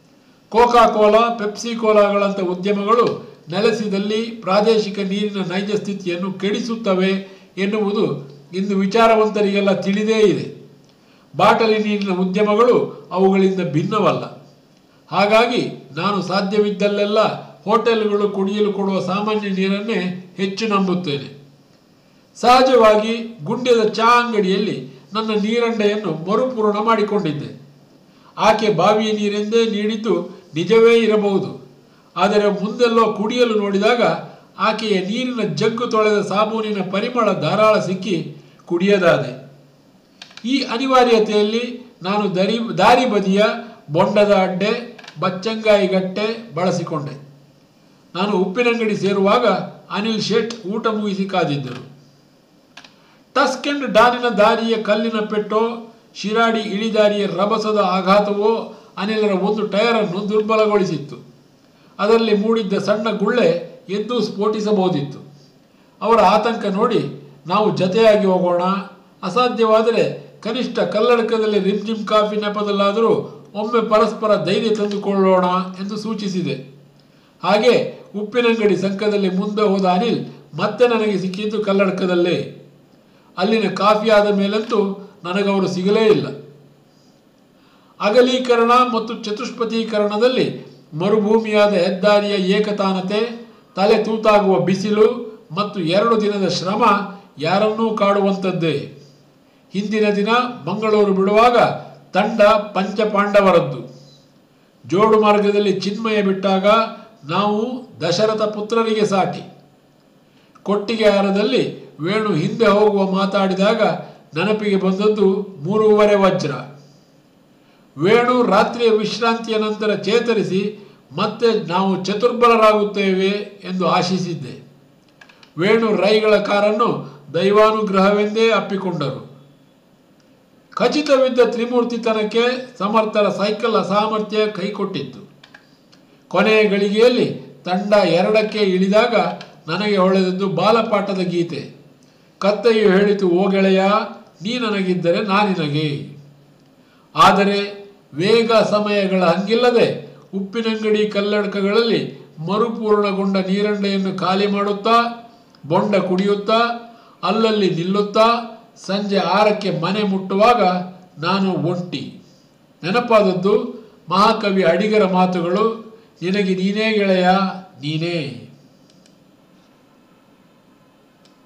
ಕೋಕಾ ಕೋಲಾ ಪೆಪ್ಸಿ ಕೋಲಾಗಳಂಥ ಉದ್ಯಮಗಳು ನೆಲೆಸಿದಲ್ಲಿ ಪ್ರಾದೇಶಿಕ ನೀರಿನ ನೈಜ ಸ್ಥಿತಿಯನ್ನು ಕೆಡಿಸುತ್ತವೆ ಎನ್ನುವುದು ಇಂದು ವಿಚಾರವಂತರಿಗೆಲ್ಲ ತಿಳಿದೇ ಇದೆ ಬಾಟಲಿ ನೀರಿನ ಉದ್ಯಮಗಳು ಅವುಗಳಿಂದ ಭಿನ್ನವಲ್ಲ ಹಾಗಾಗಿ ನಾನು ಸಾಧ್ಯವಿದ್ದಲ್ಲೆಲ್ಲ ಹೋಟೆಲ್ಗಳು ಕುಡಿಯಲು ಕೊಡುವ ಸಾಮಾನ್ಯ ನೀರನ್ನೇ ಹೆಚ್ಚು ನಂಬುತ್ತೇನೆ ಸಹಜವಾಗಿ ಗುಂಡ್ಯದ ಚಾ ಅಂಗಡಿಯಲ್ಲಿ ನನ್ನ ನೀರಂಡೆಯನ್ನು ಮರುಪೂರ್ಣ ಮಾಡಿಕೊಂಡಿದ್ದೆ ಆಕೆ ಬಾವಿಯ ನೀರೆಂದೇ ನೀಡಿದ್ದು ನಿಜವೇ ಇರಬಹುದು ಆದರೆ ಮುಂದೆಲ್ಲೋ ಕುಡಿಯಲು ನೋಡಿದಾಗ ಆಕೆಯ ನೀರಿನ ಜಗ್ಗು ತೊಳೆದ ಸಾಬೂನಿನ ಪರಿಮಳ ಧಾರಾಳ ಸಿಕ್ಕಿ ಕುಡಿಯದಾದೆ ಈ ಅನಿವಾರ್ಯತೆಯಲ್ಲಿ ನಾನು ದರಿ ದಾರಿ ಬದಿಯ ಬೊಂಡದ ಅಡ್ಡೆ ಬಚ್ಚಂಗಾಯಿ ಗಟ್ಟೆ ಬಳಸಿಕೊಂಡೆ ನಾನು ಉಪ್ಪಿನಂಗಡಿ ಸೇರುವಾಗ ಅನಿಲ್ ಶೇಟ್ ಊಟ ಮುಗಿಸಿ ಕಾದಿದ್ದರು ಟಸ್ಕೆಂಡ್ ಡಾನಿನ ದಾರಿಯ ಕಲ್ಲಿನ ಪೆಟ್ಟೋ ಶಿರಾಡಿ ಇಳಿದಾರಿಯ ರಭಸದ ಆಘಾತವೋ ಅನಿಲರ ಒಂದು ಟಯರನ್ನು ದುರ್ಬಲಗೊಳಿಸಿತ್ತು ಅದರಲ್ಲಿ ಮೂಡಿದ್ದ ಸಣ್ಣ ಗುಳ್ಳೆ ಎದ್ದು ಸ್ಫೋಟಿಸಬಹುದಿತ್ತು ಅವರ ಆತಂಕ ನೋಡಿ ನಾವು ಜತೆಯಾಗಿ ಹೋಗೋಣ ಅಸಾಧ್ಯವಾದರೆ ಕನಿಷ್ಠ ಕಲ್ಲಡಕದಲ್ಲಿ ರಿಮ್ಜಿಮ್ ಕಾಫಿ ನೆಪದಲ್ಲಾದರೂ ಒಮ್ಮೆ ಪರಸ್ಪರ ಧೈರ್ಯ ತಂದುಕೊಳ್ಳೋಣ ಎಂದು ಸೂಚಿಸಿದೆ ಹಾಗೆ ಉಪ್ಪಿನಂಗಡಿ ಸಂಕದಲ್ಲಿ ಮುಂದೆ ಹೋದ ಅನಿಲ್ ಮತ್ತೆ ನನಗೆ ಸಿಕ್ಕಿದ್ದು ಕಲ್ಲಡಕದಲ್ಲೇ ಅಲ್ಲಿನ ಕಾಫಿ ಆದ ಮೇಲಂತೂ ನನಗವರು ಸಿಗಲೇ ಇಲ್ಲ ಅಗಲೀಕರಣ ಮತ್ತು ಚತುಷ್ಪಥೀಕರಣದಲ್ಲಿ ಮರುಭೂಮಿಯಾದ ಹೆದ್ದಾರಿಯ ಏಕತಾನತೆ ತಲೆ ತೂತಾಗುವ ಬಿಸಿಲು ಮತ್ತು ಎರಡು ದಿನದ ಶ್ರಮ ಯಾರನ್ನೂ ಕಾಡುವಂಥದ್ದೇ ಹಿಂದಿನ ದಿನ ಮಂಗಳೂರು ಬಿಡುವಾಗ ತಂಡ ಪಂಚಪಾಂಡವರದ್ದು ಜೋಡು ಮಾರ್ಗದಲ್ಲಿ ಚಿನ್ಮಯ ಬಿಟ್ಟಾಗ ನಾವು ದಶರಥ ಪುತ್ರರಿಗೆ ಸಾಟಿ ಕೊಟ್ಟಿಗೆ ಹಾರದಲ್ಲಿ ವೇಣು ಹಿಂದೆ ಹೋಗುವ ಮಾತಾಡಿದಾಗ ನೆನಪಿಗೆ ಬಂದದ್ದು ಮೂರುವರೆ ವಜ್ರ ವೇಣು ರಾತ್ರಿಯ ವಿಶ್ರಾಂತಿಯ ನಂತರ ಚೇತರಿಸಿ ಮತ್ತೆ ನಾವು ಚತುರ್ಬಲರಾಗುತ್ತೇವೆ ಎಂದು ಆಶಿಸಿದ್ದೆ ವೇಣು ರೈಗಳ ಕಾರನ್ನು ದೈವಾನುಗ್ರಹವೆಂದೇ ಅಪ್ಪಿಕೊಂಡರು ಖಚಿತವಿದ್ದ ತ್ರಿಮೂರ್ತಿತನಕ್ಕೆ ಸಮರ್ಥರ ಸೈಕಲ್ ಅಸಾಮರ್ಥ್ಯ ಕೈಕೊಟ್ಟಿತ್ತು ಕೊನೆಯ ಗಳಿಗೆಯಲ್ಲಿ ತಂಡ ಎರಡಕ್ಕೆ ಇಳಿದಾಗ ನನಗೆ ಹೊಳೆದದ್ದು ಬಾಲಪಾಠದ ಗೀತೆ ಕತ್ತೆಯು ಹೇಳಿತು ಓ ಗೆಳೆಯ ನೀ ನನಗಿದ್ದರೆ ನಾನಿನಗೆ ಆದರೆ ವೇಗ ಸಮಯಗಳ ಹಂಗಿಲ್ಲದೆ ಉಪ್ಪಿನಂಗಡಿ ಕಲ್ಲಡಕಗಳಲ್ಲಿ ಮರುಪೂರ್ಣಗೊಂಡ ನೀರಂಡೆಯನ್ನು ಖಾಲಿ ಮಾಡುತ್ತಾ ಬೊಂಡ ಕುಡಿಯುತ್ತಾ ಅಲ್ಲಲ್ಲಿ ನಿಲ್ಲುತ್ತಾ ಸಂಜೆ ಆರಕ್ಕೆ ಮನೆ ಮುಟ್ಟುವಾಗ ನಾನು ಒಂಟಿ ನೆನಪಾದದ್ದು ಮಹಾಕವಿ ಅಡಿಗರ ಮಾತುಗಳು ನಿನಗೆ ನೀನೇ ಗೆಳೆಯ ನೀನೇ